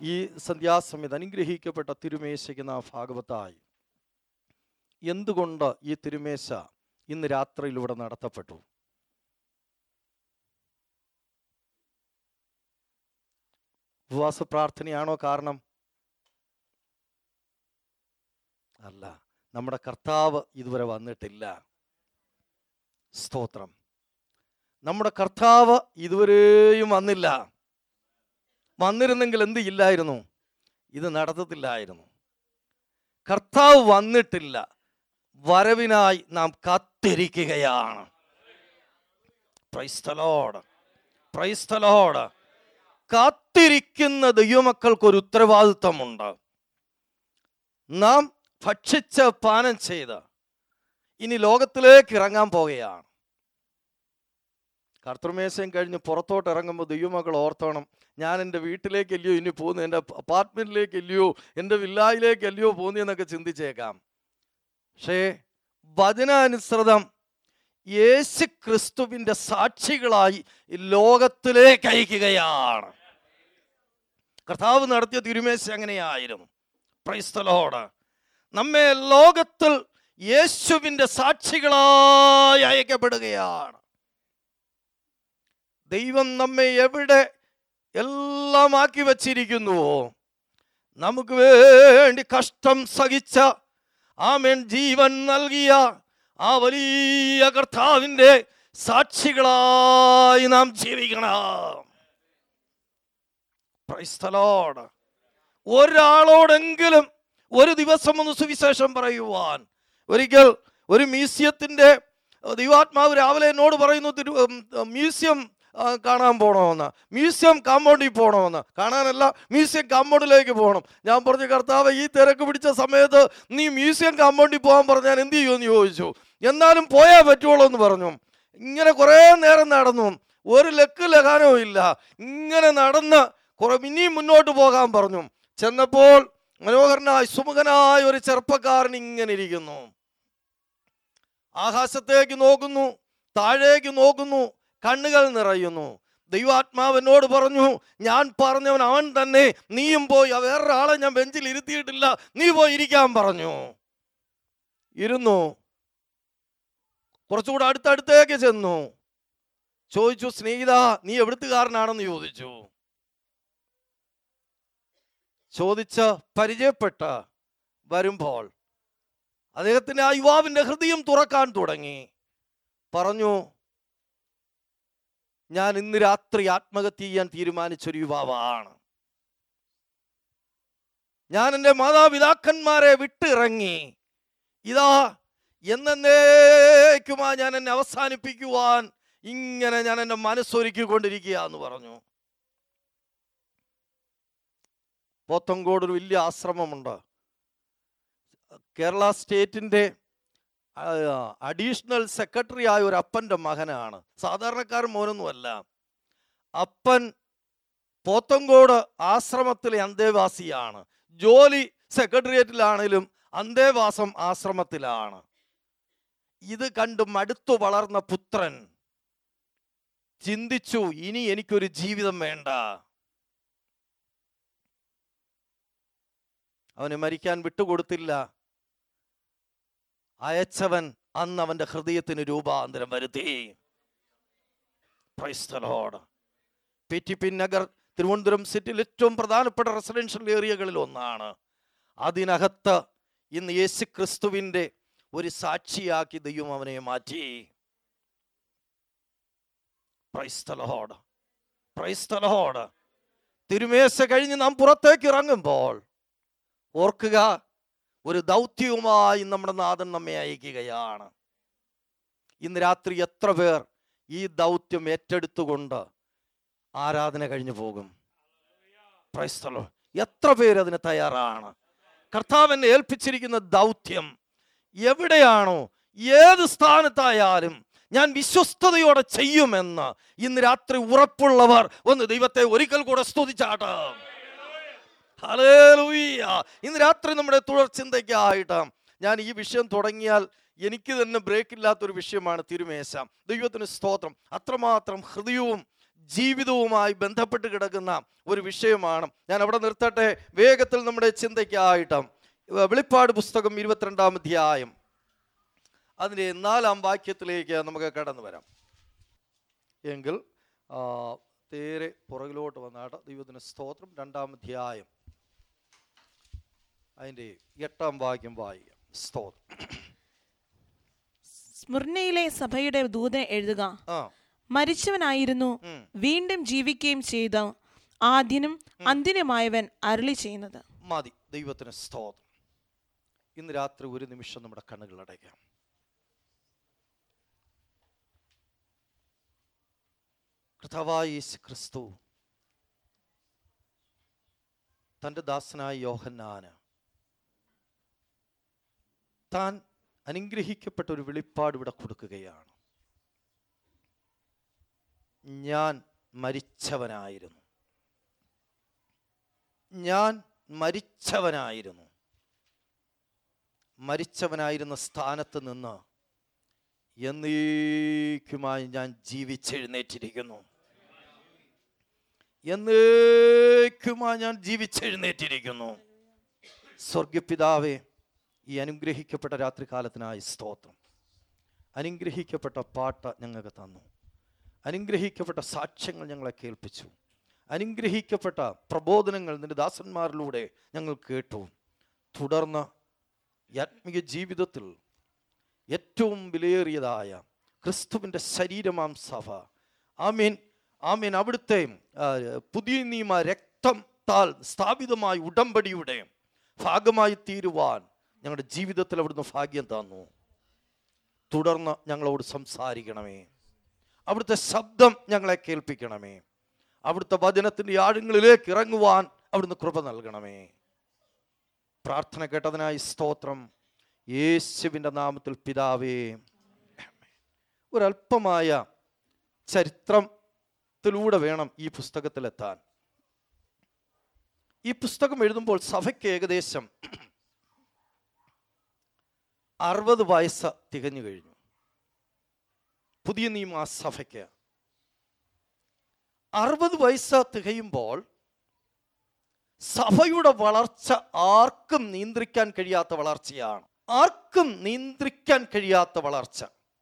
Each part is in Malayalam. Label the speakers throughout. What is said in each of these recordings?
Speaker 1: ഈ സന്ധ്യാസമയത്ത് അനുഗ്രഹിക്കപ്പെട്ട തിരുമേശയ്ക്ക് നാം ഭാഗവത്തായി എന്തുകൊണ്ട് ഈ തിരുമേശ ഇന്ന് രാത്രിയിലൂടെ നടത്തപ്പെട്ടു ഉപവാസ പ്രാർത്ഥനയാണോ കാരണം അല്ല നമ്മുടെ കർത്താവ് ഇതുവരെ വന്നിട്ടില്ല സ്തോത്രം നമ്മുടെ കർത്താവ് ഇതുവരെയും വന്നില്ല വന്നിരുന്നെങ്കിൽ എന്ത് ഇല്ലായിരുന്നു ഇത് നടത്തത്തില്ലായിരുന്നു കർത്താവ് വന്നിട്ടില്ല വരവിനായി നാം കാത്തിരിക്കുകയാണ് പ്രൈസ്തലോട് പ്രൈസ്തലോട് കാത്തിരിക്കുന്ന ദൈവമക്കൾക്കൊരു ഉത്തരവാദിത്വമുണ്ട് നാം ഭക്ഷിച്ച് പാനം ചെയ്ത് ഇനി ലോകത്തിലേക്ക് ഇറങ്ങാൻ പോകുകയാണ് കർത്തൃമേശയും കഴിഞ്ഞ് പുറത്തോട്ട് ഇറങ്ങുമ്പോൾ ദൈവമക്കൾ ഓർത്തോണം ഞാൻ എൻ്റെ വീട്ടിലേക്കല്ലയോ ഇനി പോകുന്നു എൻ്റെ അപ്പാർട്ട്മെൻറ്റിലേക്കല്ലയോ എൻ്റെ വില്ലായിലേക്കല്ലയോ പോകുന്നതെന്നൊക്കെ ചിന്തിച്ചേക്കാം പക്ഷേ വചനാനുസൃതം യേശു ക്രിസ്തുവിൻ്റെ സാക്ഷികളായി ഈ ലോകത്തിലേക്ക് അയക്കുകയാണ് കർത്താവ് നടത്തിയ തിരുമേശ അങ്ങനെയായിരുന്നു പ്രൈസ്തലോട് നമ്മെ ലോകത്തിൽ യേശുവിൻ്റെ സാക്ഷികളായി അയക്കപ്പെടുകയാണ് ദൈവം നമ്മെ എവിടെ എല്ലാം ആക്കി വച്ചിരിക്കുന്നുവോ നമുക്ക് വേണ്ടി കഷ്ടം സഹിച്ച ആമേൻ ജീവൻ നൽകിയ ആ വലിയ കർത്താവിൻ്റെ സാക്ഷികളായി നാം ജീവിക്കണം Praise the Lord. ഒരാളോടെങ്കിലും ഒരു ദിവസം ഒന്ന് സുവിശേഷം പറയുവാൻ ഒരിക്കൽ ഒരു മ്യൂസിയത്തിന്റെ അഹ് ദൈവാത്മാവ് രാവിലെ എന്നോട് പറയുന്നു തിരു ഉം, ഉം, മ്യൂസിയം ആ, കാണാൻ പോകണമെന്ന് മ്യൂസിയം കാമ്പൗണ്ടിൽ പോകണമെന്ന് കാണാനല്ല മ്യൂസിയം കാമ്പൗണ്ടിലേക്ക് പോകണം ഞാൻ പറഞ്ഞു കർത്താവ് ഈ തിരക്ക് പിടിച്ച സമയത്ത് നീ മ്യൂസിയം കാമ്പൗണ്ടിൽ പോകാൻ പറഞ്ഞാൽ എന്ത് ചെയ്യുമെന്ന് ചോദിച്ചു എന്നാലും പോയാൽ പറ്റുള്ളൂ എന്ന് പറഞ്ഞു ഇങ്ങനെ കുറേ നേരം നടന്നു ഒരു ലക്ക് ലഗാനവും ഇല്ല ഇങ്ങനെ നടന്ന് കുറെ ഇനിയും മുന്നോട്ട് പോകാൻ പറഞ്ഞു ചെന്നപ്പോൾ മനോഹരനായ സുമുഖനായ ഒരു ചെറുപ്പക്കാരൻ ഇങ്ങനെ ഇരിക്കുന്നു ആകാശത്തേക്ക് നോക്കുന്നു താഴേക്ക് നോക്കുന്നു കണ്ണുകൾ നിറയുന്നു ദൈവാത്മാവ് എന്നോട് പറഞ്ഞു ഞാൻ പറഞ്ഞവൻ അവൻ തന്നെ നീയും പോയി ആ വേറൊരാളെ ഞാൻ ബെഞ്ചിൽ ഇരുത്തിയിട്ടില്ല നീ പോയി ഇരിക്കാൻ പറഞ്ഞു ഇരുന്നു കുറച്ചുകൂടെ അടുത്തടുത്തേക്ക് ചെന്നു ചോദിച്ചു സ്നേഹിത നീ എവിടുത്തുകാരനാണെന്ന് ചോദിച്ചു ചോദിച്ച് പരിചയപ്പെട്ട് വരുമ്പോൾ അദ്ദേഹത്തിന്റെ ആ യുവാവിന്റെ ഹൃദയം തുറക്കാൻ തുടങ്ങി പറഞ്ഞു ഞാൻ ഇന്ന് രാത്രി ആത്മഹത്യ ചെയ്യാൻ തീരുമാനിച്ചൊരു യുവാവാണ് ഞാൻ എൻ്റെ മാതാപിതാക്കന്മാരെ വിട്ടിറങ്ങി ഇതാ എന്നേക്കുമായി ഞാൻ എന്നെ അവസാനിപ്പിക്കുവാൻ ഇങ്ങനെ ഞാൻ എൻ്റെ മനസ്സൊരുക്കിക്കൊണ്ടിരിക്കുക എന്ന് പറഞ്ഞു പോത്തങ്കോട് ഒരു വലിയ ആശ്രമമുണ്ട് കേരള സ്റ്റേറ്റിൻ്റെ അഡീഷണൽ സെക്രട്ടറി ആയ ഒരു അപ്പൻ്റെ മകനാണ് സാധാരണക്കാരൻ മോനൊന്നുമല്ല അപ്പൻ പോത്തങ്കോട് ആശ്രമത്തിലെ അന്തേവാസിയാണ് ജോലി സെക്രട്ടേറിയറ്റിലാണെങ്കിലും അന്തേവാസം ആശ്രമത്തിലാണ് ഇത് കണ്ട് മടുത്തു വളർന്ന പുത്രൻ ചിന്തിച്ചു ഇനി എനിക്കൊരു ജീവിതം വേണ്ട അവന് മരിക്കാൻ വിട്ടുകൊടുത്തില്ല അയച്ചവൻ അന്ന് അവന്റെ ഹൃദയത്തിന് രൂപാന്തരം വരുത്തി Praise the Lord. P T P Nagar Thiruvananthapuram സിറ്റിയിൽ ഏറ്റവും പ്രധാനപ്പെട്ട റെസിഡൻഷ്യൽ ഏരിയകളിൽ ഒന്നാണ് അതിനകത്ത് ഇന്ന് യേശു ക്രിസ്തുവിൻ്റെ ഒരു സാക്ഷിയാക്കി ദൈവം അവനെ മാറ്റി Praise the Lord. Praise the Lord. തിരുമേശ കഴിഞ്ഞ് നാം പുറത്തേക്ക് ഇറങ്ങുമ്പോൾ ഓർക്കുക ഒരു ദൗത്യവുമായി നമ്മുടെ നാഥൻ നമ്മെ അയക്കുകയാണ് ഇന്ന് രാത്രി എത്ര പേർ ഈ ദൗത്യം ഏറ്റെടുത്തുകൊണ്ട് ആരാധന കഴിഞ്ഞു പോകും Praise the Lord. എത്ര പേര് അതിന് തയ്യാറാണ് കർത്താവിനെ ഏൽപ്പിച്ചിരിക്കുന്ന ദൗത്യം എവിടെയാണോ ഏത് സ്ഥാനത്തായാലും ഞാൻ വിശ്വസ്തയോടെ ചെയ്യുമെന്ന് ഇന്ന് രാത്രി ഉറപ്പുള്ളവർ ഒന്ന് ദൈവത്തെ ഒരിക്കൽ കൂടെ സ്തുതിച്ചാട്ട് ഹല്ലേലൂയ ഇന്ന് രാത്രി നമ്മുടെ തുടർ ചിന്തയ്ക്കായിട്ട് ഞാൻ ഈ വിഷയം തുടങ്ങിയാൽ എനിക്ക് തന്നെ ബ്രേക്ക് ഇല്ലാത്തൊരു വിഷയമാണ് തിരുമേശ ദൈവത്തിന് സ്തോത്രം അത്രമാത്രം ഹൃദയവും ജീവിതവുമായി ബന്ധപ്പെട്ട് കിടക്കുന്ന ഒരു വിഷയമാണ് ഞാൻ അവിടെ നിർത്തട്ടെ വേഗത്തിൽ നമ്മുടെ ചിന്തയ്ക്കായിട്ട് വെളിപ്പാട് പുസ്തകം ഇരുപത്തിരണ്ടാം അധ്യായം അതിൻ്റെ നാലാം വാക്യത്തിലേക്ക് നമുക്ക് കടന്നു വരാം എങ്കിൽ ആ, നേരെ പുറകിലോട്ട് വന്നാട്ട് ദൈവത്തിന് സ്തോത്രം രണ്ടാം അധ്യായം അതിൻ്റെ എട്ടാം വാക്യം വായിക്കാം സ്തോത്രം
Speaker 2: സ്മുർണയിലെ സഭയുടെ ദൂതൻ എഴുതുക
Speaker 1: ആ
Speaker 2: മരിച്ചവനായിരുന്നു
Speaker 1: ഉം.
Speaker 2: വീണ്ടും ജീവിക്കുകയും ചെയ്ത ആദ്യനും അന്തിനുമായവൻ അരുളി ചെയ്യുന്നത്
Speaker 1: മതി ദൈവത്തിന് സ്തോത്രം ഇന്ന് രാത്രി ഒരു നിമിഷം നമ്മുടെ കണ്ണുകൾ അടയ്ക്കാം കർത്താവായ യേശു ക്രിസ്തു തൻ്റെ ദാസനായ യോഹന്നാന് താൻ അനുഗ്രഹിക്കപ്പെട്ട ഒരു വെളിപ്പാട് ഇവിടെ കൊടുക്കുകയാണ് ഞാൻ മരിച്ചവനായിരുന്നു ഞാൻ മരിച്ചവനായിരുന്നു മരിച്ചവനായിരുന്ന സ്ഥാനത്ത് നിന്ന് എന്നേക്കുമായി ഞാൻ ജീവിച്ചെഴുന്നേറ്റിരിക്കുന്നു എന്നേക്കുമായി ഞാൻ ജീവിച്ചെഴുന്നേറ്റിരിക്കുന്നു സ്വർഗപിതാവേ ഈ അനുഗ്രഹിക്കപ്പെട്ട രാത്രികാലത്തിനായി സ്തോത്രം അനുഗ്രഹിക്കപ്പെട്ട പാട്ട് ഞങ്ങൾക്ക് തന്നു അനുഗ്രഹിക്കപ്പെട്ട സാക്ഷ്യങ്ങൾ ഞങ്ങളെ കേൾപ്പിച്ചു അനുഗ്രഹിക്കപ്പെട്ട പ്രബോധനങ്ങൾ നിന്റെ ദാസന്മാരിലൂടെ ഞങ്ങൾ കേട്ടു തുടർന്ന് ഈ ആത്മീയ ജീവിതത്തിൽ ഏറ്റവും വിലയേറിയതായ ക്രിസ്തുവിൻ്റെ ശരീരമാം സഭ ആമീൻ ആമീൻ അവിടുത്തെ ആ, പുതിയ നിയമ രക്തത്താൽ സ്ഥാപിതമായ ഉടമ്പടിയുടെ ഭാഗമായി തീരുവാൻ ഞങ്ങളുടെ ജീവിതത്തിൽ അവിടുന്ന് ഭാഗ്യം തന്നു തുടർന്ന് ഞങ്ങളോട് സംസാരിക്കണമേ അവിടുത്തെ ശബ്ദം ഞങ്ങളെ കേൾപ്പിക്കണമേ അവിടുത്തെ വചനത്തിൻ്റെ ആഴങ്ങളിലേക്ക് ഇറങ്ങുവാൻ അവിടുന്ന് കൃപ നൽകണമേ പ്രാർത്ഥന കേട്ടതിനായി സ്തോത്രം യേശുവിൻ്റെ നാമത്തിൽ പിതാവേ ഒരല്പമായ ചരിത്രത്തിലൂടെ വേണം ഈ പുസ്തകത്തിലെത്താൻ ഈ പുസ്തകം എഴുതുമ്പോൾ സഭയ്ക്ക് ഏകദേശം അറുപത് വയസ്സ് തികഞ്ഞു കഴിഞ്ഞു പുതിയ നിയമ സഭയ്ക്ക് അറുപത് വയസ്സ് തികയുമ്പോൾ സഭയുടെ വളർച്ച ആർക്കും നിയന്ത്രിക്കാൻ കഴിയാത്ത വളർച്ചയാണ് ആർക്കും നിയന്ത്രിക്കാൻ കഴിയാത്ത വളർച്ച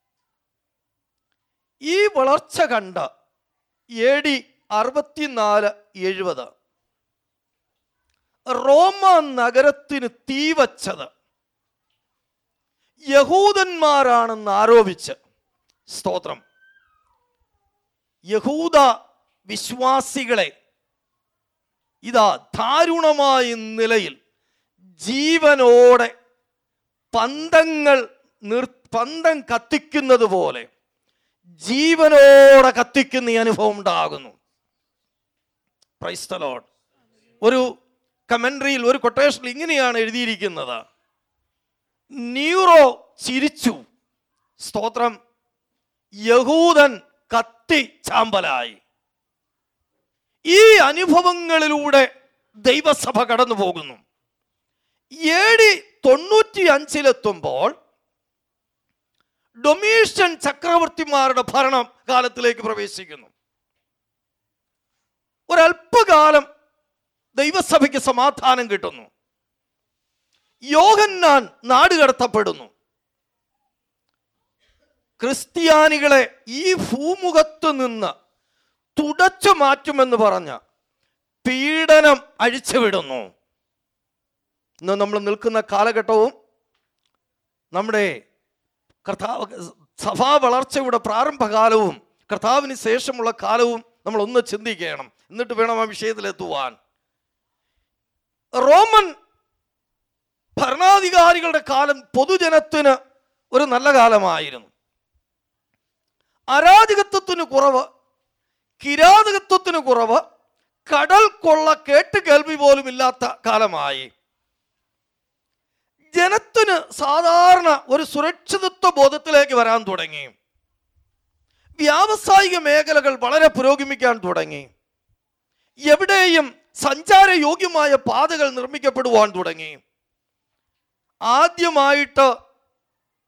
Speaker 1: ഈ വളർച്ച കണ്ട് എ ഡി അറുപത്തിനാല് എഴുപത് റോമ നഗരത്തിന് തീ വച്ചത് യഹൂദന്മാരാണെന്ന് ആരോപിച്ച് സ്തോത്രം യഹൂദ വിശ്വാസികളെ ഇതാ ദാരുണമായ നിലയിൽ ജീവനോടെ പന്തങ്ങൾ നിർ പന്തം കത്തിക്കുന്നത് പോലെ ജീവനോടെ കത്തിക്കുന്ന ഈ അനുഭവം ഉണ്ടാകുന്നു ക്രൈസ്തലോൺ ഒരു കമൻട്രിയിൽ ഒരു കൊട്ടേഷനിൽ ഇങ്ങനെയാണ് എഴുതിയിരിക്കുന്നത് ന്യൂറോ ചിരിച്ചു സ്തോത്രം യഹൂദൻ കത്തി ചാമ്പലായി ഈ അനുഭവങ്ങളിലൂടെ ദൈവസഭ കടന്നു പോകുന്നു എ ഡി തൊണ്ണൂറ്റി അഞ്ചിലെത്തുമ്പോൾ ഡൊമീഷ്യൻ ചക്രവർത്തിമാരുടെ ഭരണ കാലത്തിലേക്ക് പ്രവേശിക്കുന്നു ഒരല്പകാലം ദൈവസഭയ്ക്ക് സമാധാനം കിട്ടുന്നു യോഹന്നാൻ നാടുകടത്തപ്പെടുന്നു ക്രിസ്ത്യാനികളെ ഈ ഭൂമുഖത്ത് നിന്ന് തുടച്ചു മാറ്റുമെന്ന് പറഞ്ഞ പീഡനം അഴിച്ചുവിടുന്നു ഇന്ന് നമ്മൾ നിൽക്കുന്ന കാലഘട്ടവും നമ്മുടെ കർത്താവ് സഭാ വളർച്ചയുടെ പ്രാരംഭകാലവും കർത്താവിന് ശേഷമുള്ള കാലവും നമ്മൾ ഒന്ന് ചിന്തിക്കണം എന്നിട്ട് വേണം ആ വിഷയത്തിലെത്തുവാൻ റോമൻ ഭരണാധികാരികളുടെ കാലം പൊതുജനത്തിന് ഒരു നല്ല കാലമായിരുന്നു അരാജകത്വത്തിന് കുറവ് കിരാതകത്വത്തിന് കുറവ് കടൽ കൊള്ള കേട്ട് കേൾവി പോലും ഇല്ലാത്ത കാലമായി ജനത്തിന് സാധാരണ ഒരു സുരക്ഷിതത്വ ബോധത്തിലേക്ക് വരാൻ തുടങ്ങി വ്യാവസായിക മേഖലകൾ വളരെ പുരോഗമിക്കാൻ തുടങ്ങി എവിടെയും സഞ്ചാരയോഗ്യമായ പാതകൾ നിർമ്മിക്കപ്പെടുവാൻ തുടങ്ങി ആദ്യമായിട്ട്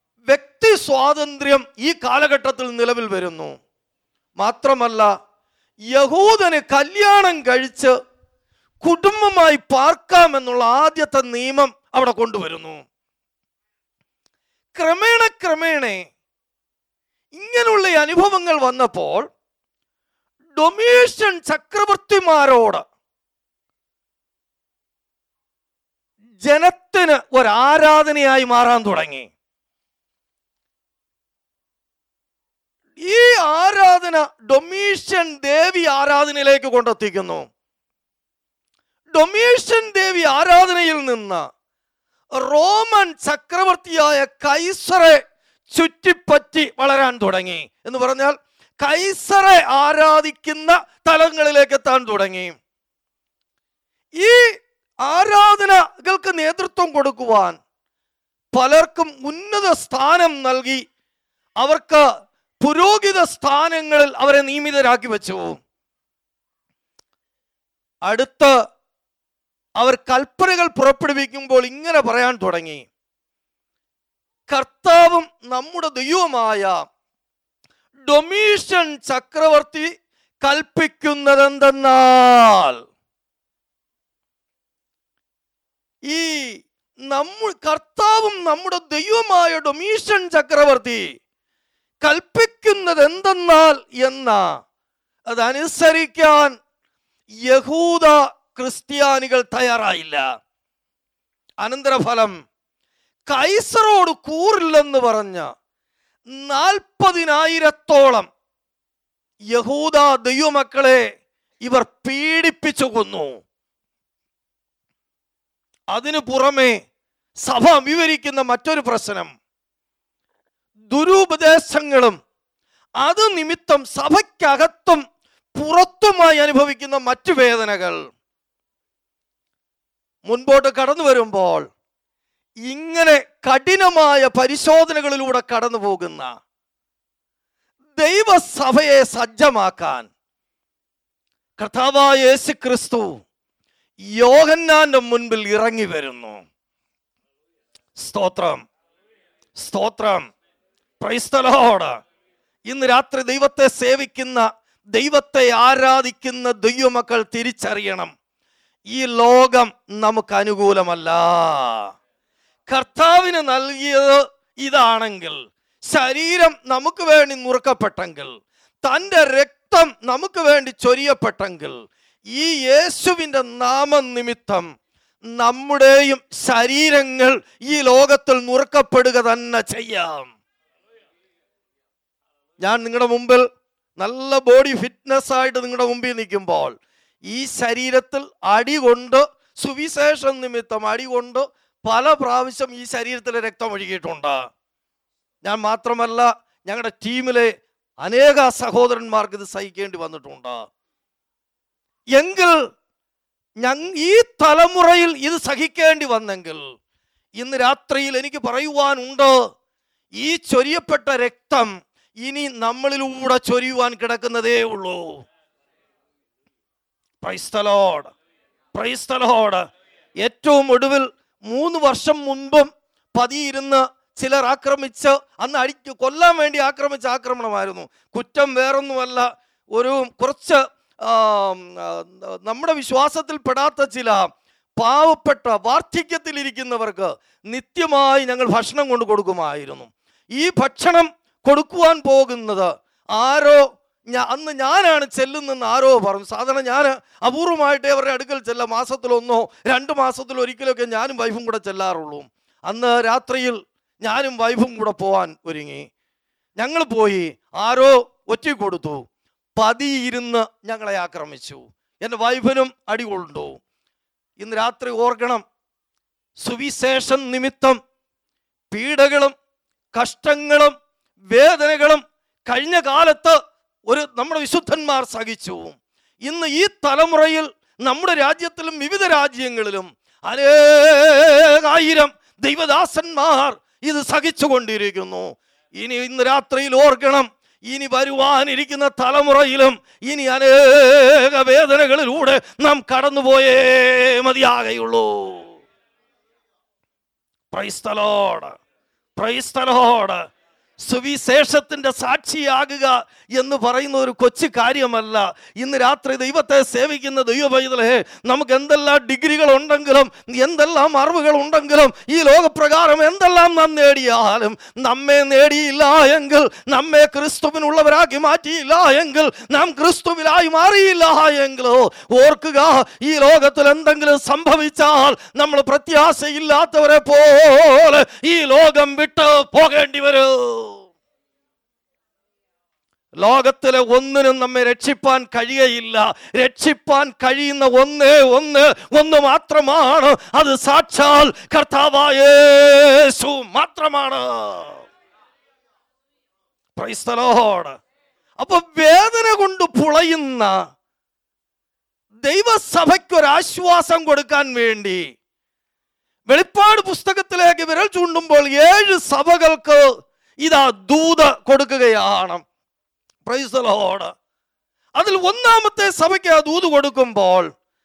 Speaker 1: വ്യക്തി സ്വാതന്ത്ര്യം ഈ കാലഘട്ടത്തിൽ നിലവിൽ വരുന്നു മാത്രമല്ല യഹൂദന് കല്യാണം കഴിച്ച് കുടുംബമായി പാർക്കാമെന്നുള്ള ആദ്യത്തെ നിയമം അവിടെ കൊണ്ടുവരുന്നു ക്രമേണ ക്രമേണ ഇങ്ങനെയുള്ള ഈ അനുഭവങ്ങൾ വന്നപ്പോൾ ഡൊമീഷ്യൻ ചക്രവർത്തിമാരോട് ജനത്തിന് ഒരാരാധനയായി മാറാൻ തുടങ്ങി ഈ ആരാധന ഡൊമീഷ്യൻ ദേവി ആരാധനയിലേക്ക് കൊണ്ടെത്തിക്കുന്നു ഡൊമീഷ്യൻ ദേവി ആരാധനയിൽ നിന്ന് റോമൻ ചക്രവർത്തിയായ കൈസറെ ചുറ്റിപ്പറ്റി വളരാൻ തുടങ്ങി എന്ന് പറഞ്ഞാൽ കൈസറെ ആരാധിക്കുന്ന തലങ്ങളിലേക്ക് എത്താൻ തുടങ്ങി ഈ ആരാധനകൾക്ക് നേതൃത്വം കൊടുക്കുവാൻ പലർക്കും ഉന്നത സ്ഥാനം നൽകി അവർക്ക് പുരോഹിത സ്ഥാനങ്ങളിൽ അവരെ നിയമിതരാക്കി വെച്ചു അടുത്ത് അവർ കൽപ്പനകൾ പുറപ്പെടുവിക്കുമ്പോൾ ഇങ്ങനെ പറയാൻ തുടങ്ങി കർത്താവും നമ്മുടെ ദൈവമായ ഡൊമീഷ്യൻ ചക്രവർത്തി കൽപ്പിക്കുന്നതെന്തെന്നാൽ ഈ നമ്മ കർത്താവും നമ്മുടെ ദൈവമായ ഡൊമീഷ്യൻ ചക്രവർത്തി കൽപ്പിക്കുന്നത് എന്തെന്നാൽ എന്ന അതനുസരിക്കാൻ യഹൂദ ക്രിസ്ത്യാനികൾ തയ്യാറായില്ല അനന്തരഫലം കൈസറോട് കൂറില്ലെന്ന് പറഞ്ഞ നാൽപ്പതിനായിരത്തോളം യഹൂദ ദൈവമക്കളെ ഇവർ പീഡിപ്പിച്ചു കൊന്നു അതിനു പുറമെ സഭ വിവരിക്കുന്ന മറ്റൊരു പ്രശ്നം ദുരുപദേശങ്ങളും അത് നിമിത്തം സഭയ്ക്കകത്തും പുറത്തുമായി അനുഭവിക്കുന്ന മറ്റു വേദനകൾ മുൻപോട്ട് കടന്നു വരുമ്പോൾ ഇങ്ങനെ കഠിനമായ പരിശോധനകളിലൂടെ കടന്നു പോകുന്ന ദൈവസഭയെ സജ്ജമാക്കാൻ കർത്താവായ യേശു ക്രിസ്തു യോഹന്നാന്റെ മുൻപിൽ ഇറങ്ങി വരുന്നു സ്തോത്രം സ്തോത്രം ക്രൈസ്തലോട് ഇന്ന് രാത്രി ദൈവത്തെ സേവിക്കുന്ന ദൈവത്തെ ആരാധിക്കുന്ന ദൈവമക്കൾ തിരിച്ചറിയണം ഈ ലോകം നമുക്ക് അനുകൂലമല്ല കർത്താവിന് നൽകിയത് ഇതാണെങ്കിൽ ശരീരം നമുക്ക് വേണ്ടി നുറുക്കപ്പെട്ടെങ്കിൽ തൻ്റെ രക്തം നമുക്ക് വേണ്ടി ചൊരിയപ്പെട്ടെങ്കിൽ ഈ യേശുവിൻ്റെ നാമനിമിത്തം നമ്മുടെയും ശരീരങ്ങൾ ഈ ലോകത്തിൽ നുറുക്കപ്പെടുക തന്നെ ചെയ്യാം ഞാൻ നിങ്ങളുടെ മുമ്പിൽ നല്ല ബോഡി ഫിറ്റ്നസ് ആയിട്ട് നിങ്ങളുടെ മുമ്പിൽ നിൽക്കുമ്പോൾ ഈ ശരീരത്തിൽ അടി കൊണ്ട് സുവിശേഷം നിമിത്തം അടി കൊണ്ട് പല പ്രാവശ്യം ഈ ശരീരത്തിലെ രക്തം ഒഴുകിയിട്ടുണ്ട് ഞാൻ മാത്രമല്ല ഞങ്ങളുടെ ടീമിലെ അനേക സഹോദരന്മാർക്ക് ഇത് സഹിക്കേണ്ടി വന്നിട്ടുണ്ട് എങ്കിൽ ഞങ് ഈ തലമുറയിൽ ഇത് സഹിക്കേണ്ടി വന്നെങ്കിൽ ഇന്ന് രാത്രിയിൽ എനിക്ക് പറയുവാനുണ്ട് ഈ ചൊരിയപ്പെട്ട രക്തം ഇനി നമ്മളിലൂടെ ചൊരിയുവാൻ കിടക്കുന്നതേ ഉള്ളൂ പ്രൈസ്തലോട് പ്രൈസ്തലോട് ഏറ്റവും ഒടുവിൽ മൂന്ന് വർഷം മുൻപും പതിയിരുന്ന് ചിലർ ആക്രമിച്ച് അന്ന് അടിക്ക് കൊല്ലാൻ വേണ്ടി ആക്രമിച്ച ആക്രമണമായിരുന്നു കുറ്റം വേറൊന്നുമല്ല ഒരു കുറച്ച് ആം, ആ, നമ്മുടെ വിശ്വാസത്തിൽ പെടാത്ത ചില പാവപ്പെട്ട വാർദ്ധക്യത്തിലിരിക്കുന്നവർക്ക് നിത്യമായി ഞങ്ങൾ ഭക്ഷണം കൊണ്ട് കൊടുക്കുമായിരുന്നു ഈ ഭക്ഷണം കൊടുക്കുവാൻ പോകുന്നത് ആരോ ഞാ- അന്ന് ഞാനാണ് ചെല്ലുന്നെന്ന് ആരോ പറഞ്ഞു സാധാരണ ഞാൻ അപൂർവമായിട്ടേ അവരുടെ അടുക്കൽ ചെല്ലാം മാസത്തിലൊന്നോ രണ്ട് മാസത്തിലോ ഒരിക്കലൊക്കെ ഞാനും വൈഫും കൂടെ ചെല്ലാറുള്ളൂ അന്ന് രാത്രിയിൽ ഞാനും വൈഫും കൂടെ പോവാൻ ഒരുങ്ങി ഞങ്ങൾ പോയി ആരോ ഒറ്റ കൊടുത്തു പതിയിരുന്ന് ഞങ്ങളെ ആക്രമിച്ചു എൻ്റെ വൈഫിനും അടികൊണ്ടു ഇന്ന് രാത്രി ഓർക്കണം സുവിശേഷം നിമിത്തം പീഡകളും കഷ്ടങ്ങളും വേദനകളും കഴിഞ്ഞ കാലത്ത് ഒരു നമ്മുടെ വിശുദ്ധന്മാർ സഹിച്ചു ഇന്ന് ഈ തലമുറയിൽ നമ്മുടെ രാജ്യത്തിലും വിവിധ രാജ്യങ്ങളിലും അനേകായിരം ദൈവദാസന്മാർ ഇത് സഹിച്ചുകൊണ്ടിരിക്കുന്നു ഇനി ഇന്ന് രാത്രിയിൽ ഓർക്കണം ഇനി വരുവാനിരിക്കുന്ന തലമുറയിലും ഇനി അനേക വേദനകളിലൂടെ നാം കടന്നുപോയേ മതിയാകെയുള്ളൂ പ്രൈസ്തലോട് പ്രൈസ്തലോട് സുവിശേഷത്തിന്റെ സാക്ഷിയാകുക എന്ന് പറയുന്ന ഒരു കൊച്ചു കാര്യമല്ല ഇന്ന് രാത്രി ദൈവത്തെ സേവിക്കുന്ന ദൈവപൈതലേ നമുക്ക് എന്തെല്ലാം ഡിഗ്രികൾ ഉണ്ടെങ്കിലും എന്തെല്ലാം അറിവുകൾ ഉണ്ടെങ്കിലും ഈ ലോകപ്രകാരം എന്തെല്ലാം നാം നേടിയാലും നമ്മെ നേടിയില്ല എങ്കിൽ നമ്മെ ക്രിസ്തുവിനുള്ളവരാക്കി മാറ്റിയില്ല എങ്കിൽ നാം ക്രിസ്തുവിലായി മാറിയില്ല എങ്കിലോ ഓർക്കുക ഈ ലോകത്തിൽ എന്തെങ്കിലും സംഭവിച്ചാൽ നമ്മൾ പ്രത്യാശയില്ലാത്തവരെ പോലെ ഈ ലോകം വിട്ട് പോകേണ്ടി വരും ലോകത്തിലെ ഒന്നിനും നമ്മെ രക്ഷിപ്പാൻ കഴിയയില്ല രക്ഷിപ്പാൻ കഴിയുന്ന ഒന്നേ ഒന്ന് ഒന്ന് മാത്രമാണ് അത് സാക്ഷാൽ കർത്താവായ യേശു മാത്രമാണ് Praise the Lord. അപ്പൊ വേദന കൊണ്ട് പുളയുന്ന ദൈവസഭയ്ക്ക് ഒരു ആശ്വാസം കൊടുക്കാൻ വേണ്ടി വെളിപ്പാട് പുസ്തകത്തിലേക്ക് വിരൽ ചൂണ്ടുമ്പോൾ ഏഴ് സഭകൾക്ക് ഇതാ ദൂത് കൊടുക്കുകയാണ് Praise the Lord. അതിൽ ഒന്നാമത്തെ സഭയ്ക്ക് ആ ദൂത് കൊടുക്കുമ്പോൾ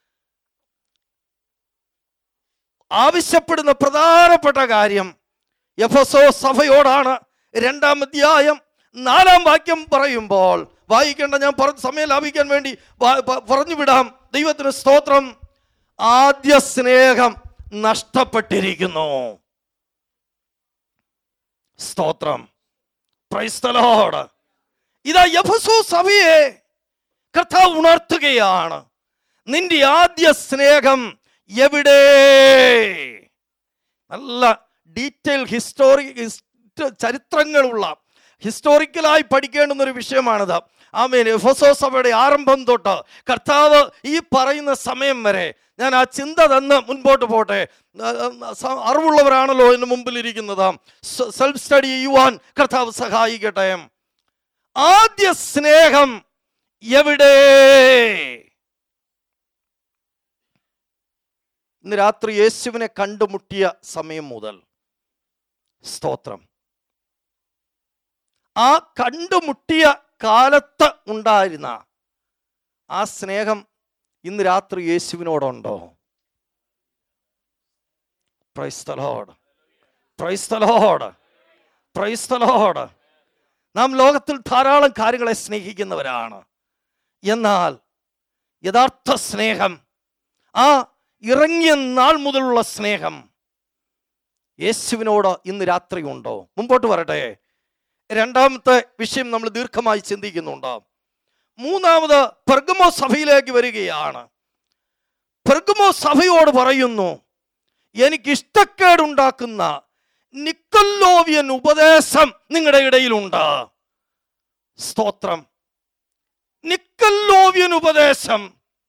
Speaker 1: ആവശ്യപ്പെടുന്ന പ്രധാനപ്പെട്ട കാര്യം എഫസോ സഭയോടാണ് രണ്ടാം അധ്യായം നാലാം വാക്യം പറയുമ്പോൾ വായിക്കേണ്ട ഞാൻ പറഞ്ഞ സമയം ലാഭിക്കാൻ വേണ്ടി വാ- പ- പറഞ്ഞു വിടാം ദൈവത്തിന് സ്തോത്രം ആദ്യ സ്നേഹം നഷ്ടപ്പെട്ടിരിക്കുന്നു സ്തോത്രം ക്രൈസ്തലോട് ഇതാ യഫസോ സഭയെ കർത്താവ് ഉണർത്തുകയാണ് നിന്റെ ആദ്യ സ്നേഹം എവിടെ നല്ല ഡീറ്റെയിൽ ഹിസ്റ്റോറി ഹിസ്റ്റ- ചരിത്രങ്ങളുള്ള ഹിസ്റ്റോറിക്കലായി പഠിക്കേണ്ടുന്ന ഒരു വിഷയമാണിത് ആമേൻ എഫസോ സഭയുടെ ആരംഭം തൊട്ട് കർത്താവ് ഈ പറയുന്ന സമയം വരെ ഞാൻ ആ ചിന്ത തന്ന് മുൻപോട്ട് പോട്ടെ ആ, ആ, സ- അറിവുള്ളവരാണല്ലോ എൻ്റെ മുമ്പിൽ ഇരിക്കുന്നത് സെൽഫ് സ്റ്റഡി ചെയ്യുവാൻ കർത്താവ് സഹായിക്കട്ടെ ആദ്യ സ്നേഹം എവിടെ ഇന്ന് രാത്രി യേശുവിനെ കണ്ടുമുട്ടിയ സമയം മുതൽ സ്തോത്രം ആ കണ്ടുമുട്ടിയ കാലത്ത് ഉണ്ടായിരുന്ന ആ സ്നേഹം ഇന്ന് രാത്രി യേശുവിനോടുണ്ടോ പ്രൈസ്തലോട് പ്രൈസ്തലോട് പ്രൈസ്തലോട് നാം ലോകത്തിൽ ധാരാളം കാര്യങ്ങളെ സ്നേഹിക്കുന്നവരാണ് എന്നാൽ യഥാർത്ഥ സ്നേഹം ആ ഇറങ്ങിയ നാൾ മുതലുള്ള സ്നേഹം യേശുവിനോട് ഇന്ന് രാത്രി ഉണ്ടോ മുമ്പോട്ട് വരട്ടെ രണ്ടാമത്തെ വിഷയം നമ്മൾ ദീർഘമായി ചിന്തിക്കുന്നുണ്ട് മൂന്നാമത് പെർഗമോ സഭയിലേക്ക് വരികയാണ് പെർഗമോ സഭയോട് പറയുന്നു എനിക്ക് ഇഷ്ടക്കേടുണ്ടാക്കുന്ന നിക്കല്ലോവിയൻ ഉപദേശം നിങ്ങളുടെ ഇടയിലുണ്ട് സ്തോത്രം നിക്കല്ലോവിയൻ ഉപദേശം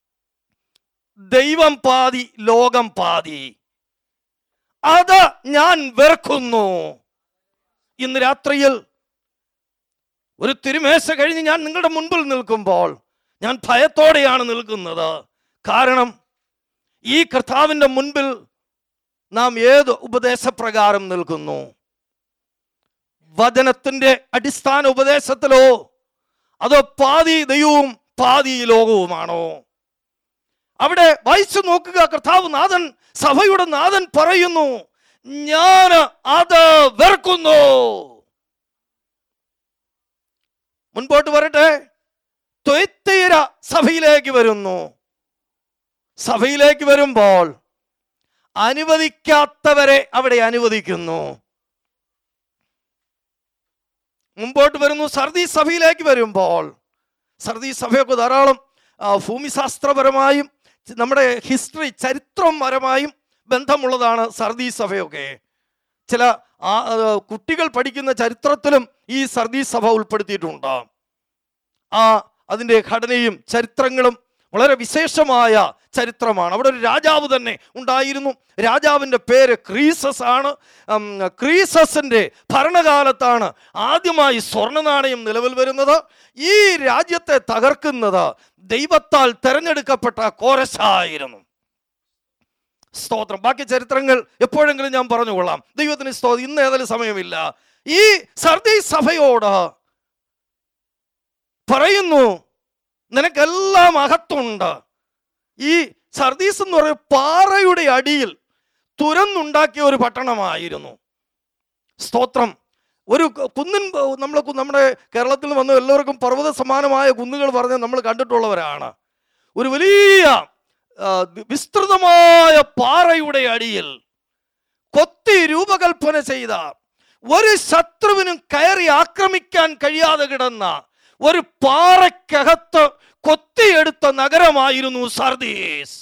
Speaker 1: ദൈവം പാതി ലോകം പാതി അത് ഞാൻ വെറുക്കുന്നു ഇന്ന് രാത്രിയിൽ ഒരു തിരുമേശ കഴിഞ്ഞ് ഞാൻ നിങ്ങളുടെ മുൻപിൽ നിൽക്കുമ്പോൾ ഞാൻ ഭയത്തോടെയാണ് നിൽക്കുന്നത് കാരണം ഈ കർത്താവിൻ്റെ മുൻപിൽ നാം ഏത് ഉപദേശപ്രകാരം നിൽക്കുന്നു വചനത്തിന്റെ അടിസ്ഥാന ഉപദേശത്തിലോ അതോ പാതി ദൈവവും പാതി ലോകവുമാണോ അവിടെ വായിച്ചു നോക്കുക കർത്താവ് നാഥൻ സഭയുടെ നാഥൻ പറയുന്നു ഞാൻ അത് വെറുക്കുന്നു മുൻപോട്ട് വരട്ടെ ത്വയ്ത്തീര സഭയിലേക്ക് വരുന്നു സഭയിലേക്ക് വരുമ്പോൾ അനുവദിക്കാത്തവരെ അവിടെ അനുവദിക്കുന്നു മുമ്പോട്ട് വരുന്നു സർദി സഭയിലേക്ക് വരുമ്പോൾ സർദി സഭയൊക്കെ ധാരാളം ആ, ഭൂമിശാസ്ത്രപരമായും ച- നമ്മുടെ ഹിസ്റ്ററി ചരിത്രപരമായും ബന്ധമുള്ളതാണ് സർദി സഭയൊക്കെ ചില ആ, ആ, കുട്ടികൾ പഠിക്കുന്ന ചരിത്രത്തിലും ഈ സർദി സഭ ഉൾപ്പെടുത്തിയിട്ടുണ്ട് ആ അതിൻ്റെ ഘടനയും ചരിത്രങ്ങളും വളരെ വിശേഷമായ ചരിത്രമാണ് അവിടെ ഒരു രാജാവ് തന്നെ ഉണ്ടായിരുന്നു രാജാവിൻ്റെ പേര് ക്രീസസ് ആണ് ഉം, ക്രീസസിൻ്റെ ഭരണകാലത്താണ് ആദ്യമായി സ്വർണ്ണ നാണയം നിലവിൽ വരുന്നത് ഈ രാജ്യത്തെ തകർക്കുന്നത് ദൈവത്താൽ തെരഞ്ഞെടുക്കപ്പെട്ട കോരശായിരുന്നു സ്തോത്രം ബാക്കി ചരിത്രങ്ങൾ എപ്പോഴെങ്കിലും ഞാൻ പറഞ്ഞുകൊള്ളാം ദൈവത്തിന് സ്തോത്രം ഇന്ന് ഏതായാലും സമയമില്ല ഈ സർദി സഭയോട് പറയുന്നു നിനക്കെല്ലാം അകത്തുണ്ട് ഈ സർദീസ് എന്ന് പറയുന്ന പാറയുടെ അടിയിൽ തുരന്നുണ്ടാക്കിയ ഒരു പട്ടണമായിരുന്നു സ്തോത്രം ഒരു ക- കുന്നിൻ നമ്മൾ നമ്മുടെ കേരളത്തിൽ വന്ന എല്ലാവർക്കും പർവ്വത സമാനമായ കുന്നുകൾ പറഞ്ഞ് നമ്മൾ കണ്ടിട്ടുള്ളവരാണ് ഒരു വലിയ ആ, വി- വിസ്തൃതമായ പാറയുടെ അടിയിൽ കൊത്തി രൂപകൽപ്പന ചെയ്ത ഒരു ശത്രുവിനും കയറി ആക്രമിക്കാൻ കഴിയാതെ കിടന്ന ഒരു പാറയ്ക്കകത്ത് കൊത്തിയെടുത്ത നഗരമായിരുന്നു സർദീസ്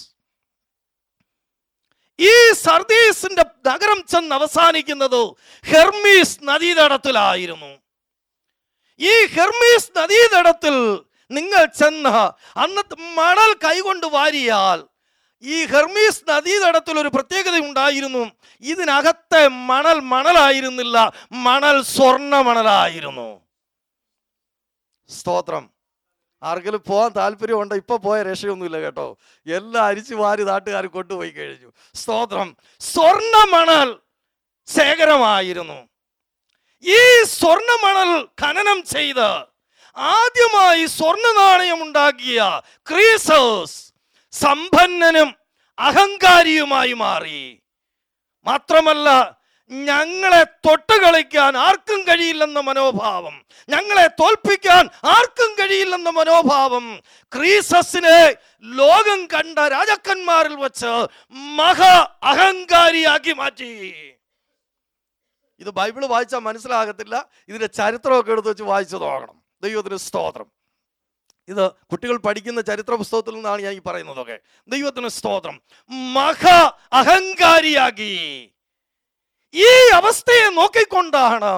Speaker 1: ഈ സർദീസിന്റെ നഗരം ചെന്ന് അവസാനിക്കുന്നത് ഹെർമീസ് നദീതടത്തിലായിരുന്നു ഈ ഹെർമീസ് നദീതടത്തിൽ നിങ്ങൾ ചെന്ന് അന്നത്തെ മണൽ കൈകൊണ്ട് വാരിയാൽ ഈ ഹെർമീസ് നദീതടത്തിൽ ഒരു പ്രത്യേകത ഉണ്ടായിരുന്നു ഇതിനകത്തെ മണൽ മണലായിരുന്നില്ല മണൽ സ്വർണ്ണ മണലായിരുന്നു സ്തോത്രം ആർക്കെങ്കിലും പോകാൻ താല്പര്യമുണ്ട് ഇപ്പൊ പോയ രക്ഷയൊന്നുമില്ല കേട്ടോ എല്ലാം അരിച്ചു വാരി നാട്ടുകാർ കൊണ്ടുപോയി കഴിഞ്ഞു സ്തോത്രം സ്വർണ്ണ മണൽ ശേഖരമായിരുന്നു ഈ സ്വർണ്ണ മണൽ ഖനനം ചെയ്ത് ആദ്യമായി സ്വർണ്ണ നാണയം ഉണ്ടാക്കിയ ക്രീസേഴ്സ് സമ്പന്നനും അഹങ്കാരിയുമായി മാറി മാത്രമല്ല ഞങ്ങളെ തൊട്ട് കളിക്കാൻ ആർക്കും കഴിയില്ലെന്ന മനോഭാവം ഞങ്ങളെ തോൽപ്പിക്കാൻ ആർക്കും കഴിയില്ലെന്ന മനോഭാവം ക്രീസസിനെ ലോകം കണ്ട രാജാക്കന്മാരിൽ വച്ച് മഹ അഹങ്കാരിയാക്കി മാറ്റി ഇത് ബൈബിള് വായിച്ചാൽ മനസ്സിലാകത്തില്ല ഇതിന്റെ ചരിത്രമൊക്കെ എടുത്ത് വെച്ച് വായിച്ചു നോക്കണം ദൈവത്തിന് സ്തോത്രം ഇത് കുട്ടികൾ പഠിക്കുന്ന ചരിത്ര പുസ്തകത്തിൽ നിന്നാണ് ഞാൻ ഈ പറയുന്നതൊക്കെ ദൈവത്തിന് സ്തോത്രം മഹ അഹങ്കാരിയാക്കി ഈ അവസ്ഥയെ നോക്കിക്കൊണ്ടാണ്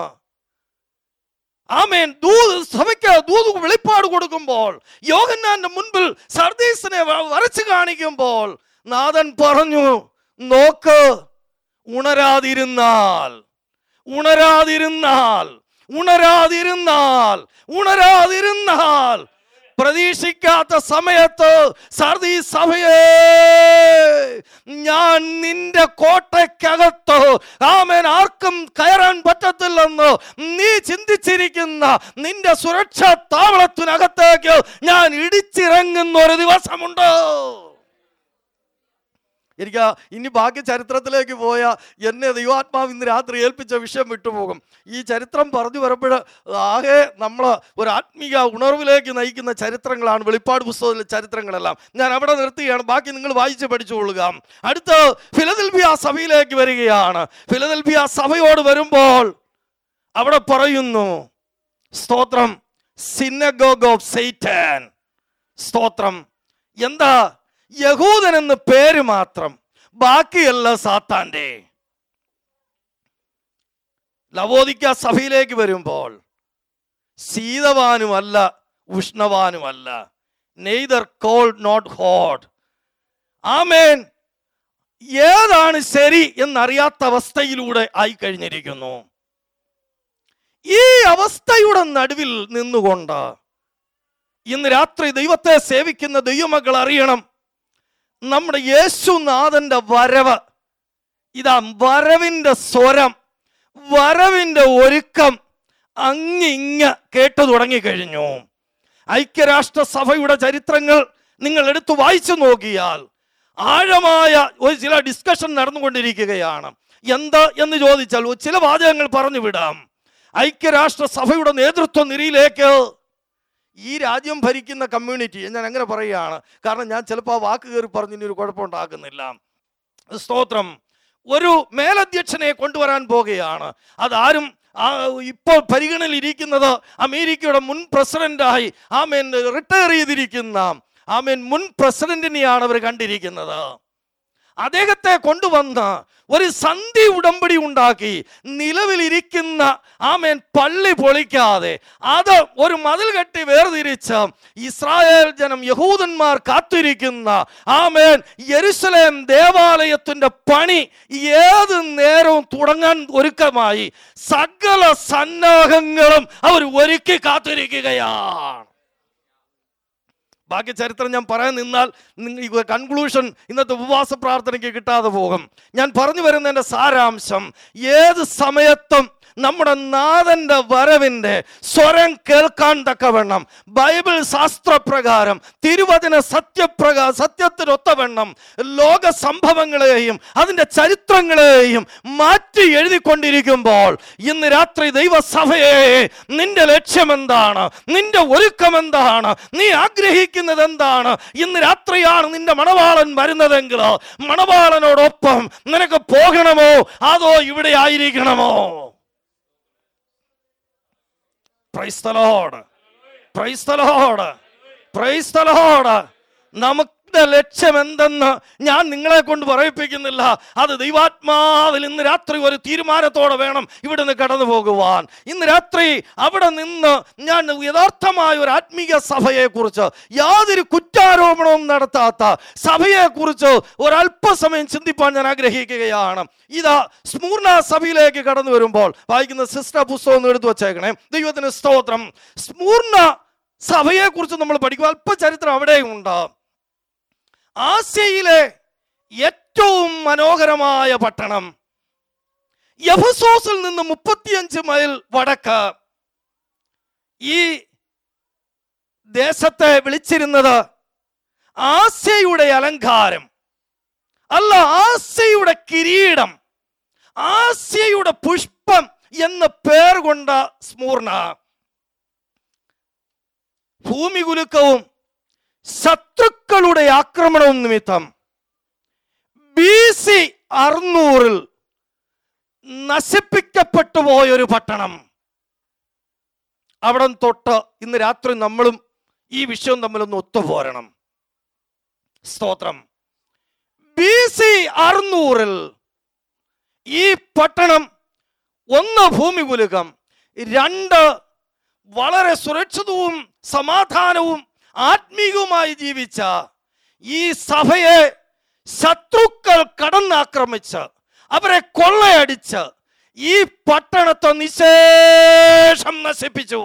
Speaker 1: ആമേൻ ദൂത് സഭയ്ക്ക് ദൂത് വെളിപ്പാട് കൊടുക്കുമ്പോൾ യോഗന്നാന്റെ മുൻപിൽ സർദീസിനെ വ- വരച്ചു കാണിക്കുമ്പോൾ നാഥൻ പറഞ്ഞു നോക്ക് ഉണരാതിരുന്നാൽ ഉണരാതിരുന്നാൽ ഉണരാതിരുന്നാൽ ഉണരാതിരുന്നാൽ പ്രതീക്ഷിക്കാത്ത സമയത്ത് സർദീ സഭയെ ഞാൻ നിന്റെ കോട്ടയ്ക്കകത്ത് ആമേൻ ആർക്കും കയറാൻ പറ്റത്തില്ലെന്ന് നീ ചിന്തിച്ചിരിക്കുന്ന നിന്റെ സുരക്ഷാ താവളത്തിനകത്തേക്ക് ഞാൻ ഇടിച്ചിറങ്ങുന്ന ഒരു ദിവസമുണ്ട് എനിക്ക് ആ ഇനി ബാക്കി ചരിത്രത്തിലേക്ക് പോയ എന്നെ ദൈവാത്മാവ് ഇന്ന് രാത്രി ഏൽപ്പിച്ച വിഷയം വിട്ടുപോകും ഈ ചരിത്രം പറഞ്ഞു വരുമ്പോൾ ആകെ നമ്മൾ ഒരു ആത്മീയ ഉണർവിലേക്ക് നയിക്കുന്ന ചരിത്രങ്ങളാണ് വെളിപ്പാട് പുസ്തകത്തിലെ ചരിത്രങ്ങളെല്ലാം ഞാൻ അവിടെ നിർത്തുകയാണ് ബാക്കി നിങ്ങൾ വായിച്ച് പഠിച്ചുകൊള്ളുക അടുത്ത് ഫിലദൽഫിയ സഭയിലേക്ക് വരികയാണ് ഫിലദൽഫിയ സഭയോട് വരുമ്പോൾ അവിടെ പറയുന്നു സ്തോത്രം സിനഗോഗ് ഓഫ് സൈറ്റാൻ സ്തോത്രം എന്താ യഹൂദൻ എന്ന് പേര് മാത്രം ബാക്കിയല്ല സാത്താന്റെ ലവോദിക്ക സഭയിലേക്ക് വരുമ്പോൾ ശീതവാനുമല്ല ഉഷ്ണവാനുമല്ല നെയ്തർ കോൾഡ് നോട്ട് ഹോട്ട് ആമേൻ ഏതാണ് ശരി എന്നറിയാത്ത അവസ്ഥയിലൂടെ ആയി കഴിഞ്ഞിരിക്കുന്നു ഈ അവസ്ഥയുടെ നടുവിൽ നിന്നുകൊണ്ട് ഇന്ന് രാത്രി ദൈവത്തെ സേവിക്കുന്ന ദൈവമക്കൾ അറിയണം നമ്മുടെ യേശുനാഥന്റെ വരവ് ഇതാ വരവിന്റെ സ്വരം വരവിന്റെ ഒരുക്കം അങ്ങിങ്ങ കേട്ടു തുടങ്ങിക്കഴിഞ്ഞു ഐക്യരാഷ്ട്ര സഭയുടെ ചരിത്രങ്ങൾ നിങ്ങൾ എടുത്തു വായിച്ചു നോക്കിയാൽ ആഴമായ ഒരു ചില ഡിസ്കഷൻ നടന്നുകൊണ്ടിരിക്കുകയാണ് എന്ത് എന്ന് ചോദിച്ചാൽ ഒരു ചില വാചകങ്ങൾ പറഞ്ഞു വിടാം ഐക്യരാഷ്ട്ര സഭയുടെ നേതൃത്വ നിരയിലേക്ക് ഈ രാജ്യം ഭരിക്കുന്ന കമ്മ്യൂണിറ്റി ഞാൻ അങ്ങനെ പറയുകയാണ് കാരണം ഞാൻ ചിലപ്പോൾ ആ വാക്ക് കയറി പറഞ്ഞ് ഇനി ഒരു കുഴപ്പമുണ്ടാക്കുന്നില്ല സ്തോത്രം ഒരു മേലധ്യക്ഷനെ കൊണ്ടുവരാൻ പോകുകയാണ് അതാരും ആ, ഇപ്പോൾ പരിഗണനയിൽ ഇരിക്കുന്നത് അമേരിക്കയുടെ മുൻ പ്രസിഡന്റായി ആമേൻ റിട്ടയർ ചെയ്തിരിക്കുന്ന ആമേൻ മുൻ പ്രസിഡന്റിനെയാണ് അവർ കണ്ടിരിക്കുന്നത് അദ്ദേഹത്തെ കൊണ്ടുവന്ന് ഒരു സന്ധി ഉടമ്പടി ഉണ്ടാക്കി നിലവിലിരിക്കുന്ന ആമേൻ പള്ളി പൊളിക്കാതെ അത് ഒരു മതിൽ കെട്ടി വേർതിരിച്ച് ഇസ്രായേൽ ജനം യഹൂദന്മാർ കാത്തിരിക്കുന്ന ആമേൻ യെരുസലേം ദേവാലയത്തിന്റെ പണി ഏത് നേരവും തുടങ്ങാൻ ഒരുക്കമായി സകല സന്നാഹങ്ങളും അവർ ഒരുക്കി കാത്തിരിക്കുകയാണ് ബാക്കി ചരിത്രം ഞാൻ പറയാൻ നിന്നാൽ നിങ്ങ- ഈ കൺക്ലൂഷൻ ഇന്നത്തെ ഉപവാസ പ്രാർത്ഥനയ്ക്ക് കിട്ടാതെ പോകും ഞാൻ പറഞ്ഞു വരുന്നതിൻ്റെ സാരാംശം ഏത് സമയത്തും നമ്മുടെ നാഥന്റെ വരവിന്റെ സ്വരം കേൾക്കാൻ തക്കവണ്ണം ബൈബിൾ ശാസ്ത്രപ്രകാരം തിരുവചന സത്യപ്രകാ സത്യത്തിനൊത്തവണ്ണം ലോക സംഭവങ്ങളെയും അതിൻ്റെ ചരിത്രങ്ങളെയും മാറ്റി എഴുതിക്കൊണ്ടിരിക്കുമ്പോൾ ഇന്ന് രാത്രി ദൈവസഭയെ നിന്റെ ലക്ഷ്യം എന്താണ് നിന്റെ ഒരുക്കം എന്താണ് നീ ആഗ്രഹിക്കുന്നത് എന്താണ് ഇന്ന് രാത്രിയാണ് നിന്റെ മണവാളൻ വരുന്നതെങ്കിൽ മണവാളനോടൊപ്പം നിനക്ക് പോകണമോ അതോ ഇവിടെ ആയിരിക്കണമോ പ്രൈസ്തലോട് പ്രൈസ്തലോട് പ്രൈസ്തലോട് നമുക്ക് ലക്ഷ്യം എന്തെന്ന് ഞാൻ നിങ്ങളെ കൊണ്ട് പറയിപ്പിക്കുന്നില്ല അത് ദൈവാത്മാവിൽ ഇന്ന് രാത്രി ഒരു തീരുമാനത്തോടെ വേണം ഇവിടെ നിന്ന് കടന്നു പോകുവാൻ ഇന്ന് രാത്രി അവിടെ നിന്ന് ഞാൻ യഥാർത്ഥമായ ഒരു ആത്മീയ സഭയെ കുറിച്ച് യാതൊരു കുറ്റാരോപണവും നടത്താത്ത സഭയെ കുറിച്ച് ഒരല്പസമയം ചിന്തിപ്പാൻ ഞാൻ ആഗ്രഹിക്കുകയാണ് ഇതാ സ്മൂർണ സഭയിലേക്ക് കടന്നു വരുമ്പോൾ വായിക്കുന്ന സിസ്റ്റർ പുസ്തകം ഒന്ന് എടുത്തു വച്ചേക്കണേ ദൈവത്തിന് സ്തോത്രം സ്മൂർണ സഭയെ കുറിച്ച് നമ്മൾ പഠിക്കും അല്പചരിത്രം അവിടെയും ഉണ്ട് ആസ്യയിലെ ഏറ്റവും മനോഹരമായ പട്ടണം യഫസോസിൽ നിന്ന് മുപ്പത്തിയഞ്ച് മൈൽ വടക്ക് ഈ ദേശത്തെ വിളിച്ചിരുന്നത് ആസ്യയുടെ അലങ്കാരം അല്ല ആസ്യയുടെ കിരീടം ആസ്യയുടെ പുഷ്പം എന്ന പേർ കൊണ്ട സ്മൂർണ ഭൂമി കുലുക്കവും ശത്രുക്കളുടെ ആക്രമണവും നിമിത്തം ബി സി അറുന്നൂറിൽ നശിപ്പിക്കപ്പെട്ടു പോയൊരു പട്ടണം അവിടെ തൊട്ട് ഇന്ന് രാത്രി നമ്മളും ഈ വിഷയം തമ്മിലൊന്ന് ഒത്തുപോരണം സ്തോത്രം ബി സി അറുന്നൂറിൽ ഈ പട്ടണം ഒന്ന് ഭൂമി കുലുക്കം രണ്ട് വളരെ സുരക്ഷിതവും സമാധാനവും ആത്മീയവുമായി ജീവിച്ച ഈ സഭയെ ശത്രുക്കൾ കടന്നാക്രമിച്ച് അവരെ കൊള്ളയടിച്ച് ഈ പട്ടണത്തെ നിശേഷം നശിപ്പിച്ചു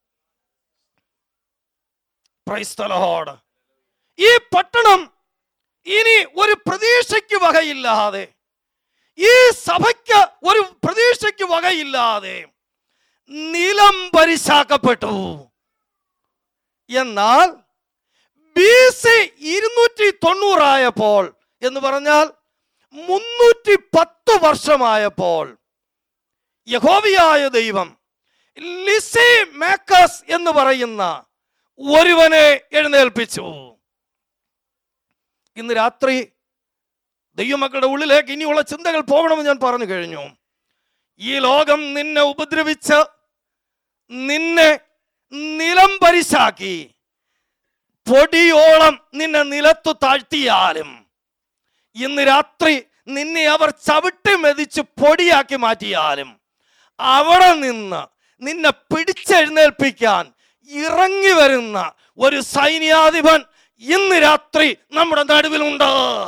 Speaker 1: Praise the Lord. ഈ പട്ടണം ഇനി ഒരു പ്രതീക്ഷയ്ക്ക് വകയില്ലാതെ ഈ സഭയ്ക്ക് ഒരു പ്രതീക്ഷയ്ക്ക് വകയില്ലാതെ നിലം പരിശാക്കപ്പെട്ടു എന്നാൽ ബി സി ഇരുന്നൂറ്റി തൊണ്ണൂറായപ്പോൾ എന്ന് പറഞ്ഞാൽ മുന്നൂറ്റി പത്ത് വർഷമായപ്പോൾ യഹോവിയായ ദൈവം ലിസി മേക്കസ് എന്ന് പറയുന്ന ഒരുവനെ എഴുന്നേൽപ്പിച്ചു ഇന്ന് രാത്രി ദൈവമക്കളുടെ ഉള്ളിലേക്ക് ഇനിയുള്ള ചിന്തകൾ പോകണമെന്ന് ഞാൻ പറഞ്ഞു കഴിഞ്ഞു ഈ ലോകം നിന്നെ ഉപദ്രവിച്ച് നിന്നെ നിലം പരിശാക്കി പൊടിയോളം നിന്നെ നിലത്തു താഴ്ത്തിയാലും ഇന്ന് രാത്രി നിന്നെ അവർ ചവിട്ടി മെതിച്ച് പൊടിയാക്കി മാറ്റിയാലും അവിടെ നിന്ന് നിന്നെ പിടിച്ചെഴുന്നേൽപ്പിക്കാൻ ഇറങ്ങി വരുന്ന ഒരു സൈന്യാധിപൻ ഇന്ന് രാത്രി നമ്മുടെ നടുവിലുണ്ട്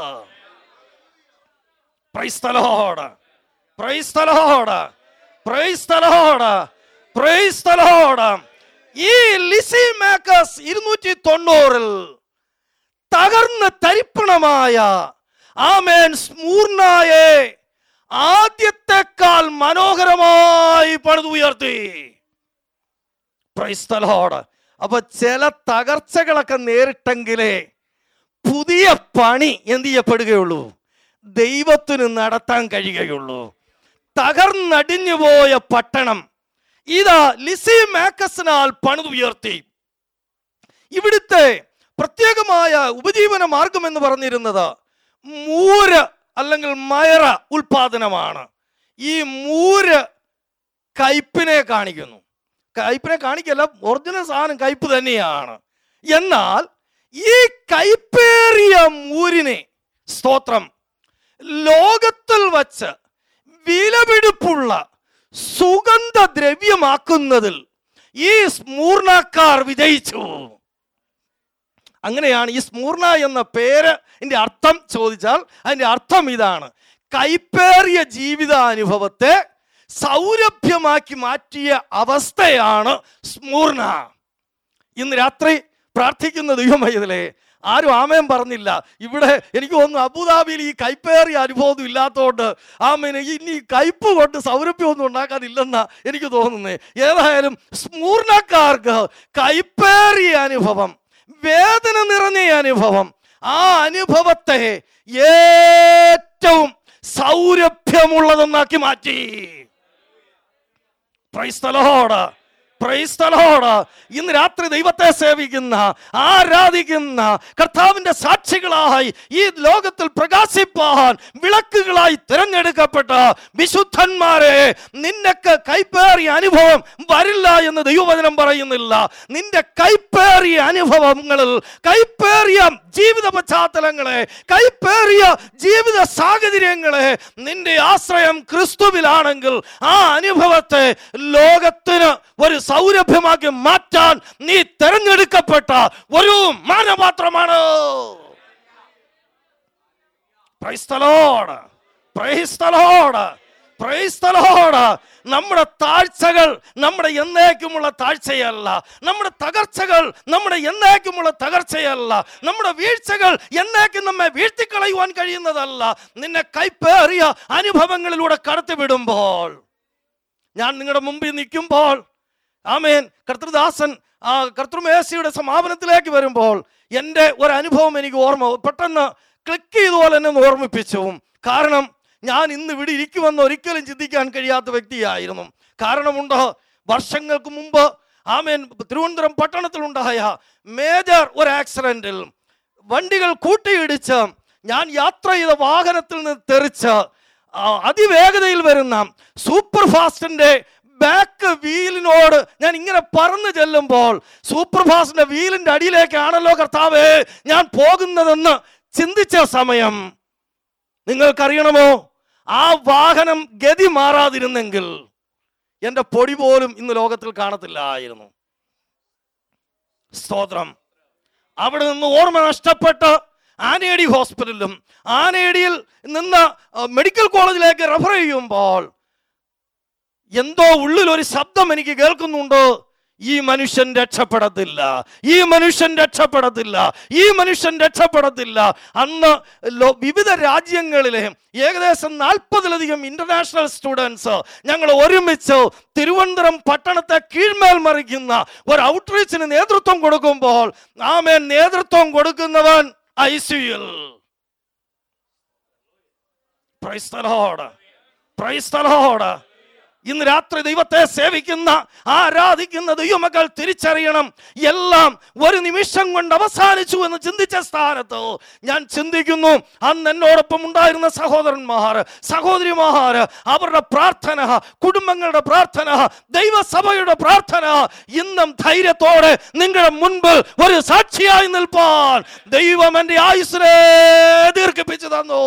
Speaker 1: പ്രൈസ്തലോട് പ്രൈസ്തലോട് പ്രൈസ്തലോട് പ്രൈസ്തലോട് ഈ ലിസി മേക്കേഴ്സ് ഇരുന്നൂറ്റി തൊണ്ണൂറിൽ തകർന്ന് തരിപ്പണമായ ആമേൻ സ്മൂർണായെ ആദ്യത്തെക്കാൾ മനോഹരമായി പണിതുയർത്തി പ്രൈസ്തലോട് അപ്പൊ ചില തകർച്ചകളൊക്കെ നേരിട്ടെങ്കിലേ പുതിയ പണി എന്ത് ചെയ്യപ്പെടുകയുള്ളൂ ദൈവത്തിന് നടത്താൻ കഴിയുകയുള്ളൂ തകർന്നടിഞ്ഞു പോയ പട്ടണം ഇതാ ലിസി മാക്കസിനാൽ പണിതുയർത്തി ഇവിടുത്തെ പ്രത്യേകമായ ഉപജീവന മാർഗം എന്ന് പറഞ്ഞിരുന്നത് മൂര് അല്ലെങ്കിൽ മയറ ഉൽപാദനമാണ് ഈ മൂര് കയ്പിനെ കാണിക്കുന്നു കയ്പിനെ കാണിക്കല്ല ഒറിജിനൽ സാധനം കയ്പ് തന്നെയാണ് എന്നാൽ ഈ കൈപ്പേറിയ മൂരിനെ സ്തോത്രം ലോകത്തിൽ വച്ച് വിലപിടിപ്പുള്ള സുഗന്ധ ദ്രവ്യമാക്കുന്നതിൽ ഈ സ്മൂർണക്കാർ വിജയിച്ചു അങ്ങനെയാണ് ഈ സ്മൂർണ എന്ന പേര് ന്റെ അർത്ഥം ചോദിച്ചാൽ അതിന്റെ അർത്ഥം ഇതാണ് കൈപ്പേറിയ ജീവിതാനുഭവത്തെ സൗരഭ്യമാക്കി മാറ്റിയ അവസ്ഥയാണ് സ്മൂർണ ഇന്ന് രാത്രി പ്രാർത്ഥിക്കുന്ന ദൈവമയതിലെ ആരും ആമേൻ പറഞ്ഞില്ല ഇവിടെ എനിക്ക് തോന്നുന്നു അബുദാബിയിൽ ഈ കൈപ്പേറിയ അനുഭവം ഇല്ലാത്തതുകൊണ്ട് ആമേന് ഇനി ഈ കയ്പ് കൊണ്ട് സൗരഭ്യമൊന്നും ഉണ്ടാക്കാനില്ലെന്നാ എനിക്ക് തോന്നുന്നത് ഏതായാലും സ്മൂർണക്കാർക്ക് കൈപ്പേറിയ അനുഭവം വേദന നിറഞ്ഞ ഈ അനുഭവം ആ അനുഭവത്തെ ഏറ്റവും സൗരഭ്യമുള്ളതെന്നാക്കി മാറ്റി പ്രൈസ്തലോട് പ്രൈസ്തലോട് ഇന്ന് രാത്രി ദൈവത്തെ സേവിക്കുന്ന ആരാധിക്കുന്ന കർത്താവിന്റെ സാക്ഷികളായി ഈ ലോകത്തിൽ പ്രകാശിപ്പാൻ വിളക്കുകളായി തിരഞ്ഞെടുക്കപ്പെട്ട വിശുദ്ധന്മാരെ നിന്നക്ക് കൈപ്പേറിയ അനുഭവം വരില്ല എന്ന് ദൈവവചനം പറയുന്നില്ല നിന്റെ കൈപ്പേറിയ അനുഭവങ്ങളിൽ കൈപ്പേറിയ ജീവിത പശ്ചാത്തലങ്ങളെ കൈപ്പേറിയ ജീവിത സാഹചര്യങ്ങളെ നിന്റെ ആശ്രയം ക്രിസ്തുവിലാണെങ്കിൽ ആ അനുഭവത്തെ ലോകത്തിന് ഒരു സൗരഭ്യമാക്കി മാറ്റാൻ നീ തെരഞ്ഞെടുക്കപ്പെട്ട ഒരു മാനപാത്രമാണ് പ്രൈസ്തലോട് പ്രൈസ്തലോട് പ്രൈസ്തലോട് നമ്മുടെ താഴ്ചകൾ നമ്മുടെ എന്നേക്കുമുള്ള താഴ്ചയല്ല നമ്മുടെ തകർച്ചകൾ നമ്മുടെ എന്നേക്കുമുള്ള തകർച്ചയല്ല നമ്മുടെ വീഴ്ചകൾ എന്നേക്കും നമ്മെ വീഴ്ത്തിക്കളയുവാൻ കഴിയുന്നതല്ല നിന്നെ കൈപ്പേറിയ അനുഭവങ്ങളിലൂടെ കടത്തിവിടുമ്പോൾ ഞാൻ നിങ്ങളുടെ മുമ്പിൽ നിൽക്കുമ്പോൾ ആമേൻ കർത്തൃദാസൻ ആ കർത്തൃമേശയുടെ സമാപനത്തിലേക്ക് വരുമ്പോൾ എൻ്റെ ഒരു അനുഭവം എനിക്ക് ഓർമ്മ പെട്ടെന്ന് ക്ലിക്ക് ചെയ്തുപോലെ എന്നെ ഒന്ന് ഓർമ്മിപ്പിച്ചു കാരണം ഞാൻ ഇന്ന് ഇവിടെ ഇരിക്കുമെന്ന് ഒരിക്കലും ചിന്തിക്കാൻ കഴിയാത്ത വ്യക്തിയായിരുന്നു കാരണമുണ്ട് വർഷങ്ങൾക്ക് മുമ്പ് ആമേൻ തിരുവനന്തപുരം പട്ടണത്തിലുണ്ടായ മേജർ ഒരു ആക്സിഡന്റിൽ വണ്ടികൾ കൂട്ടിയിടിച്ച് ഞാൻ യാത്ര ചെയ്ത വാഹനത്തിൽ നിന്ന് തെറിച്ച് ആ, അതിവേഗതയിൽ വരുന്ന സൂപ്പർ ഫാസ്റ്റിന്റെ ബാക്ക് വീലിനോട് ഞാൻ ഇങ്ങനെ പറന്നു ചെല്ലുമ്പോൾ സൂപ്പർ ഫാസ്റ്റിന്റെ വീലിന്റെ അടിയിലേക്കാണല്ലോ കർത്താവേ ഞാൻ പോകുന്നതെന്ന് ചിന്തിച്ച സമയം നിങ്ങൾക്കറിയണമോ ആ വാഹനം ഗതി മാറാതിരുന്നെങ്കിൽ എൻ്റെ പൊടി പോലും ഇന്ന് ലോകത്തിൽ കാണത്തില്ലായിരുന്നു സ്തോത്രം അവിടെ നിന്ന് ഓർമ്മ നഷ്ടപ്പെട്ട് ആനേടി ഹോസ്പിറ്റലിലും ആനേടിയിൽ നിന്ന് ആ, മെഡിക്കൽ കോളേജിലേക്ക് റെഫർ ചെയ്യുമ്പോൾ എന്തോ ഉള്ളിൽ ഒരു ശബ്ദം എനിക്ക് കേൾക്കുന്നുണ്ട് ഈ മനുഷ്യൻ രക്ഷപ്പെടത്തില്ല ഈ മനുഷ്യൻ രക്ഷപ്പെടത്തില്ല ഈ മനുഷ്യൻ രക്ഷപ്പെടത്തില്ല അന്ന് ലോ- വിവിധ രാജ്യങ്ങളിലെ ഏകദേശം നാൽപ്പതിലധികം ഇന്റർനാഷണൽ സ്റ്റുഡൻസ് ഞങ്ങൾ ഒരുമിച്ച് തിരുവനന്തപുരം പട്ടണത്തെ കീഴ്മേൽ മറിക്കുന്ന ഒരു ഔട്ട്റീച്ചിന് നേതൃത്വം കൊടുക്കുമ്പോൾ ആമേൻ നേതൃത്വം കൊടുക്കുന്നവൻ ഐ സിയിൽ പ്രൈസ്തലോട് പ്രൈസ്തലോട് ഇന്ന് രാത്രി ദൈവത്തെ സേവിക്കുന്ന ആരാധിക്കുന്ന ദൈവമക്കൾ തിരിച്ചറിയണം എല്ലാം ഒരു നിമിഷം കൊണ്ട് അവസാനിച്ചു എന്ന് ചിന്തിച്ച സ്ഥാനത്ത് ഞാൻ ചിന്തിക്കുന്നു അന്ന് എന്നോടൊപ്പം ഉണ്ടായിരുന്ന സഹോദരന്മാർ സഹോദരിമാർ അവരുടെ പ്രാർത്ഥന കുടുംബങ്ങളുടെ പ്രാർത്ഥന ദൈവസഭയുടെ പ്രാർത്ഥന ഇന്നും ധൈര്യത്തോടെ നിങ്ങളുടെ മുൻപിൽ ഒരു സാക്ഷിയായി നിൽപ്പാൻ ദൈവം എൻ്റെ ആയുസിനെ ദീർഘിപ്പിച്ചു തന്നു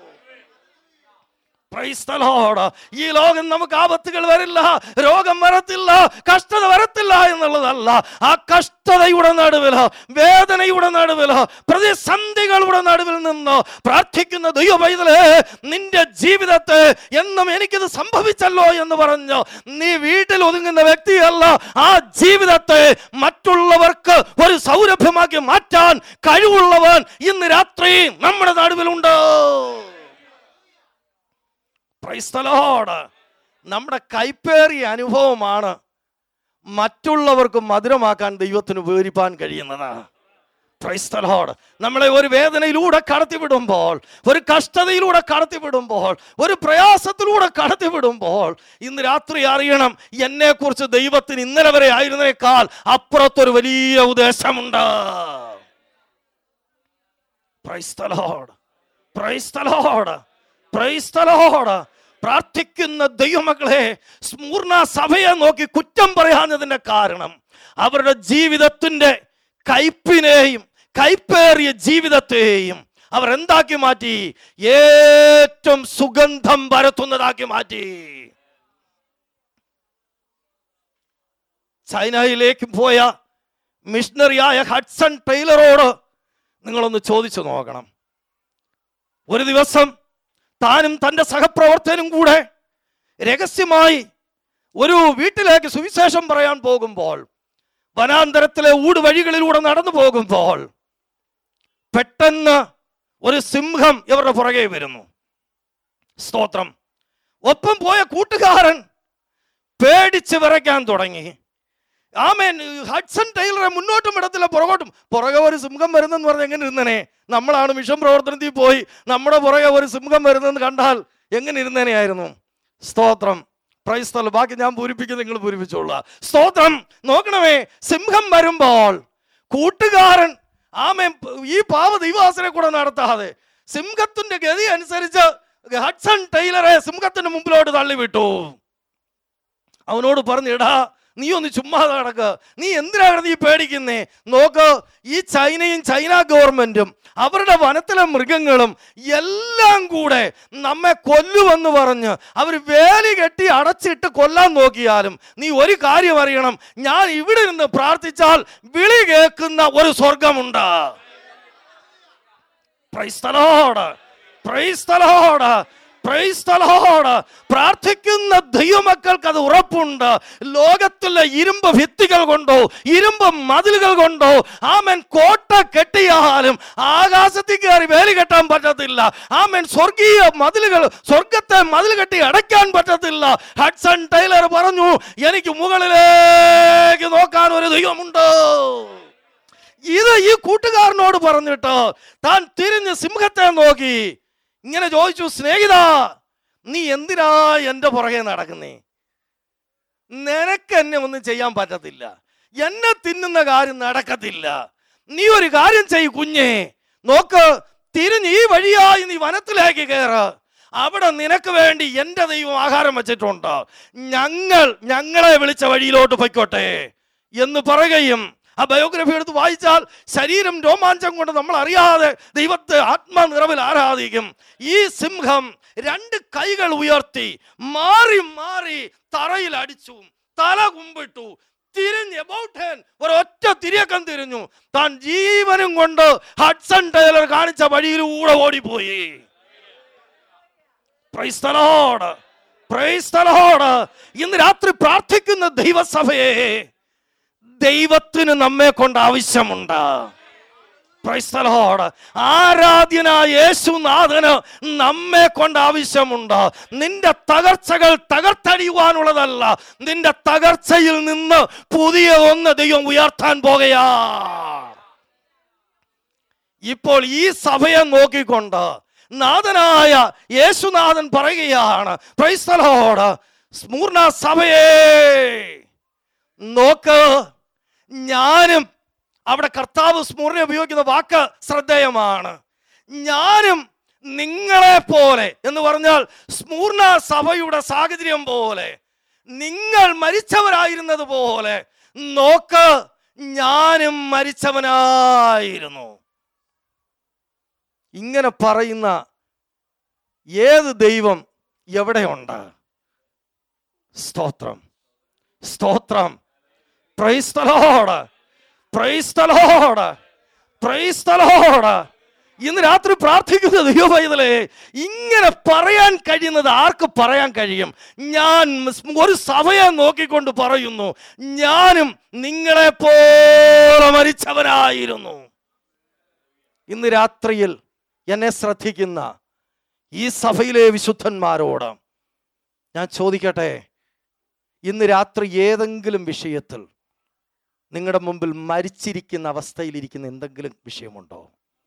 Speaker 1: Praise the Lord. ഈ ലോകം നമുക്ക് ആപത്തുകൾ വരില്ല രോഗം വരത്തില്ല കഷ്ടത വരത്തില്ല എന്നുള്ളതല്ല ആ കഷ്ടതയുടെ നടുവിൽ വേദനയുടെ നടുവിൽ പ്രതിസന്ധികളുടെ നടുവിൽ നിന്ന് പ്രാർത്ഥിക്കുന്ന ദൈവ പൈതലേ നിന്റെ ജീവിതത്തെ എന്നും എനിക്കിത് സംഭവിച്ചല്ലോ എന്ന് പറഞ്ഞു നീ വീട്ടിൽ ഒതുങ്ങുന്ന വ്യക്തിയല്ല ആ ജീവിതത്തെ മറ്റുള്ളവർക്ക് ഒരു സൗരഭ്യമാക്കി മാറ്റാൻ കഴിവുള്ളവൻ ഇന്ന് രാത്രി നമ്മുടെ നടുവിലുണ്ട് ക്രൈസ്തലോട് നമ്മുടെ കൈപ്പേറിയ അനുഭവമാണ് മറ്റുള്ളവർക്ക് മധുരമാക്കാൻ ദൈവത്തിന് ഉപകരിപ്പാൻ കഴിയുന്നത് ക്രൈസ്തലോട് നമ്മളെ ഒരു വേദനയിലൂടെ കടത്തിവിടുമ്പോൾ ഒരു കഷ്ടതയിലൂടെ കടത്തിവിടുമ്പോൾ ഒരു പ്രയാസത്തിലൂടെ കടത്തിവിടുമ്പോൾ ഇന്ന് രാത്രി അറിയണം എന്നെക്കുറിച്ച് ദൈവത്തിന് ഇന്നലെ വരെ ആയിരുന്നേക്കാൾ അപ്പുറത്തൊരു വലിയ ഉദ്ദേശമുണ്ട് ക്രൈസ്തലോട് ക്രൈസ്തലോട് ക്രൈസ്തലോട് പ്രാർത്ഥിക്കുന്ന ദൈവമക്കളെ സ്മൂർണ സഭയെ നോക്കി കുറ്റം പറയാഞ്ഞതിന്റെ കാരണം അവരുടെ ജീവിതത്തിന്റെ കയ്പിനെയും കൈപ്പേറിയ ജീവിതത്തെയും അവർ എന്താക്കി മാറ്റി ഏറ്റവും സുഗന്ധം പരത്തുന്നതാക്കി മാറ്റി ചൈനയിലേക്ക് പോയ മിഷണറിയായ ഹഡ്സൺ ടൈലറോട് നിങ്ങളൊന്ന് ചോദിച്ചു നോക്കണം ഒരു ദിവസം താനും തൻ്റെ സഹപ്രവർത്തനും കൂടെ രഹസ്യമായി ഒരു വീട്ടിലേക്ക് സുവിശേഷം പറയാൻ പോകുമ്പോൾ വനാന്തരത്തിലെ ഊടുവഴികളിലൂടെ നടന്നു പോകുമ്പോൾ പെട്ടെന്ന് ഒരു സിംഹം ഇവരുടെ പുറകെ വരുന്നു സ്തോത്രം ഒപ്പം പോയ കൂട്ടുകാരൻ പേടിച്ച് വിറയ്ക്കാൻ തുടങ്ങി ആമേൻ ഹഡ്സൺ ടൈലറെ മുന്നോട്ടും ഇടത്തില്ല പുറകോട്ടും പുറകെ ഒരു സിംഹം വരുന്നെന്ന് പറഞ്ഞ് എങ്ങനെ ഇരുന്നനെ നമ്മളാണ് മിഷൻ പ്രവർത്തനത്തിൽ പോയി നമ്മുടെ പുറകെ ഒരു സിംഹം വരുന്നെന്ന് കണ്ടാൽ എങ്ങനെ ഇരുന്നേനെയായിരുന്നു സ്തോത്രം പ്രൈസ്തല ബാക്കി ഞാൻ പൂരിപ്പിക്കുന്നത് നിങ്ങൾ പൂരിപ്പിച്ചോളുക സ്തോത്രം നോക്കണമേ സിംഹം വരുമ്പോൾ കൂട്ടുകാരൻ ആമേൻ ഈ പാവ ദൈവാസനെ കൂടെ നടത്താതെ സിംഹത്തിന്റെ ഗതി അനുസരിച്ച് ഹഡ്സൺ ടൈലറെ സിംഹത്തിന്റെ മുമ്പിലോട്ട് തള്ളിവിട്ടു അവനോട് പറഞ്ഞു എടാ നീ ഒന്ന് ചുമ്മാതെ കിടക്ക് നീ എന്തിനാണ് നീ പേടിക്കുന്നേ നോക്ക് ഈ ചൈനയും ചൈന ഗവൺമെന്റും അവരുടെ വനത്തിലെ മൃഗങ്ങളും എല്ലാം കൂടെ നമ്മെ കൊല്ലുമെന്ന് പറഞ്ഞ് അവർ വേലി കെട്ടി അടച്ചിട്ട് കൊല്ലാൻ നോക്കിയാലും നീ ഒരു കാര്യം അറിയണം ഞാൻ ഇവിടെ നിന്ന് പ്രാർത്ഥിച്ചാൽ വിളി കേൾക്കുന്ന ഒരു സ്വർഗമുണ്ട് പ്രൈസ്തലോട് പ്രൈസ്തലോട് പ്രൈസ്തലോട് പ്രാർത്ഥിക്കുന്ന ദൈവമക്കൾക്ക് അത് ഉറപ്പുണ്ട് ലോകത്തിലെ ഇരുമ്പ് ഭിത്തികൾ കൊണ്ടോ ഇരുമ്പ് മതിലുകൾ കൊണ്ടോ ആമൻ കോട്ട കെട്ടിയാലും ആകാശത്തിൽ കയറി വേലി കെട്ടാൻ പറ്റത്തില്ല ആമൻ സ്വർഗീയ മതിലുകൾ സ്വർഗത്തെ മതിൽ കെട്ടി അടയ്ക്കാൻ പറ്റത്തില്ല ഹഡ്സൺ ടൈലർ പറഞ്ഞു എനിക്ക് മുകളിലേക്ക് നോക്കാൻ ഒരു ദൈവമുണ്ട് ഇത് ഈ കൂട്ടുകാരനോട് പറഞ്ഞിട്ട് താൻ തിരിഞ്ഞ് സിംഹത്തെ നോക്കി ഇങ്ങനെ ചോദിച്ചു സ്നേഹിത നീ എന്തിനാ എൻ്റെ പുറകെ നടക്കുന്നേ നിനക്ക് എന്നെ ഒന്നും ചെയ്യാൻ പറ്റത്തില്ല എന്നെ തിന്നുന്ന കാര്യം നടക്കത്തില്ല നീ ഒരു കാര്യം ചെയ് കുഞ്ഞേ നോക്ക് തിരിഞ്ഞ് ഈ വഴിയായി നീ വനത്തിലേക്ക് കയറ് അവിടെ നിനക്ക് വേണ്ടി എൻ്റെ ദൈവം ആഹാരം വെച്ചിട്ടുണ്ട് ഞങ്ങൾ ഞങ്ങളെ വിളിച്ച വഴിയിലോട്ട് പൊയ്ക്കോട്ടെ എന്ന് പറയുകയും ആ ബയോഗ്രഫി എടുത്ത് വായിച്ചാൽ ശരീരം രോമാഞ്ചം കൊണ്ട് നമ്മൾ അറിയാതെ ദൈവത്തെ ആത്മനിറവിൽ ആരാധിക്കും ഈ സിംഹം രണ്ട് കൈകൾ ഉയർത്തി മാറി മാറി തറയിൽ അടിച്ചു തല കുമ്പിട്ടു തിരിഞ്ഞ് about hand ഒരൊറ്റ തിരിയക്കം തിരിഞ്ഞു താൻ ജീവനും കൊണ്ട് ഹഡ്സൺ ടൈലർ കാണിച്ച വഴിയിലൂടെ ഓടിപ്പോയി Praise the Lord. Praise the Lord. ഇന്ന് രാത്രി പ്രാർത്ഥിക്കുന്ന ദൈവസഭയെ ദൈവത്തിന് നമ്മെ കൊണ്ട് ആവശ്യമുണ്ട് Praise the Lord. ആരാധ്യനായ യേശുനാഥന് നമ്മെ കൊണ്ട് ആവശ്യമുണ്ട് നിന്റെ തകർച്ചകൾ തകർത്തടിയുവാനുള്ളതല്ല നിന്റെ തകർച്ചയിൽ നിന്ന് പുതിയ ഒന്ന് ദൈവം ഉയർത്താൻ പോകുകയാ ഇപ്പോൾ ഈ സഭയെ നോക്കിക്കൊണ്ട് നാഥനായ യേശുനാഥൻ പറയുകയാണ് പ്രൈസ്തലോട് സ്മൂർണ സഭയെ നോക്ക് ഞാനും അവിടെ കർത്താവ് സ്മൂർണ ഉപയോഗിക്കുന്ന വാക്ക് ശ്രദ്ധേയമാണ് ഞാനും നിങ്ങളെ പോലെ എന്ന് പറഞ്ഞാൽ സ്മൂർണ സഭയുടെ സാഹചര്യം പോലെ നിങ്ങൾ മരിച്ചവരായിരുന്നത് പോലെ നോക്ക് ഞാനും മരിച്ചവനായിരുന്നു ഇങ്ങനെ പറയുന്ന ഏത് ദൈവം എവിടെയുണ്ട് സ്തോത്രം സ്തോത്രം പ്രൈസ്തലോട് പ്രൈസ്തലോട് പ്രൈസ്തലോട് ഇന്ന് രാത്രി പ്രാർത്ഥിക്കുന്ന ദൈവപൈതലേ ഇങ്ങനെ പറയാൻ കഴിയുന്നത് ആർക്ക് പറയാൻ കഴിയും ഞാൻ ഒരു സഭയെ നോക്കിക്കൊണ്ട് പറയുന്നു ഞാനും നിങ്ങളെ പോലെ മരിച്ചവനായിരുന്നു ഇന്ന് രാത്രിയിൽ എന്നെ ശ്രദ്ധിക്കുന്ന ഈ സഭയിലെ വിശുദ്ധന്മാരോട് ഞാൻ ചോദിക്കട്ടെ ഇന്ന് രാത്രി ഏതെങ്കിലും വിഷയത്തിൽ നിങ്ങളുടെ മുമ്പിൽ മരിച്ചിരിക്കുന്ന അവസ്ഥയിലിരിക്കുന്ന എന്തെങ്കിലും വിഷയമുണ്ടോ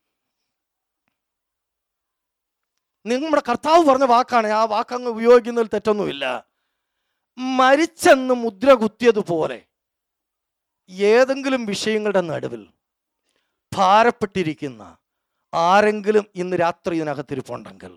Speaker 1: നമ്മുടെ കർത്താവ് പറഞ്ഞ വാക്കാണ് ആ വാക്കങ്ങ് ഉപയോഗിക്കുന്നതിൽ തെറ്റൊന്നുമില്ല മരിച്ചെന്ന് മുദ്ര കുത്തിയതുപോലെ ഏതെങ്കിലും വിഷയങ്ങളുടെ നടുവിൽ ഭാരപ്പെട്ടിരിക്കുന്ന ആരെങ്കിലും ഇന്ന് രാത്രി ഇതിനകത്തിരിപ്പുണ്ടെങ്കിൽ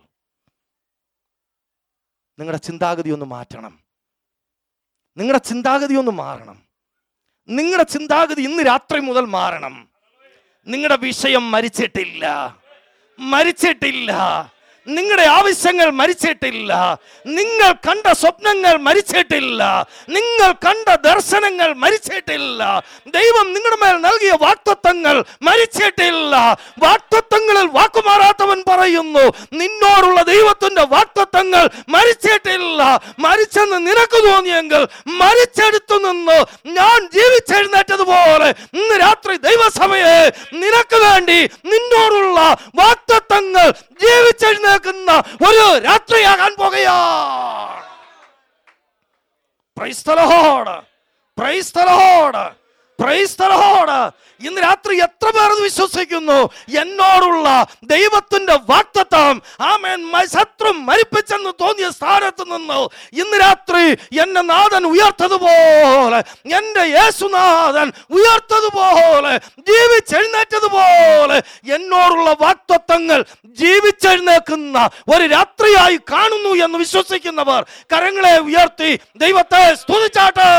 Speaker 1: നിങ്ങളുടെ ചിന്താഗതി ഒന്ന് മാറ്റണം നിങ്ങളുടെ ചിന്താഗതി ഒന്ന് മാറണം നിങ്ങളുടെ ചിന്താഗതി ഇന്ന് രാത്രി മുതൽ മാറണം നിങ്ങളുടെ വിഷയം മരിച്ചിട്ടില്ല മരിച്ചിട്ടില്ല നിങ്ങളുടെ ആവശ്യങ്ങൾ മരിച്ചിട്ടില്ല നിങ്ങൾ കണ്ട സ്വപ്നങ്ങൾ മരിച്ചിട്ടില്ല നിങ്ങൾ കണ്ട ദർശനങ്ങൾ മരിച്ചിട്ടില്ല ദൈവം നിങ്ങളുടെ മേൽ നൽകിയ വാക്തത്വങ്ങൾ മരിച്ചിട്ടില്ല വാക്തത്വങ്ങളിൽ വാക്കുമാറാത്തവൻ പറയുന്നു നിന്നോടുള്ള ദൈവത്തിന്റെ വാക്തത്വങ്ങൾ മരിച്ചിട്ടില്ല മരിച്ചെന്ന് നിനക്ക് തോന്നിയെങ്കിൽ മരിച്ചെടുത്തു നിന്ന് ഞാൻ ജീവിച്ചെഴുന്നേറ്റതുപോലെ ഇന്ന് രാത്രി ദൈവസഭയെ നിനക്ക് വേണ്ടി നിന്നോടുള്ള വാക്തത്വങ്ങൾ ജീവിച്ചെഴുന്നേക്കുന്ന ഒരു രാത്രിയാകാൻ പോകുകയാണ് Praise the Lord. Praise the Lord. Praise the Lord. ഇന്ന് രാത്രി എത്ര പേർ ഇത് വിശ്വസിക്കുന്നു എന്നോടുള്ള ദൈവത്തിന്റെ വാക്തത്വം ആമേൻ മ- ശത്രു മരിപ്പിച്ചെന്ന് തോന്നിയ സ്ഥാനത്ത് നിന്ന് ഇന്ന് രാത്രി എന്നെ നാഥൻ ഉയർത്തതുപോലെ എന്റെ യേശുനാഥൻ ഉയർത്തതുപോലെ ജീവിച്ചെഴുന്നേറ്റതുപോലെ എന്നോടുള്ള വാക്തത്വങ്ങൾ ജീവിച്ചെഴുന്നേക്കുന്ന ഒരു രാത്രിയായി കാണുന്നു എന്ന് വിശ്വസിക്കുന്നവർ കരങ്ങളെ ഉയർത്തി ദൈവത്തെ സ്തുതിച്ചാട്ടോ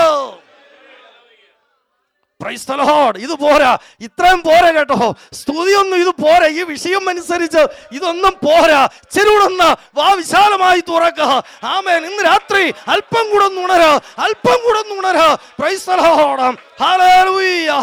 Speaker 1: Praise the Lord. ഇത് പോരാ ഇത്രയും പോരാ കേട്ടോ സ്തുതിയൊന്നും ഇത് പോരാ ഈ വിഷയം അനുസരിച്ച് ഇതൊന്നും പോരാ ചെറുവിടുന്ന വാ വിശാലമായി തുറക്കുക ആമേൻ ഇന്ന് രാത്രി അല്പം കൂടെ ഒന്ന് ഉണര അല്പം കൂടെ ഒന്ന് ഉണര Praise the Lord. Hallelujah.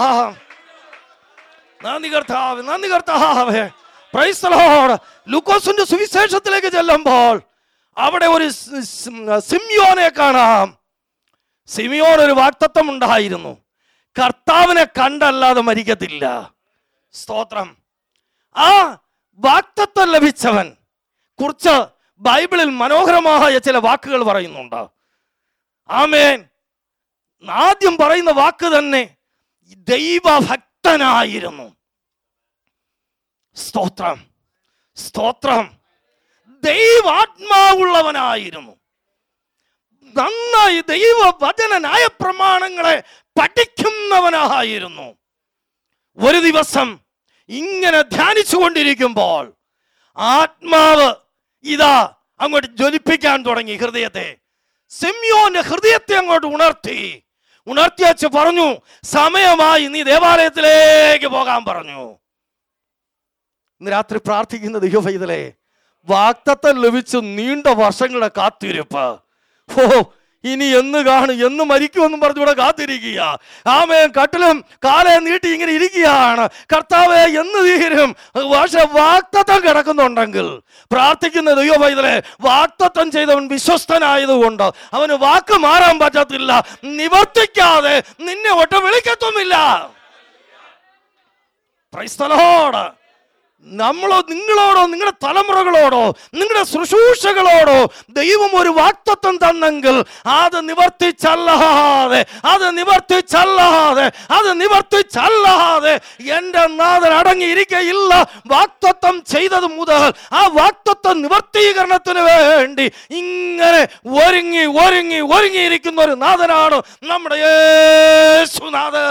Speaker 1: നന്ദി കർത്താവ് നന്ദി കർത്താവേ Praise the Lord. ലൂക്കോസിന്റെ സുവിശേഷത്തിലേക്ക് ചെല്ലുമ്പോൾ അവിടെ ഒരു സി- സി- സിംയോനെ കാണാം സിമിയോൻ ഒരു വാക്തത്വം ഉണ്ടായിരുന്നു കർത്താവിനെ കണ്ടല്ലാതെ മരിക്കത്തില്ല സ്തോത്രം ആ വാക്തത്വം ലഭിച്ചവൻ കുറിച്ച് ബൈബിളിൽ മനോഹരമായ ചില വാക്കുകൾ പറയുന്നുണ്ട് ആമേൻ ആദ്യം പറയുന്ന വാക്ക് തന്നെ ദൈവഭക്തനായിരുന്നു സ്തോത്രം സ്തോത്രം ദൈവാത്മാവുള്ളവനായിരുന്നു നന്നായി ദൈവ വചന ന്യായ പ്രമാണങ്ങളെ പഠിക്കുന്നവനായിരുന്നു ഒരു ദിവസം ഇങ്ങനെ ധ്യാനിച്ചു കൊണ്ടിരിക്കുമ്പോൾ ആത്മാവ് ഇതാ അങ്ങോട്ട് ജ്വലിപ്പിക്കാൻ തുടങ്ങി ഹൃദയത്തെ സിമ്യോന്റെ ഹൃദയത്തെ അങ്ങോട്ട് ഉണർത്തി ഉണർത്തി വച്ച് പറഞ്ഞു സമയമായി നീ ദേവാലയത്തിലേക്ക് പോകാൻ പറഞ്ഞു ഇന്ന് രാത്രി പ്രാർത്ഥിക്കുന്ന ദൈവവൈതലേ വാക്തത്വം ലഭിച്ച് നീണ്ട വർഷങ്ങളുടെ കാത്തിരിപ്പ് ഓ ഇനി എന്ന് കാണും എന്ന് മരിക്കുമെന്നും പറഞ്ഞുകൂടെ കാത്തിരിക്കുക ആമേൻ കട്ടിലും കാലെ നീട്ടി ഇങ്ങനെ ഇരിക്കുകയാണ് കർത്താവെ എന്ന് തീരും പക്ഷെ വാക്തത്വം കിടക്കുന്നുണ്ടെങ്കിൽ പ്രാർത്ഥിക്കുന്ന ദൈവ പൈതലെ വാക്തത്വം ചെയ്തവൻ വിശ്വസ്തനായതുകൊണ്ട് അവന് വാക്ക് മാറാൻ പറ്റത്തില്ല നിവർത്തിക്കാതെ നിന്നെ ഒട്ടും വിളിക്കത്തുമില്ല ക്രൈസ്തലോട് നമ്മളോ നിങ്ങളോടോ നിങ്ങളുടെ തലമുറകളോടോ നിങ്ങളുടെ ശുശ്രൂഷകളോടോ ദൈവം ഒരു വാക്തത്വം തന്നെങ്കിൽ അത് നിവർത്തിച്ചല്ലാതെ അത് നിവർത്തിച്ചല്ലാതെ അത് നിവർത്തിച്ചല്ലാതെ എൻ്റെ നാഥൻ അടങ്ങിയിരിക്കയില്ല വാക്തത്വം ചെയ്തത് മുതൽ ആ വാക്തത്വം നിവർത്തീകരണത്തിന് വേണ്ടി ഇങ്ങനെ ഒരുങ്ങി ഒരുങ്ങി ഒരുങ്ങിയിരിക്കുന്ന ഒരു നാഥനാണ് നമ്മുടെ യേശുനാഥൻ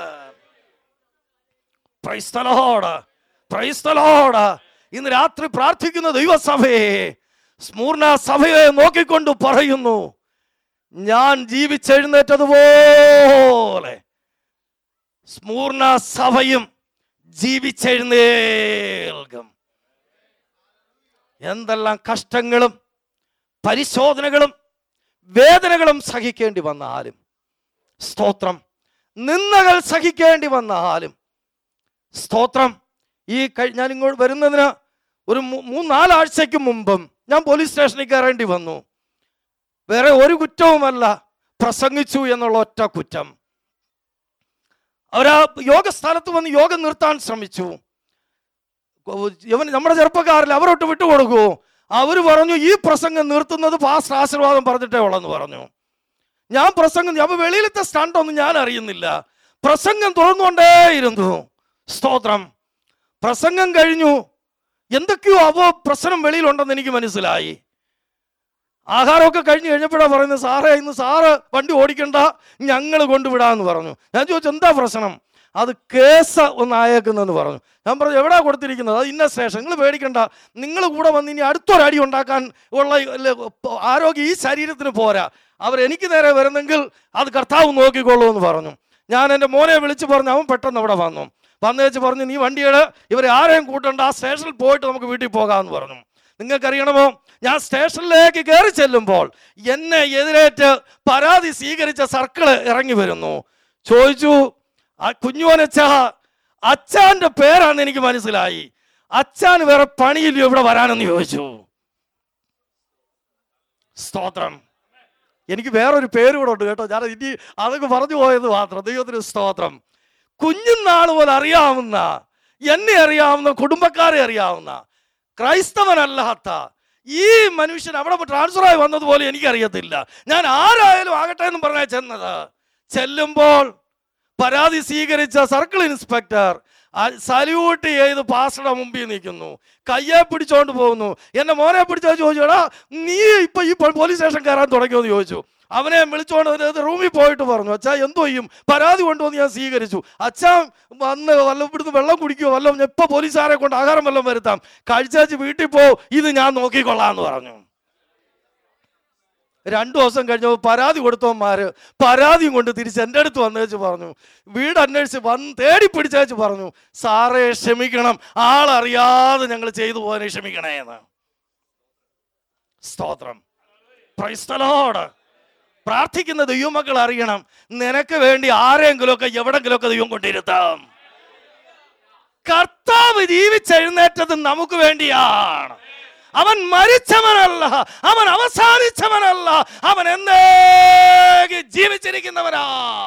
Speaker 1: ക്രൈസ്തലോട് ക്രൈസ്തലോട് ഇന്ന് രാത്രി പ്രാർത്ഥിക്കുന്ന ദൈവസഭയെ സ്മൂർണ സഭയെ നോക്കിക്കൊണ്ട് പറയുന്നു ഞാൻ ജീവിച്ചെഴുന്നേറ്റതുപോലെ സ്മൂർണ സഭയും ജീവിച്ചെഴുന്നേൽക്കും എന്തെല്ലാം കഷ്ടങ്ങളും പരിശോധനകളും വേദനകളും സഹിക്കേണ്ടി വന്നാലും സ്തോത്രം നിന്ദകൾ സഹിക്കേണ്ടി വന്നാലും സ്തോത്രം ഈ കഴി ഞാൻ ഇങ്ങോട്ട് വരുന്നതിന് ഒരു മൂ- മൂന്നാലാഴ്ചയ്ക്ക് മുമ്പും ഞാൻ പോലീസ് സ്റ്റേഷനിൽ കയറേണ്ടി വന്നു വേറെ ഒരു കുറ്റവുമല്ല പ്രസംഗിച്ചു എന്നുള്ള ഒറ്റ കുറ്റം അവരാ യോഗ സ്ഥലത്ത് വന്ന് യോഗം നിർത്താൻ ശ്രമിച്ചു ഇവൻ നമ്മുടെ ചെറുപ്പക്കാരിൽ അവരോട്ട് വിട്ടുകൊടുക്കൂ അവർ പറഞ്ഞു ഈ പ്രസംഗം നിർത്തുന്നത് പാസ്റ്റ് ആശീർവാദം പറഞ്ഞിട്ടേ ഉള്ളെന്ന് പറഞ്ഞു ഞാൻ പ്രസംഗം അപ്പൊ വെളിയിലത്തെ സ്റ്റണ്ടൊന്നും ഞാൻ അറിയുന്നില്ല പ്രസംഗം തുറന്നുകൊണ്ടേയിരുന്നു സ്തോത്രം പ്രസംഗം കഴിഞ്ഞു എന്തൊക്കെയോ അവ പ്രശ്നം വെളിയിലുണ്ടെന്ന് എനിക്ക് മനസ്സിലായി ആഹാരമൊക്കെ കഴിഞ്ഞ് കഴിഞ്ഞപ്പോഴാണ് പറയുന്നത് സാറേ ഇന്ന് സാറ് വണ്ടി ഓടിക്കണ്ട ഞങ്ങൾ കൊണ്ടുവിടാന്ന് പറഞ്ഞു ഞാൻ ചോദിച്ചു എന്താ പ്രശ്നം അത് കേസ് ഒന്ന് ആയേക്കുന്നെന്ന് പറഞ്ഞു ഞാൻ പറഞ്ഞു എവിടാ കൊടുത്തിരിക്കുന്നത് അത് ഇന്ന സ്റ്റേഷൻ നിങ്ങൾ പേടിക്കണ്ട നിങ്ങൾ കൂടെ വന്ന് ഇനി അടുത്തൊരടി ഉണ്ടാക്കാൻ ഉള്ള ഇല്ല, ആരോഗ്യം ഈ ശരീരത്തിന് പോരാ അവർ എനിക്ക് നേരെ വരുന്നെങ്കിൽ അത് കർത്താവ് നോക്കിക്കൊള്ളൂ എന്ന് പറഞ്ഞു ഞാൻ എൻ്റെ മോനെ വിളിച്ച് പറഞ്ഞു അവൻ പെട്ടെന്ന് അവിടെ വന്നു വന്നു വെച്ച് പറഞ്ഞു നീ വണ്ടിയുടെ ഇവരെ ആരെയും കൂട്ടണ്ട ആ സ്റ്റേഷനിൽ പോയിട്ട് നമുക്ക് വീട്ടിൽ പോകാമെന്ന് പറഞ്ഞു നിങ്ങൾക്കറിയണമോ ഞാൻ സ്റ്റേഷനിലേക്ക് കയറി ചെല്ലുമ്പോൾ എന്നെ എതിരേറ്റ് പരാതി സ്വീകരിച്ച സർക്കിള് ഇറങ്ങി വരുന്നു ചോദിച്ചു ആ കുഞ്ഞുവനച്ച അച്ഛാന്റെ പേരാണെന്ന് എനിക്ക് മനസ്സിലായി അച്ഛാന് വേറെ പണിയില്ലയോ ഇവിടെ വരാനെന്ന് ചോദിച്ചു സ്തോത്രം എനിക്ക് വേറൊരു പേര് കൂടെ ഉണ്ട് കേട്ടോ ഞാൻ ഇനി അതൊക്കെ പറഞ്ഞു പോയത് മാത്രം ദൈവത്തിന് സ്തോത്രം കുഞ്ഞുനാൾ പോലെ അറിയാവുന്ന എന്നെ അറിയാവുന്ന കുടുംബക്കാരെ അറിയാവുന്ന ക്രൈസ്തവനല്ലാത്ത ഈ മനുഷ്യൻ അവിടെ ട്രാൻസ്ഫർ ആയി വന്നതുപോലെ എനിക്കറിയത്തില്ല ഞാൻ ആരായാലും ആകട്ടെ എന്ന് പറഞ്ഞാൽ ചെന്നത് ചെല്ലുമ്പോൾ പരാതി സ്വീകരിച്ച സർക്കിൾ ഇൻസ്പെക്ടർ സല്യൂട്ട് ചെയ്ത് പാസ്റ്ററുടെ മുമ്പിൽ നിൽക്കുന്നു കയ്യെ പിടിച്ചോണ്ട് പോകുന്നു എന്നെ മോനെ പിടിച്ചോ ചോദിച്ചു എടാ നീ ഇപ്പൊ ഈ പോലീസ് സ്റ്റേഷൻ കയറാൻ തുടങ്ങിയോ എന്ന് ചോദിച്ചു അവനെ വിളിച്ചോണ്ട് അതിനകത്ത് റൂമിൽ പോയിട്ട് പറഞ്ഞു അച്ഛാ എന്തോ ചെയ്യും പരാതി കൊണ്ടുവന്ന് ഞാൻ സ്വീകരിച്ചു അച്ഛാ വന്ന് വല്ല ഇവിടുന്ന് വെള്ളം കുടിക്കുമോ വല്ലതും എപ്പോൾ പോലീസുകാരെ കൊണ്ട് ആഹാരം വല്ലതും വരുത്താം കഴിച്ചാച്ച് വീട്ടിൽ പോ ഇത് ഞാൻ നോക്കിക്കൊള്ളാന്ന് പറഞ്ഞു രണ്ടു ദിവസം കഴിഞ്ഞപ്പോൾ പരാതി കൊടുത്തവന്മാര് പരാതിയും കൊണ്ട് തിരിച്ച് എൻ്റെ അടുത്ത് വന്നേച്ച് പറഞ്ഞു വീട് അന്വേഷിച്ച് വന്ന് തേടി പിടിച്ചേച്ച് പറഞ്ഞു സാറേ ക്ഷമിക്കണം ആളറിയാതെ ഞങ്ങൾ ചെയ്തു പോകാനെ ക്ഷമിക്കണേ എന്ന് സ്തോത്രം ക്രൈസ്തലോട് പ്രാർത്ഥിക്കുന്ന ദൈവമക്കൾ അറിയണം നിനക്ക് വേണ്ടി ആരെങ്കിലുമൊക്കെ എവിടെങ്കിലുമൊക്കെ ദൈവം കൊണ്ടിരുത്താം കർത്താവ് ജീവിച്ചെഴുന്നേറ്റത് നമുക്ക് വേണ്ടിയാണ് അവൻ മരിച്ചവനല്ല അവൻ അവസാനിച്ചവനല്ല അവൻ എന്നേക്ക് ജീവിച്ചിരിക്കുന്നവനാ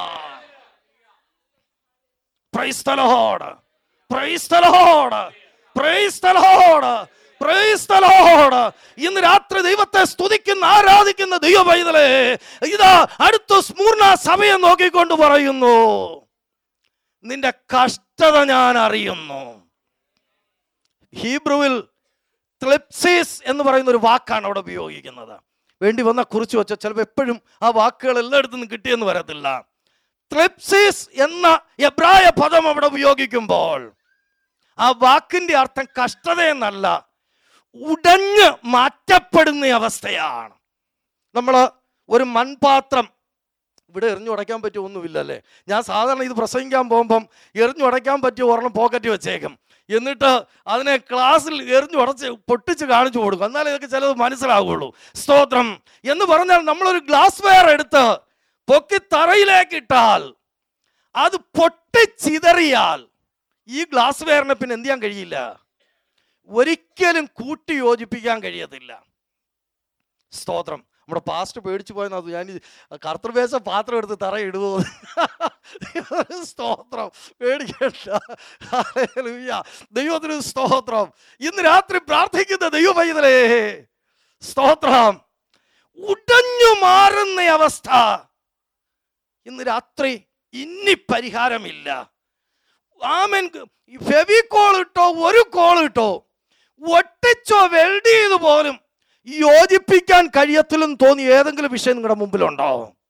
Speaker 1: praise the Lord. Praise the Lord. Praise the Lord. Praise the Lord. ഇന്ന് രാത്രി ദൈവത്തെ സ്തുതിക്കുന്ന ആരാധിക്കുന്ന ദൈവ പൈതലേ ഇതാ അടുത്ത സ്മൂർണ സഭയെ നോക്കിക്കൊണ്ട് പറയുന്നു നിന്റെ കഷ്ടത ഞാൻ അറിയുന്നു ഹീബ്രുവിൽ ക്ലിപ്സിസ് എന്ന് പറയുന്ന ഒരു വാക്കാണ് അവിടെ ഉപയോഗിക്കുന്നത് വേണ്ടി വന്ന കുറിച്ച് വെച്ച ചിലപ്പോൾ എപ്പോഴും ആ വാക്കുകൾ എല്ലായിടത്തു നിന്നും കിട്ടിയെന്ന് വരത്തില്ല ക്ലിപ്സിസ് എന്ന എബ്രായ പദം അവിടെ ഉപയോഗിക്കുമ്പോൾ ആ വാക്കിന്റെ അർത്ഥം കഷ്ടത എന്നല്ല ഉടഞ്ഞ് മാറ്റപ്പെടുന്ന അവസ്ഥയാണ് നമ്മൾ ഒരു മൺപാത്രം ഇവിടെ എറിഞ്ഞുടയ്ക്കാൻ പറ്റിയ ഒന്നുമില്ലല്ലേ ഞാൻ സാധാരണ ഇത് പ്രസംഗിക്കാൻ പോകുമ്പം എറിഞ്ഞുടയ്ക്കാൻ പറ്റിയ ഒരെണ്ണം പോക്കറ്റ് വെച്ചേക്കും എന്നിട്ട് അതിനെ ക്ലാസ്സിൽ എറിഞ്ഞുടച്ച് പൊട്ടിച്ച് കാണിച്ചു കൊടുക്കും എന്നാലേ ഇതൊക്കെ ചിലത് മനസ്സിലാവുള്ളൂ സ്തോത്രം എന്ന് പറഞ്ഞാൽ നമ്മളൊരു ഗ്ലാസ് വെയർ എടുത്ത് പൊക്കി തറയിലേക്ക് ഇട്ടാൽ അത് പൊട്ടിച്ചിതറിയാൽ ഈ ഗ്ലാസ് വെയറിനെ പിന്നെ എന്ത് ചെയ്യാൻ കഴിയില്ല ഒരിക്കലും കൂട്ടി യോജിപ്പിക്കാൻ കഴിയത്തില്ല സ്തോത്രം നമ്മുടെ പാസ്റ്റ് പേടിച്ചു പോയെന്നത് ഞാൻ ഈ കർത്തൃവേശ പാത്രം എടുത്ത് തറ ഇടുവോ സ്തോത്രം പേടിക്കണ്ട ഹല്ലേലൂയ. ദൈവത്തിന് സ്തോത്രം ഇന്ന് രാത്രി പ്രാർത്ഥിക്കുന്ന ദൈവ പൈതലേ സ്തോത്രം ഉടഞ്ഞു മാറുന്ന അവസ്ഥ ഇന്ന് രാത്രി ഇനി പരിഹാരമില്ല ആമൻ ഫെവിക്കോൾ ഇട്ടോ ഒരു കോൾ ഇട്ടോ ഒട്ടിച്ചോ വെൽഡ് ചെയ്തു പോലും യോജിപ്പിക്കാൻ കഴിയത്തില്ലെന്ന് തോന്നി ഏതെങ്കിലും വിഷയം നിങ്ങളുടെ മുമ്പിലുണ്ടോ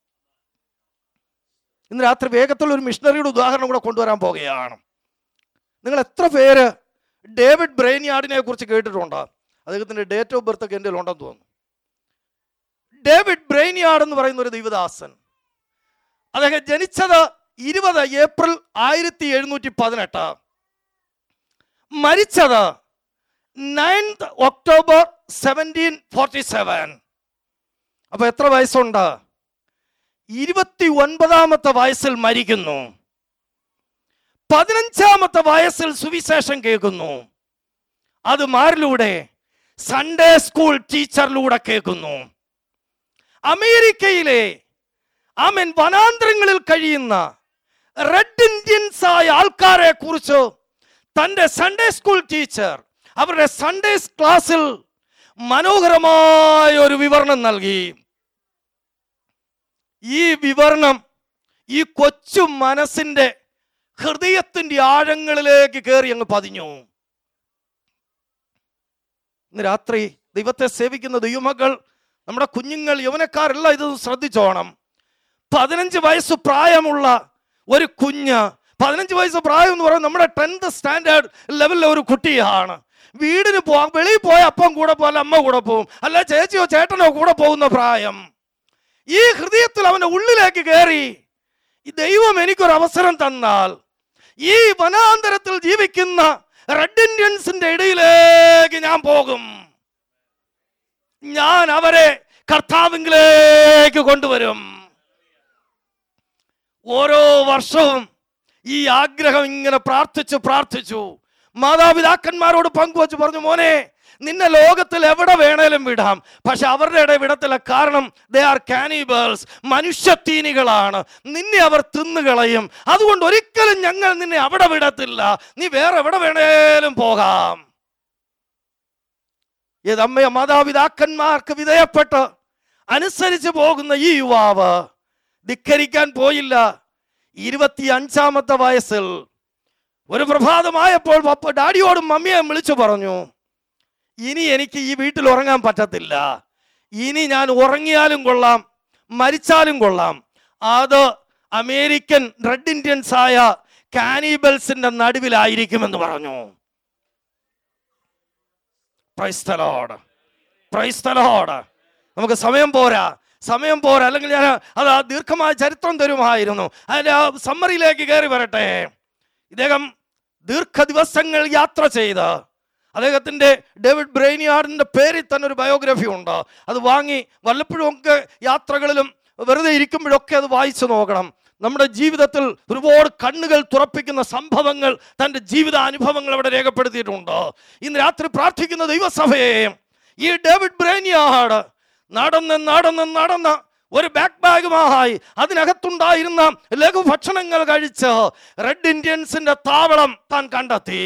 Speaker 1: ഇന്ന് രാത്രി വേഗത്തിലുള്ള ഒരു മിഷണറിയുടെ ഉദാഹരണം കൂടെ കൊണ്ടുവരാൻ പോകുകയാണ് നിങ്ങൾ എത്ര പേര് ഡേവിഡ് ബ്രെയിൻയാർഡിനെ കുറിച്ച് കേട്ടിട്ടുണ്ടോ അദ്ദേഹത്തിന്റെ ഡേറ്റ് ഓഫ് ബർത്ത് ഒക്കെ എൻ്റെ ഉണ്ടെന്ന് തോന്നുന്നു ഡേവിഡ് ബ്രെയിൻയാർഡ് എന്ന് പറയുന്ന ഒരു ദൈവദാസൻ അദ്ദേഹം ജനിച്ചത് ഇരുപത് ഏപ്രിൽ ആയിരത്തി എഴുന്നൂറ്റി പതിനെട്ട് മരിച്ചത് ninth October seventeen forty seven അപ്പൊ എത്ര വയസ്സുണ്ട് ഇരുപത്തി ഒൻപതാമത്തെ വയസ്സിൽ മരിക്കുന്നു പതിനഞ്ചാമത്തെ വയസ്സിൽ സുവിശേഷം കേൾക്കുന്നു അത് മാരിലൂടെ സൺഡേ സ്കൂൾ ടീച്ചറിലൂടെ കേൾക്കുന്നു അമേരിക്കയിലെ ആമൻ വനാന്തരങ്ങളിൽ കഴിയുന്ന റെഡ് ഇന്ത്യൻസ് ആയ ആൾക്കാരെ കുറിച്ച് തൻ്റെ സൺഡേ സ്കൂൾ ടീച്ചർ അവരുടെ സൺഡേ ക്ലാസ്സിൽ മനോഹരമായ ഒരു വിവരണം നൽകി ഈ വിവരണം ഈ കൊച്ചു മനസ്സിന്റെ ഹൃദയത്തിന്റെ ആഴങ്ങളിലേക്ക് കയറി അങ്ങ് പതിഞ്ഞു ഇന്ന് രാത്രി ദൈവത്തെ സേവിക്കുന്ന ദൈവമക്കൾ നമ്മുടെ കുഞ്ഞുങ്ങൾ യൗവനക്കാരെല്ലാം ഇത് ശ്രദ്ധിച്ചോണം പതിനഞ്ച് വയസ്സ് പ്രായമുള്ള ഒരു കുഞ്ഞ് പതിനഞ്ച് വയസ്സ് പ്രായം എന്ന് പറയുന്നത് നമ്മുടെ ടെൻത്ത് സ്റ്റാൻഡേർഡ് ലെവലിലെ ഒരു കുട്ടിയാണ് വീടിന് പോകാൻ വെളിയിൽ പോയ അപ്പം കൂടെ പോലെ അമ്മ കൂടെ പോകും അല്ല ചേച്ചിയോ ചേട്ടനോ കൂടെ പോകുന്ന പ്രായം ഈ ഹൃദയത്തിൽ അവന്റെ ഉള്ളിലേക്ക് കയറി ഈ ദൈവം എനിക്കൊരു അവസരം തന്നാൽ ഈ വനാന്തരത്തിൽ ജീവിക്കുന്ന റെഡ് ഇന്ത്യൻസിന്റെ ഇടയിലേക്ക് ഞാൻ പോകും ഞാൻ അവരെ കർത്താവിങ്കിലേക്ക് കൊണ്ടുവരും ഓരോ വർഷവും ഈ ആഗ്രഹം ഇങ്ങനെ പ്രാർത്ഥിച്ചു പ്രാർത്ഥിച്ചു മാതാപിതാക്കന്മാരോട് പങ്കുവച്ച് പറഞ്ഞു മോനെ നിന്നെ ലോകത്തിൽ എവിടെ വേണേലും വിടാം പക്ഷെ അവരുടെ ഇടയിൽ വിടത്തില്ല കാരണം ദേ ആർ കാനിബേൾസ് മനുഷ്യത്തീനികളാണ് നിന്നെ അവർ തിന്നുകളയും അതുകൊണ്ട് ഒരിക്കലും ഞങ്ങൾ നിന്നെ അവിടെ വിടത്തില്ല നീ വേറെ എവിടെ വേണേലും പോകാം ഏതമ്മയ മാതാപിതാക്കന്മാർക്ക് വിധേയപ്പെട്ട് അനുസരിച്ച് പോകുന്ന ഈ യുവാവ് ധിക്കരിക്കാൻ പോയില്ല ഇരുപത്തി അഞ്ചാമത്തെ വയസ്സിൽ ഒരു പ്രഭാതമായപ്പോൾ പപ്പ ഡാഡിയോടും മമ്മിയെ വിളിച്ചു പറഞ്ഞു ഇനി എനിക്ക് ഈ വീട്ടിൽ ഉറങ്ങാൻ പറ്റത്തില്ല ഇനി ഞാൻ ഉറങ്ങിയാലും കൊള്ളാം മരിച്ചാലും കൊള്ളാം അത് അമേരിക്കൻ റെഡ് ഇന്ത്യൻസ് ആയ കാനിബൽസിന്റെ നടുവിലായിരിക്കുമെന്ന് പറഞ്ഞു പ്രൈസ്തലോട് പ്രൈസ്തലോട് നമുക്ക് സമയം പോരാ സമയം പോരാ അല്ലെങ്കിൽ ഞാൻ അത് ആ ദീർഘമായ ചരിത്രം തരുമായിരുന്നു അതിന്റെ ആ സമ്മറിയിലേക്ക് കയറി വരട്ടെ ഇദ്ദേഹം ദീർഘ ദിവസങ്ങൾ യാത്ര ചെയ്ത് അദ്ദേഹത്തിന്റെ ഡേവിഡ് ബ്രെയിനിയാർഡിന്റെ പേരിൽ തന്നെ ഒരു ബയോഗ്രഫി ഉണ്ട് അത് വാങ്ങി വല്ലപ്പോഴും ഒക്കെ യാത്രകളിലും വെറുതെ ഇരിക്കുമ്പോഴൊക്കെ അത് വായിച്ചു നോക്കണം നമ്മുടെ ജീവിതത്തിൽ ഒരുപാട് കണ്ണുകൾ തുറപ്പിക്കുന്ന സംഭവങ്ങൾ തൻ്റെ ജീവിത അനുഭവങ്ങൾ അവിടെ രേഖപ്പെടുത്തിയിട്ടുണ്ട് ഇന്ന് രാത്രി പ്രാർത്ഥിക്കുന്ന ദൈവസഭയെ ഈ ഡേവിഡ് ബ്രെയിനിയാർഡ് നടന്ന് നടന്ന് നടന്ന് ഒരു ബാക്ക് ബാഗുമായി അതിനകത്തുണ്ടായിരുന്ന ലഘുഭക്ഷണങ്ങൾ കഴിച്ച് റെഡ് ഇന്ത്യൻസിന്റെ താവളം താൻ കണ്ടെത്തി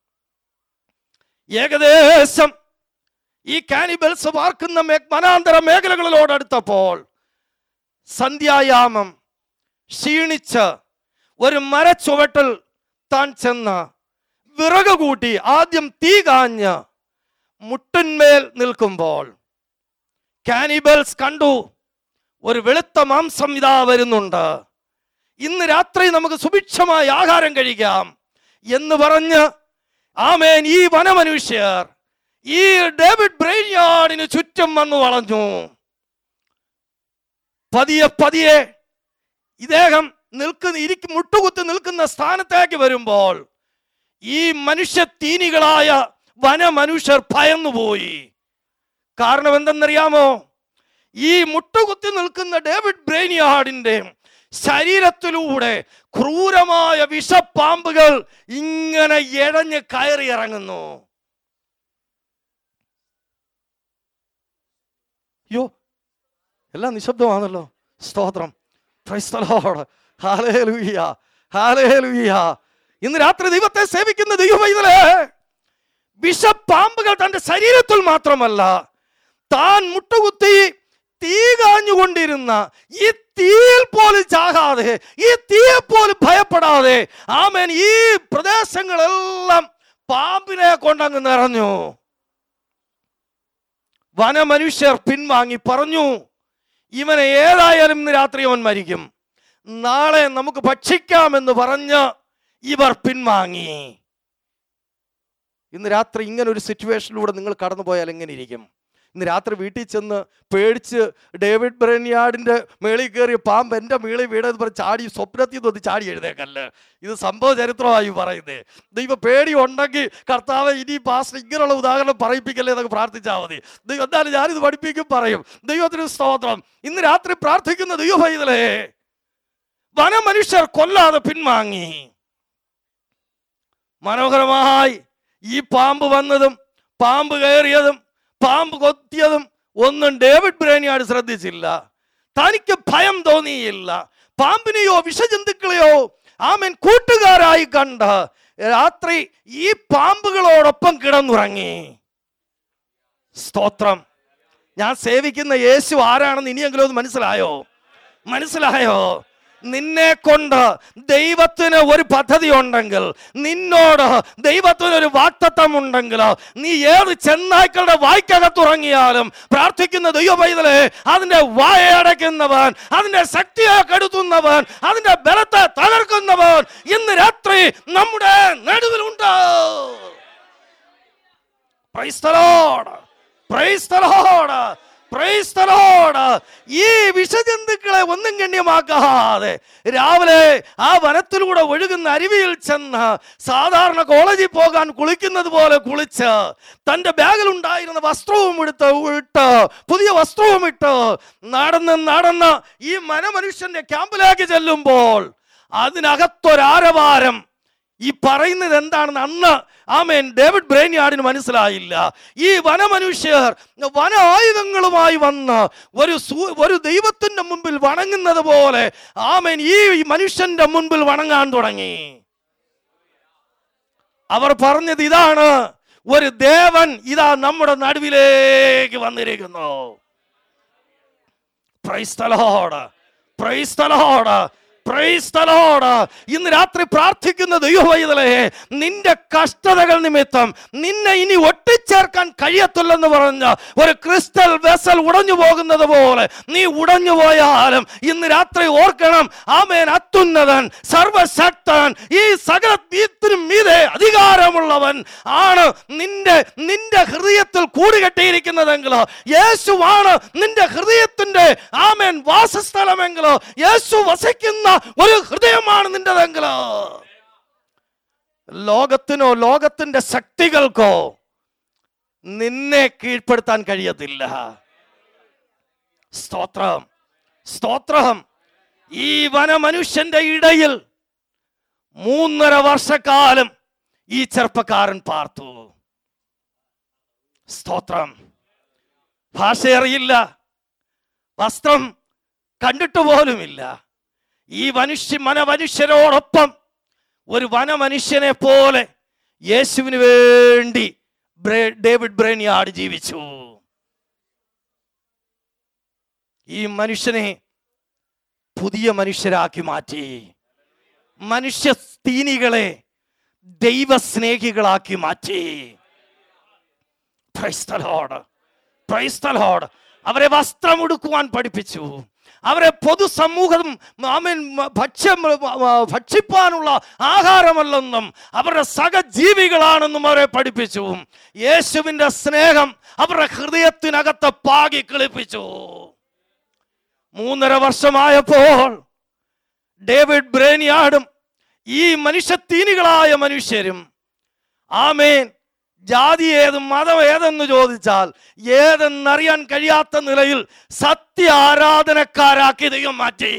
Speaker 1: ഏകദേശം ഈ കാനിബൽസ് പാർക്കുന്ന മേ- വനാന്തര മേഖലകളിലോട് അടുത്തപ്പോൾ സന്ധ്യായാമം ക്ഷീണിച്ച് ഒരു മരച്ചുവട്ടിൽ താൻ ചെന്ന് വിറക് കൂട്ടി ആദ്യം തീ കാഞ്ഞ് മുട്ടിന്മേൽ നിൽക്കുമ്പോൾ കാനിബൽസ് കണ്ടു ഒരു വെളുത്ത മാംസം ഇതാ വരുന്നുണ്ട് ഇന്ന് രാത്രി നമുക്ക് സുഭിക്ഷമായ ആഹാരം കഴിക്കാം എന്ന് പറഞ്ഞ് ആമേൻ ഈ വനമനുഷ്യർ ഈ ഡേവിഡ് ബ്രെയിൻയാർഡിന് ചുറ്റും വന്നു വളഞ്ഞു പതിയെ പതിയെ ഇദ്ദേഹം നിൽക്കുന്ന ഇരിക്കും മുട്ടുകുത്തി നിൽക്കുന്ന സ്ഥാനത്തേക്ക് വരുമ്പോൾ ഈ മനുഷ്യ തീനികളായ വനമനുഷ്യർ ഭയന്നുപോയി കാരണം എന്തെന്നറിയാമോ ഈ മുട്ടുകുത്തി നിൽക്കുന്ന ഡേവിഡ് ബ്രെയിനിയാർഡിന്റെ ശരീരത്തിലൂടെ ക്രൂരമായ വിഷപ്പാമ്പുകൾ ഇങ്ങനെ ഇഴഞ്ഞ് കയറി ഇറങ്ങുന്നു യോ എല്ലാം നിശബ്ദമാണല്ലോ സ്തോത്രം ക്രൈസ്തലോട് ഹാലേലുയ്യ ഹാലേലുയ്യ ഇന്ന് രാത്രി ദൈവത്തെ സേവിക്കുന്ന ദൈവമൈതലേ വിഷപ്പാമ്പുകൾ തന്റെ ശരീരത്തിൽ മാത്രമല്ല താൻ മുട്ടുകുത്തി തീ കാഞ്ഞുകൊണ്ടിരുന്ന ഈ തീയിൽ പോലും ചാകാതെ ഈ തീയെ പോലും ഭയപ്പെടാതെ ആമേൻ ഈ പ്രദേശങ്ങളെല്ലാം പാമ്പിനെ കൊണ്ടങ്ങ് നിറഞ്ഞു വനമനുഷ്യർ പിൻവാങ്ങി പറഞ്ഞു ഇവനെ ഏതായാലും ഇന്ന് രാത്രി അവൻ മരിക്കും നാളെ നമുക്ക് ഭക്ഷിക്കാമെന്ന് പറഞ്ഞ് ഇവർ പിൻവാങ്ങി ഇന്ന് രാത്രി ഇങ്ങനെ ഒരു സിറ്റുവേഷനിലൂടെ നിങ്ങൾ കടന്നു പോയാൽ എങ്ങനെ ഇരിക്കും ഇന്ന് രാത്രി വീട്ടിൽ ചെന്ന് പേടിച്ച് ഡേവിഡ് ബ്രെയിൻയാർഡിന്റെ മേളിൽ കയറിയ പാമ്പ് എൻ്റെ മേളിൽ വീടെന്ന് പറഞ്ഞ് ചാടി സ്വപ്നത്തിൽ നിന്ന് ചാടി എഴുതേക്കല്ല ഇത് സംഭവ ചരിത്രമായി പറയുന്നത് ദൈവ പേടി ഉണ്ടെങ്കിൽ കർത്താവ് ഇനി പാസ്റ്റർ ഇങ്ങനെയുള്ള ഉദാഹരണം പറയിപ്പിക്കല്ലേ എന്നൊക്കെ പ്രാർത്ഥിച്ചാൽ മതി ദൈവം എന്തായാലും ഞാനിത് പഠിപ്പിക്കും പറയും ദൈവത്തിന് സ്തോത്രം ഇന്ന് രാത്രി പ്രാർത്ഥിക്കുന്ന ദൈവഭൈതലേ വനമനുഷ്യർ കൊല്ലാതെ പിൻവാങ്ങി മനോഹരമായി ഈ പാമ്പ് വന്നതും പാമ്പ് കയറിയതും പാമ്പ് കൊത്തിയതും ഒന്നും ഡേവിഡ് ബ്രേനിയാട് ശ്രദ്ധിച്ചില്ല തനിക്ക് ഭയം തോന്നിയില്ല പാമ്പിനെയോ വിഷജന്തുക്കളെയോ ആമൻ കൂട്ടുകാരായി കണ്ട് രാത്രി ഈ പാമ്പുകളോടൊപ്പം കിടന്നുറങ്ങി സ്തോത്രം ഞാൻ സേവിക്കുന്ന യേശു ആരാണെന്ന് ഇനിയെങ്കിലും ഒന്ന് മനസ്സിലായോ മനസ്സിലായോ നിന്നെ കൊണ്ട് ദൈവത്തിന് ഒരു പദ്ധതി ഉണ്ടെങ്കിൽ നിന്നോട് ദൈവത്തിന് ഒരു വാക്തത്വം ഉണ്ടെങ്കിൽ നീ ഏത് ചെന്നായ്ക്കളുടെ വായ്ക്കകത്തുറങ്ങിയാലും പ്രാർത്ഥിക്കുന്ന ദൈവ പൈതലെ അതിന്റെ വായടയ്ക്കുന്നവൻ അതിന്റെ ശക്തിയെ കെടുത്തുന്നവൻ അതിന്റെ ബലത്തെ തകർക്കുന്നവൻ ഇന്ന് രാത്രി നമ്മുടെ നടുവിലുണ്ട് Praise the Lord. Praise the Lord. Praise the Lord. ഈ വിഷജന്തുക്കളെ ഒന്നും ഗണ്യമാക്കാതെ രാവിലെ ആ വനത്തിലൂടെ ഒഴുകുന്ന അരുവിയിൽ ചെന്ന് സാധാരണ കോളേജിൽ പോകാൻ കുളിക്കുന്നത് പോലെ കുളിച്ച് തന്റെ ബാഗിൽ ഉണ്ടായിരുന്ന വസ്ത്രവും എടുത്ത് ഇട്ട് പുതിയ വസ്ത്രവും ഇട്ട് നടന്ന് നടന്ന് ഈ മനമനുഷ്യന്റെ ക്യാമ്പിലേക്ക് ചെല്ലുമ്പോൾ അതിനകത്തൊരാരവാരം ഈ പറയുന്നത് എന്താണെന്ന് അന്ന് ആമേൻ ഡേവിഡ് ബ്രെയിൻയാർഡിന് മനസ്സിലായില്ല ഈ വനമനുഷ്യർ വന ആയുധങ്ങളുമായി വന്ന് ഒരു സൂ- ഒരു ദൈവത്തിന്റെ മുമ്പിൽ വണങ്ങുന്നത് പോലെ ആമേൻ ഈ മനുഷ്യന്റെ മുൻപിൽ വണങ്ങാൻ തുടങ്ങി അവർ പറഞ്ഞത് ഇതാണ് ഒരു ദേവൻ ഇതാ നമ്മുടെ നടുവിലേക്ക് വന്നിരിക്കുന്നു praise the Lord. Praise the Lord. Praise the Lord. ഇന്ന് രാത്രി പ്രാർത്ഥിക്കുന്ന ദൈവവൈതലേ നിന്റെ കഷ്ടതകൾ നിമിത്തം നിന്നെ ഇനി ഒട്ടിച്ചേർക്കാൻ കഴിയത്തില്ലെന്ന് പറഞ്ഞ ഒരു ക്രിസ്റ്റൽ വെസൽ ഉടഞ്ഞു പോകുന്നത് പോലെ നീ ഉടഞ്ഞു പോയാലും ഇന്ന് രാത്രി ഓർക്കണം ആമേൻ അത്യുന്നതൻ സർവശക്തൻ ഈ സകല തീത്തിനും മീതെ അധികാരമുള്ളവൻ ആണ് നിന്റെ നിന്റെ ഹൃദയത്തിൽ കൂടുകെട്ടിയിരിക്കുന്നതെങ്കിലോ യേശുവാണ് നിന്റെ ഹൃദയത്തിന്റെ ആമേൻ വാസസ്ഥലമെങ്കിലോ യേശു വസിക്കുന്ന ഒരു ഹൃദയമാണ് നിന്റെതെങ്കിലോ ലോകത്തിനോ ലോകത്തിന്റെ ശക്തികൾക്കോ നിന്നെ കീഴ്പ്പെടുത്താൻ കഴിയത്തില്ല സ്തോത്രം സ്തോത്രം ഈ വനമനുഷ്യന്റെ ഇടയിൽ മൂന്നര വർഷക്കാലം ഈ ചെറുപ്പക്കാരൻ പാർത്തു സ്തോത്രം ഭാഷ അറിയില്ല വസ്ത്രം കണ്ടിട്ട് പോലുമില്ല ഈ മനുഷ്യ മനമനുഷ്യരോടൊപ്പം ഒരു വനമനുഷ്യനെ പോലെ യേശുവിന് വേണ്ടി ബ്രേ- ഡേവിഡ് ബ്രേനിയാട് ജീവിച്ചു ഈ മനുഷ്യനെ പുതിയ മനുഷ്യരാക്കി മാറ്റി മനുഷ്യ സ്തീനികളെ ദൈവസ്നേഹികളാക്കി മാറ്റി Praise the Lord. Praise the Lord. അവരെ വസ്ത്രം ഉടുക്കുവാൻ പഠിപ്പിച്ചു അവരെ പൊതുസമൂഹം ആമേൻ ഭക്ഷ്യ ഭക്ഷിപ്പാനുള്ള ആഹാരമല്ലെന്നും അവരുടെ സഹജീവികളാണെന്നും അവരെ പഠിപ്പിച്ചു യേശുവിന്റെ സ്നേഹം അവരുടെ ഹൃദയത്തിനകത്ത് പാകി കിളിപ്പിച്ചു മൂന്നര വർഷമായപ്പോൾ ഡേവിഡ് ബ്രേനിയാടും ഈ മനുഷ്യത്തീനികളായ മനുഷ്യരും ആമേൻ ജാതി ഏതും മതം ഏതെന്ന് ചോദിച്ചാൽ ഏതെന്നറിയാൻ കഴിയാത്ത നിലയിൽ സത്യ ആരാധനക്കാരാക്കി ദൈവം മാറ്റി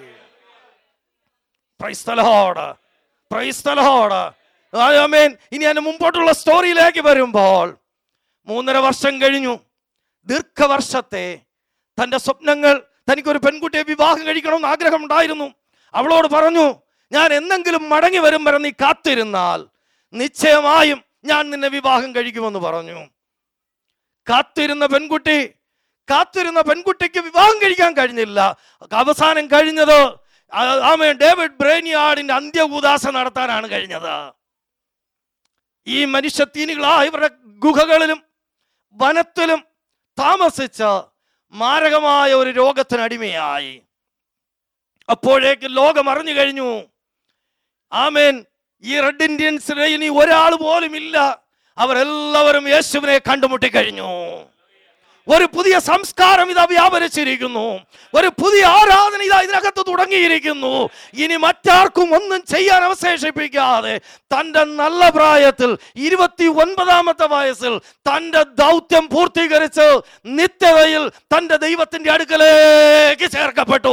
Speaker 1: Praise the Lord. Praise the Lord. ആമേൻ ഇനി അതിന് മുമ്പോട്ടുള്ള സ്റ്റോറിയിലേക്ക് വരുമ്പോൾ മൂന്നര വർഷം കഴിഞ്ഞു ദീർഘവർഷത്തെ തന്റെ സ്വപ്നങ്ങൾ തനിക്കൊരു പെൺകുട്ടിയെ വിവാഹം കഴിക്കണമെന്ന് ആഗ്രഹം ഉണ്ടായിരുന്നു അവളോട് പറഞ്ഞു ഞാൻ എന്തെങ്കിലും മടങ്ങി വരും വരെ നീ കാത്തിരുന്നാൽ നിശ്ചയമായും ഞാൻ നിന്നെ വിവാഹം കഴിക്കുമെന്ന് പറഞ്ഞു കാത്തിരുന്ന പെൺകുട്ടി കാത്തിരുന്ന പെൺകുട്ടിക്ക് വിവാഹം കഴിക്കാൻ കഴിഞ്ഞില്ല അവസാനം കഴിഞ്ഞത് ആ- ആമേ ഡേവിഡ് ബ്രേനിയാടിന്റെ അന്ത്യകൂദാശ നടത്താനാണ് കഴിഞ്ഞത് ഈ മനുഷ്യത്തീനികളാ ഇവരുടെ ഗുഹകളിലും വനത്തിലും താമസിച്ച് മാരകമായ ഒരു രോഗത്തിന് അടിമയായി അപ്പോഴേക്ക് ലോകം അറിഞ്ഞു കഴിഞ്ഞു ആമേൻ ഈ റെഡ് ഇന്ത്യൻസിന് ഇനി ഒരാൾ പോലും ഇല്ല അവരെല്ലാവരും യേശുവിനെ കണ്ടുമുട്ടി കഴിഞ്ഞു ഒരു പുതിയ സംസ്കാരം ഇതാ വ്യാപരിച്ചിരിക്കുന്നു ഒരു പുതിയ ആരാധന ഇതാ ഇതിനകത്ത് തുടങ്ങിയിരിക്കുന്നു ഇനി മറ്റാർക്കും ഒന്നും ചെയ്യാൻ അവശേഷിപ്പിക്കാതെ തന്റെ നല്ല പ്രായത്തിൽ ഇരുപത്തി ഒൻപതാമത്തെ വയസ്സിൽ തന്റെ ദൗത്യം പൂർത്തീകരിച്ച് നിത്യതയിൽ തന്റെ ദൈവത്തിന്റെ അടുക്കലേക്ക് ചേർക്കപ്പെട്ടു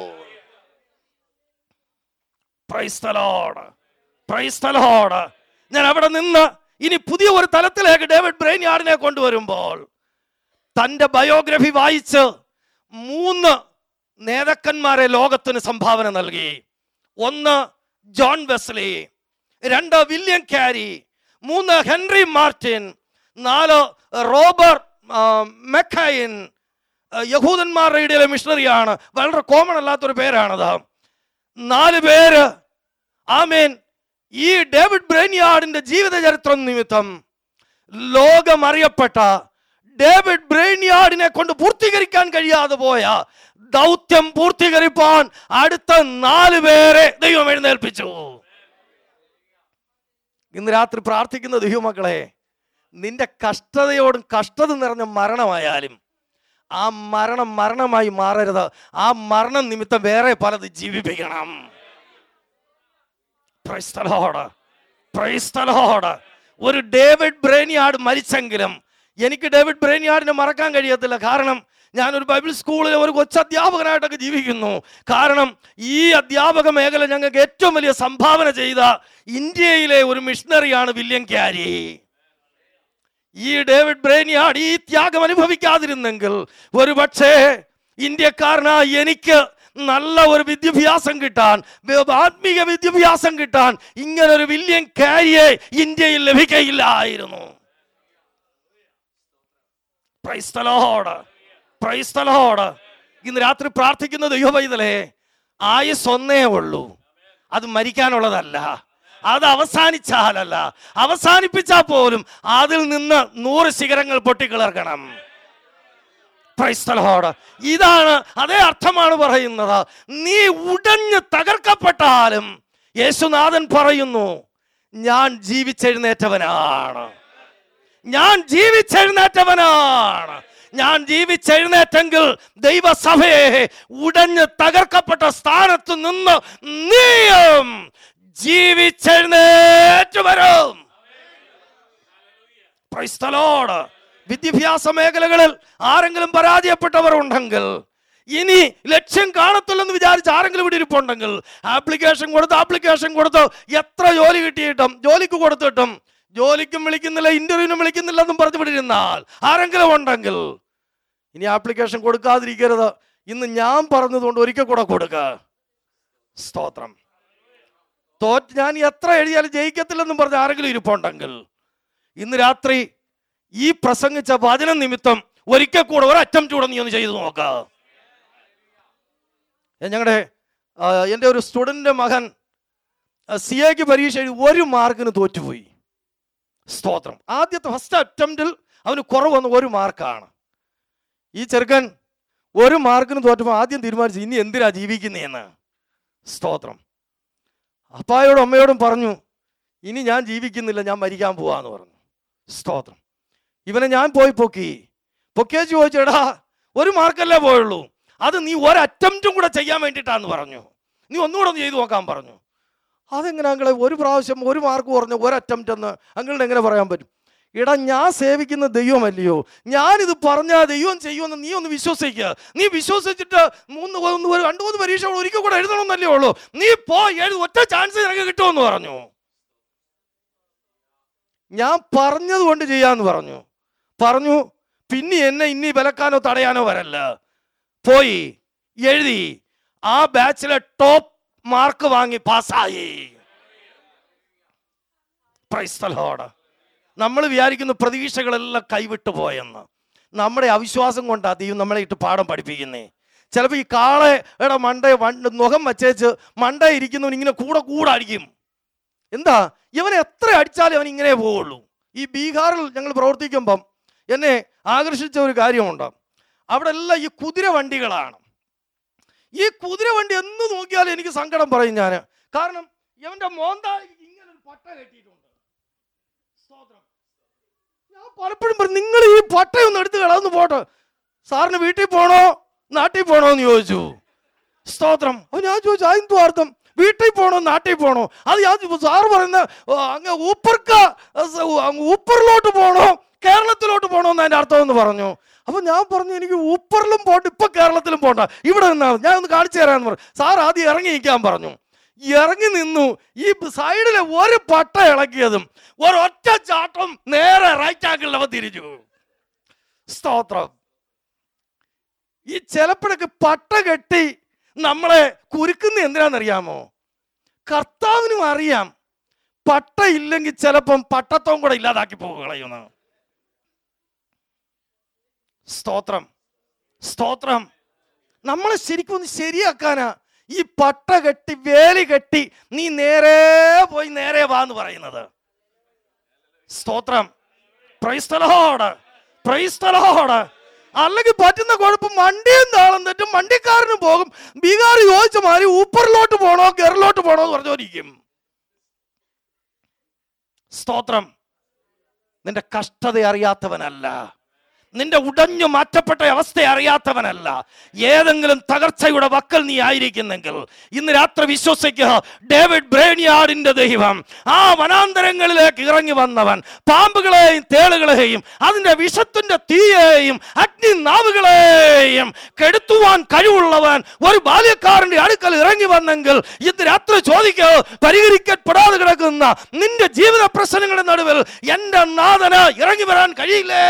Speaker 1: praise the Lord. Praise the Lord. ഞാൻ അവിടെ നിന്ന് ഇനി പുതിയ ഒരു തലത്തിലേക്ക് ഡേവിഡ് ബ്രെയിൻയാർഡിനെ കൊണ്ടുവരുമ്പോൾ തന്റെ ബയോഗ്രഫി വായിച്ച് മൂന്ന് നേതാക്കന്മാരെ ലോകത്തിന് സംഭാവന നൽകി ഒന്ന് ജോൺ വെസ്ലി രണ്ട് വില്യം കാരി മൂന്ന് ഹെൻറി മാർട്ടിൻ നാല് റോബർട്ട് ആ, മെക്കൈൻ ആ, യഹൂദന്മാരുടെ ഇടയിലെ മിഷണറിയാണ് വളരെ കോമൺ അല്ലാത്തൊരു പേരാണത് നാല് പേര് ആമേൻ ഈ ഡേവിഡ് ബ്രെയിൻയാർഡിന്റെ ജീവിത ചരിത്രം നിമിത്തം ലോകം അറിയപ്പെട്ട ഡേവിഡ് ബ്രെയിൻയാർഡിനെ കൊണ്ട് പൂർത്തീകരിക്കാൻ കഴിയാതെ പോയ ദൗത്യം പൂർത്തീകരിപ്പാൻ അടുത്ത നാല് പേരെ ദൈവം എഴുന്നേൽപ്പിച്ചു ഇന്ന് രാത്രി പ്രാർത്ഥിക്കുന്ന ദൈവമക്കളെ നിന്റെ കഷ്ടതയോടും കഷ്ടത നിറഞ്ഞ മരണമായാലും ആ മരണം മരണമായി മാറരുത് ആ മരണം നിമിത്തം വേറെ പലത് ജീവിപ്പിക്കണം Praise the Lord. Praise the Lord. ഒരു ഡേവിഡ് ബ്രേനിയാട് മരിച്ചെങ്കിലും എനിക്ക് ഡേവിഡ് ബ്രേനിയാടിനെ മറക്കാൻ കഴിയത്തില്ല കാരണം ഞാനൊരു ബൈബിൾ സ്കൂളിലെ ഒരു കൊച്ചധ്യാപകനായിട്ടൊക്കെ ജീവിക്കുന്നു കാരണം ഈ അധ്യാപക മേഖല ഞങ്ങൾക്ക് ഏറ്റവും വലിയ സംഭാവന ചെയ്ത ഇന്ത്യയിലെ ഒരു മിഷണറിയാണ് വില്യം ക്യാരി ഈ ഡേവിഡ് ബ്രേനിയാട് ഈ ത്യാഗം അനുഭവിക്കാതിരുന്നെങ്കിൽ ഒരു പക്ഷേ ഇന്ത്യക്കാരനായ എനിക്ക് നല്ല ഒരു വിദ്യാഭ്യാസം കിട്ടാൻ വ- ആത്മീക വിദ്യാഭ്യാസം കിട്ടാൻ ഇങ്ങനെ ഒരു വില്യം കാരിയെ ഇന്ത്യയിൽ ലഭിക്കയില്ലായിരുന്നു Praise the Lord. Praise the Lord. ഇന്ന് രാത്രി പ്രാർത്ഥിക്കുന്ന ദൈവപൈതലേ ആയുസ് ഒന്നേ ഉള്ളൂ അത് മരിക്കാനുള്ളതല്ല അത് അവസാനിച്ചാലല്ല അവസാനിപ്പിച്ചാൽ പോലും അതിൽ നിന്ന് നൂറ് ശിഖരങ്ങൾ പൊട്ടിക്കിളർക്കണം Praise the Lord. ഇതാണ് അതേ അർത്ഥമാണ് പറയുന്നത് നീ ഉടഞ്ഞ് തകർക്കപ്പെട്ടാലും യേശുനാഥൻ പറയുന്നു ഞാൻ ജീവിച്ചെഴുന്നേറ്റവനാണ് ഞാൻ ജീവിച്ചെഴുന്നേറ്റവനാണ് ഞാൻ ജീവിച്ചെഴുന്നേറ്റെങ്കിൽ ദൈവസഭയെ ഉടഞ്ഞ് തകർക്കപ്പെട്ട സ്ഥാനത്ത് നിന്ന് നീയും ജീവിച്ചെഴുന്നേറ്റ് വരും Praise the Lord. വിദ്യാഭ്യാസ മേഖലകളിൽ ആരെങ്കിലും പരാജയപ്പെട്ടവർ ഉണ്ടെങ്കിൽ ഇനി ലക്ഷ്യം കാണത്തില്ലെന്ന് വിചാരിച്ച് ആരെങ്കിലും ഇവിടെ ഇരിപ്പുണ്ടെങ്കിൽ ആപ്ലിക്കേഷൻ കൊടുത്ത് ആപ്ലിക്കേഷൻ കൊടുത്ത് എത്ര ജോലി കിട്ടിയിട്ടും ജോലിക്ക് കൊടുത്തിട്ടും ജോലിക്കും വിളിക്കുന്നില്ല ഇന്റർവ്യൂവിനും വിളിക്കുന്നില്ല എന്നും പറഞ്ഞു വിട്ടിരുന്നാൽ ആരെങ്കിലും ഉണ്ടെങ്കിൽ ഇനി ആപ്ലിക്കേഷൻ കൊടുക്കാതിരിക്കരുത് ഇന്ന് ഞാൻ പറഞ്ഞതുകൊണ്ട് ഒരിക്കൽ കൂടെ കൊടുക്കുക സ്തോത്രം തോറ്റ് ഞാൻ എത്ര എഴുതിയാലും ജയിക്കത്തില്ലെന്നും പറഞ്ഞ് ആരെങ്കിലും ഇരിപ്പുണ്ടെങ്കിൽ ഇന്ന് രാത്രി ഈ പ്രസംഗിച്ച വചന നിമിത്തം ഒരിക്കൽ കൂടെ ഒരു അറ്റംപ്റ്റ് കൂടെ നീ ഒന്ന് ചെയ്തു നോക്ക ഞങ്ങളുടെ എൻ്റെ ഒരു സ്റ്റുഡൻറ്റിൻ്റെ മകൻ സി എക്ക് പരീക്ഷ എഴുതി ഒരു മാർക്കിന് തോറ്റുപോയി സ്തോത്രം ആദ്യത്തെ ഫസ്റ്റ് അറ്റംപ്റ്റിൽ അവന് കുറവ് വന്ന ഒരു മാർക്കാണ് ഈ ചെറുക്കൻ ഒരു മാർക്കിന് തോറ്റപ്പോൾ ആദ്യം തീരുമാനിച്ചു ഇനി എന്തിനാ ജീവിക്കുന്നതെന്ന് സ്തോത്രം അപ്പായോടും അമ്മയോടും പറഞ്ഞു ഇനി ഞാൻ ജീവിക്കുന്നില്ല ഞാൻ മരിക്കാൻ പോവാന്ന് പറഞ്ഞു സ്തോത്രം ഇവനെ ഞാൻ പോയി പൊക്കി പൊക്കിയേച്ച് ചോദിച്ചേടാ ഒരു മാർക്കല്ലേ പോയുള്ളൂ അത് നീ ഒരു അറ്റംപ്റ്റും കൂടെ ചെയ്യാൻ വേണ്ടിയിട്ടാന്ന് പറഞ്ഞു നീ ഒന്നുകൂടെ ഒന്ന് ചെയ്തു നോക്കാൻ പറഞ്ഞു അതെങ്ങനെ അങ്ങളെ ഒരു പ്രാവശ്യം ഒരു മാർക്ക് കുറഞ്ഞ ഒരു അറ്റംപ്റ്റ് എന്ന് അങ്ങളുടെ എങ്ങനെ പറയാൻ പറ്റും എടാ ഞാൻ സേവിക്കുന്ന ദൈവമല്ലയോ ഞാനിത് പറഞ്ഞാൽ ദൈവം ചെയ്യുമെന്ന് നീ ഒന്ന് വിശ്വസിക്കുക നീ വിശ്വസിച്ചിട്ട് മൂന്ന് ഒന്ന് ഒരു രണ്ട് മൂന്ന് പരീക്ഷകൾ ഒരിക്കൽ കൂടെ എഴുതണമെന്നല്ലേ ഉള്ളൂ നീ പോ എഴുതി ഒറ്റ ചാൻസ് നിനക്ക് കിട്ടുമെന്ന് പറഞ്ഞു ഞാൻ പറഞ്ഞത് കൊണ്ട് ചെയ്യാന്ന് പറഞ്ഞു പറഞ്ഞു പിന്നെ എന്നെ ഇനി വിലക്കാനോ തടയാനോ വരല്ല പോയി എഴുതി ആ ബാച്ചിലെ ടോപ്പ് മാർക്ക് വാങ്ങി പാസ്സായി പ്രൈസ്തലോട് നമ്മൾ വിചാരിക്കുന്ന പ്രതീക്ഷകളെല്ലാം കൈവിട്ടു പോയെന്ന് നമ്മുടെ അവിശ്വാസം കൊണ്ടാ ദൈവം നമ്മളെ ഇട്ട് പാഠം പഠിപ്പിക്കുന്നേ ചിലപ്പോൾ ഈ കാളയുടെ മണ്ടയെ വണ്ട് മുഖം വച്ചേച്ച് മണ്ട ഇരിക്കുന്നവൻ ഇങ്ങനെ കൂടെ കൂടെ അടിക്കും എന്താ ഇവനെ എത്ര അടിച്ചാലും അവൻ ഇങ്ങനെ പോവുള്ളൂ ഈ ബീഹാറിൽ ഞങ്ങൾ പ്രവർത്തിക്കുമ്പം എന്നെ ആകർഷിച്ച ഒരു കാര്യമുണ്ട് അവിടെ എല്ലാം ഈ കുതിര വണ്ടികളാണ് ഈ കുതിര വണ്ടി എന്ന് നോക്കിയാലും എനിക്ക് സങ്കടം പറയും ഞാൻ കാരണം ഇവന്റെ മോന്താളിക്ക് ഇങ്ങനെ ഒരു പട്ട കെട്ടിയിട്ടുണ്ട് സ്തോത്രം ഞാൻ പലപ്പോഴും പറയും നിങ്ങൾ ഈ പട്ടയൊന്ന് എടുത്ത് കളന്ന് പോട്ടെ സാറിന് വീട്ടിൽ പോണോ നാട്ടിൽ പോണോ എന്ന് ചോദിച്ചു സ്തോത്രം അപ്പൊ ഞാൻ ചോദിച്ചു അതെന്തു അർത്ഥം വീട്ടിൽ പോണോ നാട്ടിൽ പോണോ അത് ഞാൻ ചോദിച്ചു, സാറ് പറയുന്ന ഓ, അങ്ങ് ഊപ്പർക്ക സ- അങ്ങ് ഊപ്പറിലോട്ട് പോണോ കേരളത്തിലോട്ട് പോണോ എന്ന് അതിന്റെ അർത്ഥം എന്ന് പറഞ്ഞു അപ്പൊ ഞാൻ പറഞ്ഞു എനിക്ക് ഊപ്പറിലും പോട്ട് ഇപ്പൊ കേരളത്തിലും പോണ്ട ഇവിടെ നിന്നാണ് ഞാൻ ഒന്ന് കാണിച്ചു തരാമെന്ന് പറഞ്ഞു സാർ ആദ്യം ഇറങ്ങി നിൽക്കാൻ പറഞ്ഞു ഇറങ്ങി നിന്നു ഈ സൈഡിലെ ഒരു പട്ട ഇളക്കിയതും ഒരൊറ്റ ചാട്ടം നേരെ റൈറ്റ് ആക്കിളിലവ തിരിച്ചു സ്തോത്രം ഈ ചിലപ്പോഴൊക്കെ പട്ട കെട്ടി നമ്മളെ കുരുക്കുന്ന എന്തിനാണെന്നറിയാമോ കർത്താവിനും അറിയാം പട്ട ഇല്ലെങ്കിൽ ചിലപ്പം പട്ടത്തവും കൂടെ ഇല്ലാതാക്കി പോകുകളയുന്നു സ്തോത്രം സ്തോത്രം നമ്മളെ ശരിക്കും ഒന്ന് ശരിയാക്കാനാ ഈ പട്ട കെട്ടി വേലി കെട്ടി നീ നേരെ പോയി നേരെ വാ എന്ന് പറയുന്നത് സ്തോത്രം പ്രൈസ്തലോട് പ്രൈസ്തലോട് അല്ലെങ്കിൽ പറ്റുന്ന കുഴപ്പം വണ്ടിയും താളം തെറ്റും വണ്ടിക്കാരനും പോകും ബീഹാർ ചോദിച്ച മാതിരി ഊപ്പറിലോട്ട് പോണോ കെറിലോട്ട് പോണോ എന്ന് പറഞ്ഞോരിക്കും സ്തോത്രം നിന്റെ കഷ്ടത അറിയാത്തവനല്ല നിന്റെ ഉടഞ്ഞു മാറ്റപ്പെട്ട അവസ്ഥ അറിയാത്തവനല്ല ഏതെങ്കിലും തകർച്ചയുടെ വക്കൽ നീ ആയിരിക്കുന്നെങ്കിൽ ഇന്ന് രാത്രി വിശ്വസിക്കുക ഡേവിഡ് ബ്രേണിയാടിന്റെ ദൈവം ആ വനാന്തരങ്ങളിലേക്ക് ഇറങ്ങി വന്നവൻ പാമ്പുകളെയും തേളുകളെയും അതിന്റെ വിഷത്തിന്റെ തീയെയും അഗ്നി നാവുകളെയും കെടുത്തുവാൻ കഴിവുള്ളവൻ ഒരു ബാല്യക്കാരന്റെ അടുക്കൽ ഇറങ്ങി വന്നെങ്കിൽ ഇന്ന് രാത്രി ചോദിക്കുക പരിഹരിക്കപ്പെടാതെ കിടക്കുന്ന നിന്റെ ജീവിത പ്രശ്നങ്ങളുടെ നടുവിൽ എന്റെ നാഥന് ഇറങ്ങി വരാൻ കഴിയില്ലേ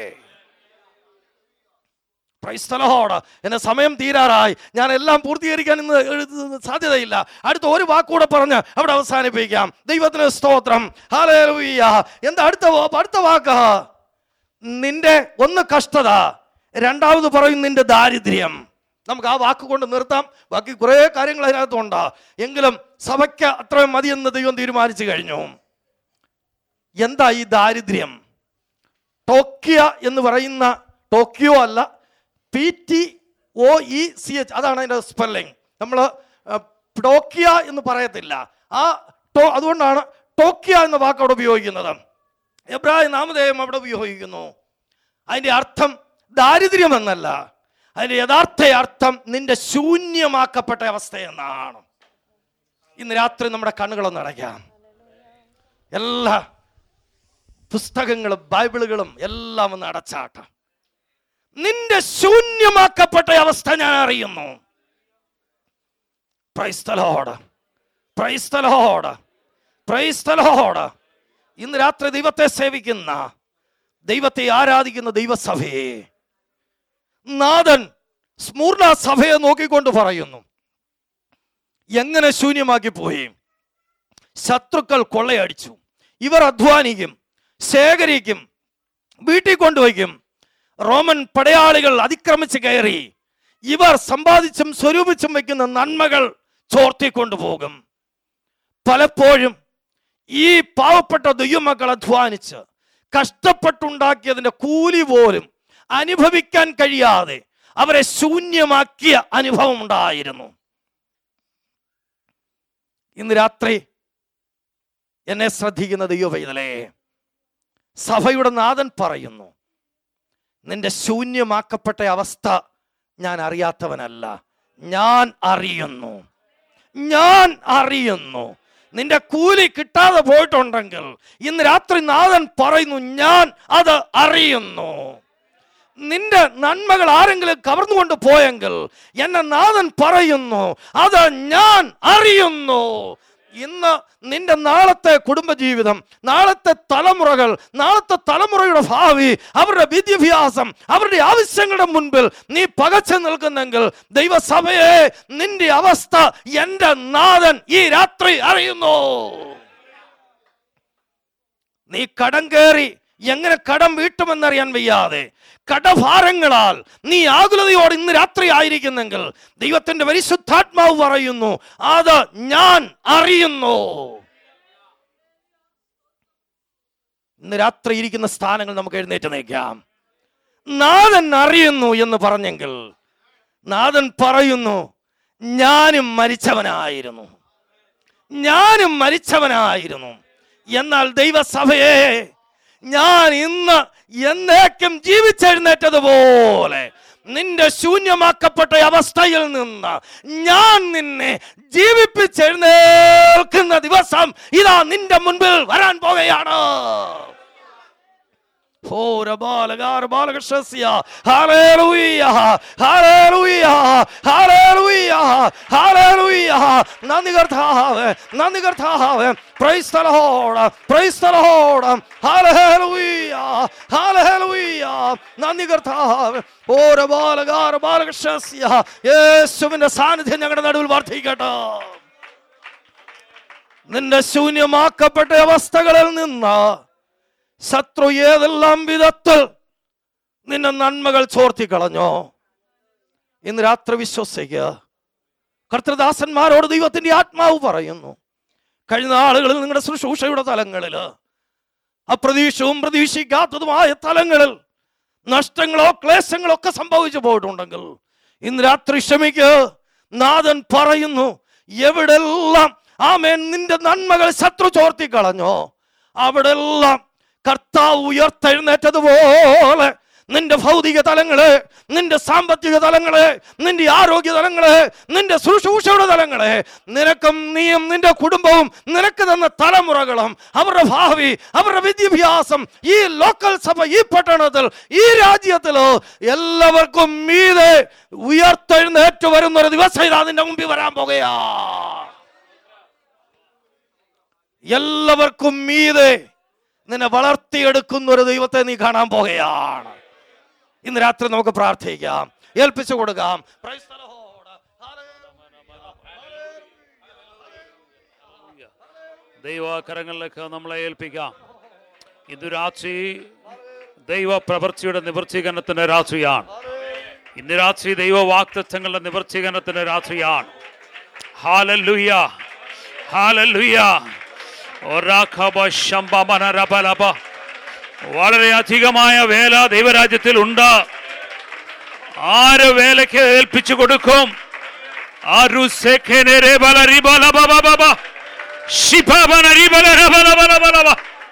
Speaker 1: ക്രൈസ്തലോട് എന്നെ സമയം തീരാറായി ഞാൻ എല്ലാം പൂർത്തീകരിക്കാൻ ഇന്ന് എഴുതുന്ന സാധ്യതയില്ല അടുത്ത ഒരു വാക്കൂടെ പറഞ്ഞ് അവിടെ അവസാനിപ്പിക്കാം ദൈവത്തിന് സ്തോത്രം ഹാലേലൂയ്യ എന്താ അടുത്ത വാ- അടുത്ത വാക്ക് നിന്റെ ഒന്ന് കഷ്ടത രണ്ടാമത് പറയും നിന്റെ ദാരിദ്ര്യം നമുക്ക് ആ വാക്ക് കൊണ്ട് നിർത്താം ബാക്കി കുറേ കാര്യങ്ങൾ അതിനകത്തുണ്ട് എങ്കിലും സഭയ്ക്ക് അത്രയും മതിയെന്ന് ദൈവം തീരുമാനിച്ചു കഴിഞ്ഞു എന്താ ഈ ദാരിദ്ര്യം ടോക്കിയ എന്ന് പറയുന്ന ടോക്കിയോ അല്ല P T O E C H അതാണ് അതിൻ്റെ സ്പെല്ലിംഗ് നമ്മൾ ടോക്കിയ എന്ന് പറയത്തില്ല ആ ടോ അതുകൊണ്ടാണ് ടോക്കിയ എന്ന വാക്ക് അവിടെ ഉപയോഗിക്കുന്നത് എബ്രായ നാമധേയം അവിടെ ഉപയോഗിക്കുന്നു അതിൻ്റെ അർത്ഥം ദാരിദ്ര്യം എന്നല്ല അതിൻ്റെ യഥാർത്ഥ അർത്ഥം നിന്റെ ശൂന്യമാക്കപ്പെട്ട അവസ്ഥ എന്നാണ് ഇന്ന് രാത്രി നമ്മുടെ കണ്ണുകളൊന്ന് അടയ്ക്കാം എല്ലാ പുസ്തകങ്ങളും ബൈബിളുകളും എല്ലാം ഒന്ന് അടച്ചാട്ടം നിന്റെ ശൂന്യമാക്കപ്പെട്ട അവസ്ഥ ഞാൻ അറിയുന്നു പ്രൈസ്തലോട് പ്രൈസ്തലോട് പ്രൈസ്തലോട് ഇന്ന് രാത്രി ദൈവത്തെ സേവിക്കുന്ന ദൈവത്തെ ആരാധിക്കുന്ന ദൈവസഭയെ നാഥൻ സ്മൂർണ സഭയെ നോക്കിക്കൊണ്ട് പറയുന്നു എങ്ങനെ ശൂന്യമാക്കി പോയി ശത്രുക്കൾ കൊള്ളയടിച്ചു ഇവർ അധ്വാനിക്കും ശേഖരിക്കും വീട്ടിൽ കൊണ്ടുവയ്ക്കും റോമൻ പടയാളികൾ അതിക്രമിച്ച് കയറി ഇവർ സമ്പാദിച്ചും സ്വരൂപിച്ചും വയ്ക്കുന്ന നന്മകൾ ചോർത്തിക്കൊണ്ടുപോകും പലപ്പോഴും ഈ പാവപ്പെട്ട ദൈവമക്കൾ അധ്വാനിച്ച് കഷ്ടപ്പെട്ടുണ്ടാക്കിയതിന്റെ കൂലി പോലും അനുഭവിക്കാൻ കഴിയാതെ അവരെ ശൂന്യമാക്കിയ അനുഭവം ഉണ്ടായിരുന്നു ഇന്ന് രാത്രി എന്നെ ശ്രദ്ധിക്കുന്ന ദൈവവൈതലേ സഭയുടെ നാഥൻ പറയുന്നു നിന്റെ ശൂന്യമാക്കപ്പെട്ട അവസ്ഥ ഞാൻ അറിയാത്തവനല്ല ഞാൻ അറിയുന്നു ഞാൻ അറിയുന്നു നിന്റെ കൂലി കിട്ടാതെ പോയിട്ടുണ്ടെങ്കിൽ ഇന്ന് രാത്രി നാഥൻ പറയുന്നു ഞാൻ അത് അറിയുന്നു നിന്റെ നന്മകൾ ആരെങ്കിലും കവർന്നുകൊണ്ട് പോയെങ്കിൽ എന്നെ നാഥൻ പറയുന്നു അത് ഞാൻ അറിയുന്നു ഇന്ന് നിന്റെ നാളത്തെ കുടുംബജീവിതം നാളത്തെ തലമുറകൾ നാളത്തെ തലമുറയുടെ ഭാവി അവരുടെ വിദ്യാഭ്യാസം അവരുടെ ആവശ്യങ്ങളുടെ മുൻപിൽ നീ പകച്ചു നിൽക്കുന്നെങ്കിൽ ദൈവസഭയെ നിന്റെ അവസ്ഥ എന്റെ നാഥൻ ഈ രാത്രി അറിയുന്നു നീ കടം കയറി എങ്ങനെ കടം വീട്ടുമെന്നറിയാൻ വയ്യാതെ കടഭാരങ്ങളാൽ നീ ആകുലതയോടെ ഇന്ന് രാത്രി ആയിരിക്കുന്നെങ്കിൽ ദൈവത്തിന്റെ പരിശുദ്ധാത്മാവ് പറയുന്നു അത് ഞാൻ അറിയുന്നു ഇന്ന് രാത്രി ഇരിക്കുന്ന സ്ഥാനങ്ങൾ നമുക്ക് എഴുന്നേറ്റ് നിൽക്കാം നാഥൻ അറിയുന്നു എന്ന് പറഞ്ഞെങ്കിൽ നാഥൻ പറയുന്നു ഞാനും മരിച്ചവനായിരുന്നു ഞാനും മരിച്ചവനായിരുന്നു എന്നാൽ ദൈവസഭയെ ഞാൻ ഇന്ന് എന്നേക്കും ജീവിച്ചെഴുന്നേറ്റതുപോലെ നിന്റെ ശൂന്യമാക്കപ്പെട്ട അവസ്ഥയിൽ നിന്ന് ഞാൻ നിന്നെ ജീവിപ്പിച്ചെഴുന്നേൽക്കുന്ന ദിവസം ഇതാ നിന്റെ മുൻപിൽ വരാൻ പോകുകയാണ് Ora balagar balagashasya. Hallelujah. Hallelujah. Hallelujah. Hallelujah. നന്ദി കർത്താവ് നന്ദി കർത്താവ് praise the Lord. Praise the Lord. Hallelujah. Hallelujah. നന്ദി കർത്താവ് ഓര ബാലകാർ ബാലകശസ്യ യേശുവിന്റെ സാന്നിധ്യം ഞങ്ങളുടെ നടുവിൽ വർദ്ധിക്കട്ടെ നിന്റെ ശൂന്യമാക്കപ്പെട്ട അവസ്ഥകളിൽ നിന്ന് ശത്രു ഏതെല്ലാം വിധത്തിൽ നിന്റെ നന്മകൾ ചോർത്തി കളഞ്ഞോ ഇന്ന് രാത്രി വിശ്വസിക്കുക കർത്തൃദാസന്മാരോട് ദൈവത്തിന്റെ ആത്മാവ് പറയുന്നു കഴിഞ്ഞ നാളുകളിൽ നിങ്ങളുടെ ശുശ്രൂഷയുടെ തലങ്ങളിൽ അപ്രതീക്ഷവും പ്രതീക്ഷിക്കാത്തതുമായ തലങ്ങളിൽ നഷ്ടങ്ങളോ ക്ലേശങ്ങളോ ഒക്കെ സംഭവിച്ചു പോയിട്ടുണ്ടെങ്കിൽ ഇന്ന് രാത്രി ക്ഷമിക്ക് നാഥൻ പറയുന്നു എവിടെല്ലാം ആമേൻ നിന്റെ നന്മകൾ ശത്രു ചോർത്തി കളഞ്ഞോ അവിടെല്ലാം കർത്താവ് ഉയർത്തെഴുന്നേറ്റതുപോലെ നിന്റെ ഭൗതിക തലങ്ങള് നിന്റെ സാമ്പത്തിക തലങ്ങള് നിന്റെ ആരോഗ്യ തലങ്ങള് നിന്റെ ശുശ്രൂഷയുടെ തലങ്ങള് നിനക്കും നീയും നിന്റെ കുടുംബവും നിനക്ക് തന്ന തലമുറകളും അവരുടെ ഭാവി അവരുടെ വിദ്യാഭ്യാസം ഈ ലോക്കൽ സഭ ഈ പട്ടണത്തിൽ ഈ രാജ്യത്തിലോ എല്ലാവർക്കും മീതെ ഉയർത്തെഴുന്നേറ്റ് വരുന്ന ഒരു ദിവസം ഇതാ നിന്റെ മുമ്പിൽ വരാൻ പോകുകയാ എല്ലാവർക്കും മീതെ നിന്നെ വളർത്തിയെടുക്കുന്ന ഒരു ദൈവത്തെ നീ കാണാൻ പോകുകയാണ് ഇന്ന് രാത്രി നമുക്ക് പ്രാർത്ഥിക്കാം ഏൽപ്പിച്ചു കൊടുക്കാം Praise the Lord.
Speaker 3: ദൈവകരങ്ങളിലേക്ക് നമ്മളെ ഏൽപ്പിക്കാം ഇന്ന് രാത്രി ദൈവ പ്രവൃത്തിയുടെ നിവർത്തീകരണത്തിന്റെ രാത്രിയാണ് ഇന്ന് രാത്രി ദൈവ വാക്തത്വങ്ങളുടെ നിവർത്തീകരണത്തിന്റെ രാത്രിയാണ് ഹാലലുയ ഹാലലുയ ഒരാഖബ ശംബമനരബലബ വളരെ അധികമായ വേല ദൈവരാജ്യത്തിൽ ഉണ്ട് ആര് വേലയ്ക്ക് ഏൽപ്പിച്ചു കൊടുക്കും ആരു സെഖെനെരെ ബലരിബലബബബബ. ശിഫബനരിബലരബലബലബലബ.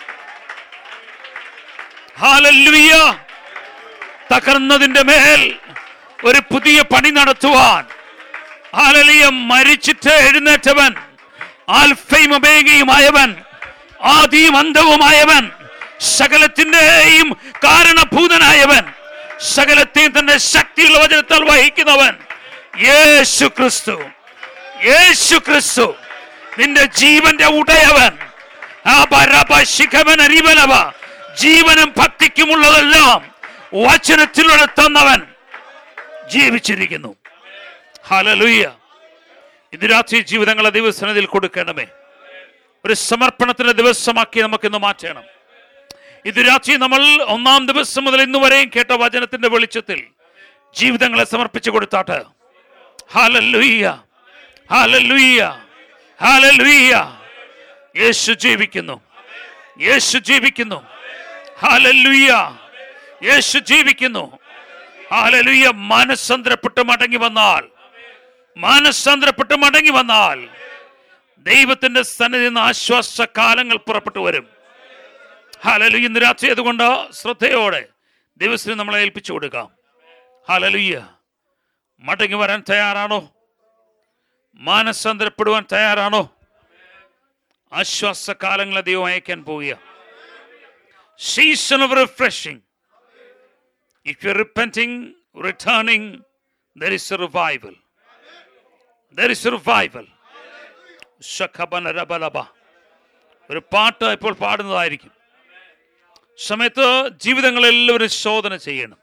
Speaker 3: ഹാലല്ലുയ്യ. തകർന്നതിന്റെ മേൽ ഒരു പുതിയ പണി നടത്തുവാൻ ഹാലലിയ മരിച്ചിട്ട് എഴുന്നേറ്റവൻ ആൽഫയും ഒമേഗയുമായവൻ ആദിയും അന്തവുമായവൻ സകലത്തിന്റെയും കാരണഭൂതനായവൻ സകലത്തെയും തന്റെ ശക്തിയുള്ള വചനത്താൽ വഹിക്കുന്നവൻ യേശു ക്രിസ്തു യേശു ക്രിസ്തു നിന്റെ ജീവന്റെ ഉടയവൻ ആ ബരബ ശിഖവൻ അരിവലവ ജീവനും ഭക്തിക്കുമുള്ളതെല്ലാം വചനത്തിലൂടെ തന്നവൻ ജീവിച്ചിരിക്കുന്നു ഹലലുയ്യ ഇന്ന് രാത്രി ജീവിതങ്ങളെ ദൈവസനത്തിൽ കൊടുക്കണമേ ഒരു സമർപ്പണത്തിന്റെ ദിവസമാക്കി നമുക്കിന്ന് മാറ്റണം ഇത് രാത്രി നമ്മൾ ഒന്നാം ദിവസം മുതൽ ഇന്ന് വരെയും കേട്ട വചനത്തിന്റെ വെളിച്ചത്തിൽ ജീവിതങ്ങളെ സമർപ്പിച്ചു കൊടുത്താട്ട് ഹാലലുയ്യ ഹാലലുയ്യ ഹാലലുയ്യ യേശു ജീവിക്കുന്നു യേശു ജീവിക്കുന്നു ഹാലലുയ്യ യേശു ജീവിക്കുന്നു ഹാലലുയ്യ മനസ്സന്ദ്രപ്പെട്ട് മടങ്ങി വന്നാൽ മാനസാന്തരപ്പെട്ട് മടങ്ങി വന്നാൽ ദൈവത്തിന്റെ സന്നിധി നിന്ന് ആശ്വാസ കാലങ്ങൾ പുറപ്പെട്ടു വരും ഹലലു ഇന്ന് രാത്രി അതുകൊണ്ട് ശ്രദ്ധയോടെ ദൈവത്തിന് നമ്മളെ ഏൽപ്പിച്ചു കൊടുക്കാം ഹലലുയ്യ മടങ്ങി വരാൻ തയ്യാറാണോ മാനസാന്തരപ്പെടുവാൻ തയ്യാറാണോ ആശ്വാസ കാലങ്ങളെ ദൈവം അയക്കാൻ പോവുക season of refreshing if you repenting returning there is a revival there is revival ശഖബനരബലബ ഒരു പാട്ട് ഇപ്പോൾ പാടുന്നതായിരിക്കും സമയത്ത് ജീവിതങ്ങളെല്ലാവരും ശോധന ചെയ്യണം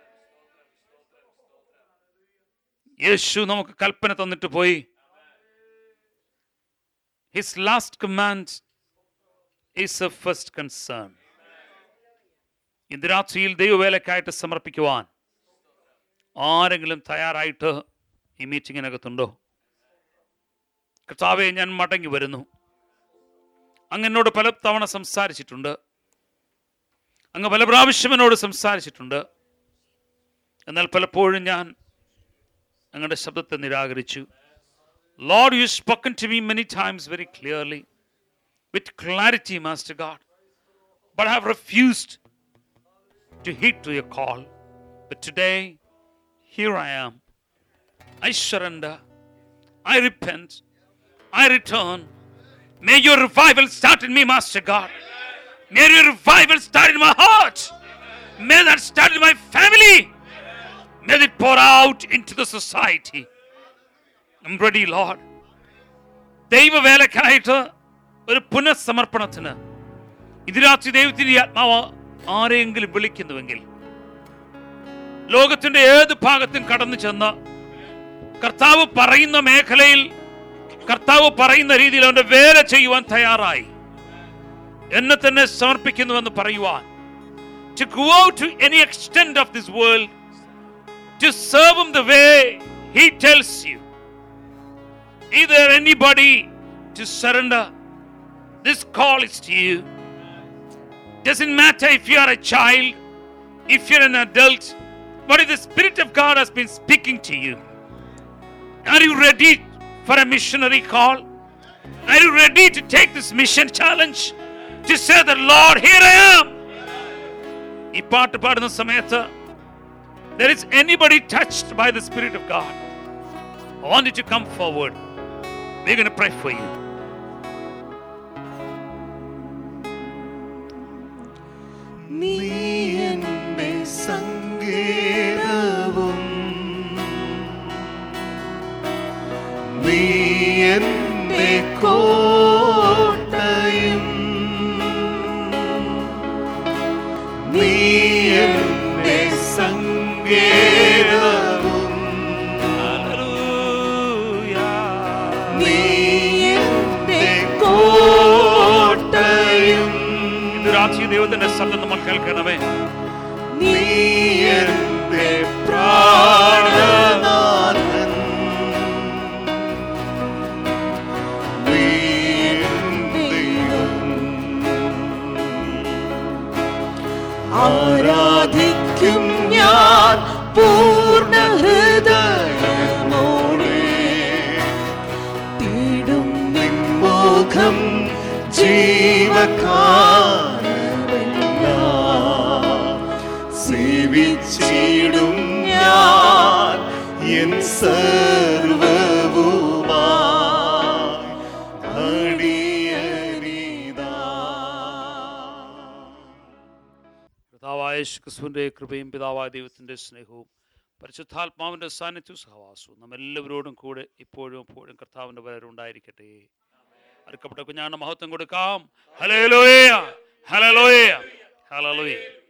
Speaker 3: യേശു നമുക്ക് കൽപ്പന തന്നിട്ട് പോയി his last command is a first concern ഇന്ന് രാത്രിയിൽ ദൈവവേലക്കായിട്ട് സമർപ്പിക്കുവാൻ ആരെങ്കിലും തയ്യാറായിട്ട് ഈ മീറ്റിങ്ങിനകത്തുണ്ടോ കർത്താവെ ഞാൻ മടങ്ങി വരുന്നു അങ്ങ് എന്നോട് പല തവണ സംസാരിച്ചിട്ടുണ്ട് അങ്ങ് പല പ്രാവശ്യം എന്നോട് സംസാരിച്ചിട്ടുണ്ട് എന്നാൽ പലപ്പോഴും ഞാൻ അങ്ങയുടെ ശബ്ദത്തെ നിരാകരിച്ചു Lord you spoken to me many times very clearly with clarity master God but have refused to heed to your call but today here I am I surrender. I repent. I return. May your revival start in me, Master God. May your revival start in my heart. May that start in my family. May it pour out into the society. I'm ready, Lord. ദൈവവേലക്കായിട്ട് ഒരു പുനഃസമർപ്പണത്തിന് ഇതിരാത്രി ദൈവത്തിന്റെ ആത്മാവ് ആരെയെങ്കിലും വിളിക്കുന്നുവെങ്കിൽ ലോകത്തിന്റെ ഏത് ഭാഗത്തും കടന്നു ചെന്ന് കർത്താവ് പറയുന്ന മേഖലയിൽ കർത്താവ് പറയുന്ന രീതിയിൽ അവന്റെ വേല ചെയ്യുവാൻ തയ്യാറായി എന്നെ തന്നെ സമർപ്പിക്കുന്നുവെന്ന് പറയുവാൻ to go out to any extent of this world to serve him the way he tells you is there anybody to surrender this call is to you doesn't matter if you are a child if you're an adult but if the spirit of god has been speaking to you are you ready for a missionary call? Are you ready to take this mission challenge? To say that, Lord, here I am. ഈ പാട്ട് പാടുന്ന സമയത്ത് there is anybody touched by the Spirit of God, I want you to come forward. We're going to pray for you.
Speaker 1: നീ എന്റെ സങ്കേതവും നീ എന്റെ കോട്ടയും നീ എന്റെ സങ്കേതവും
Speaker 3: Hallelujah.
Speaker 1: നീ എന്റെ കോട്ടയും
Speaker 3: ഇന്ന് രാത്രി ദൈവത്തിന്റെ ശബ്ദം നമ്മൾ കേൾക്കണമേ
Speaker 1: നീ എന്റെ പ്രാണനാഥൻ നീ എൻ ദൈവം ആരാധിക്കും ഞാൻ പൂർണ്ണ ഹൃദയമോടെ തേടും നിൻമുഖം ജീവകാലമെല്ലാം സേവിച്ചിടും ഞാൻ എൻ സർവവുമായി അടിയനിതാ
Speaker 3: പിതാവായ യേശു ക്രിസ്തുവിന്റെ കൃപയും പിതാവായ ദൈവത്തിന്റെ സ്നേഹവും പരിശുദ്ധാത്മാവിന്റെ സാന്നിധ്യവും സഹവാസവും നമ്മെല്ലാവരോടും കൂടെ ഇപ്പോഴും എപ്പോഴും കർത്താവിന്റെ വരെ ഉണ്ടായിരിക്കട്ടെ അടുക്കപ്പെട്ട കുഞ്ഞാണ് മഹത്വം കൊടുക്കാം ഹലലോയ ഹലലോയ ഹലലോയ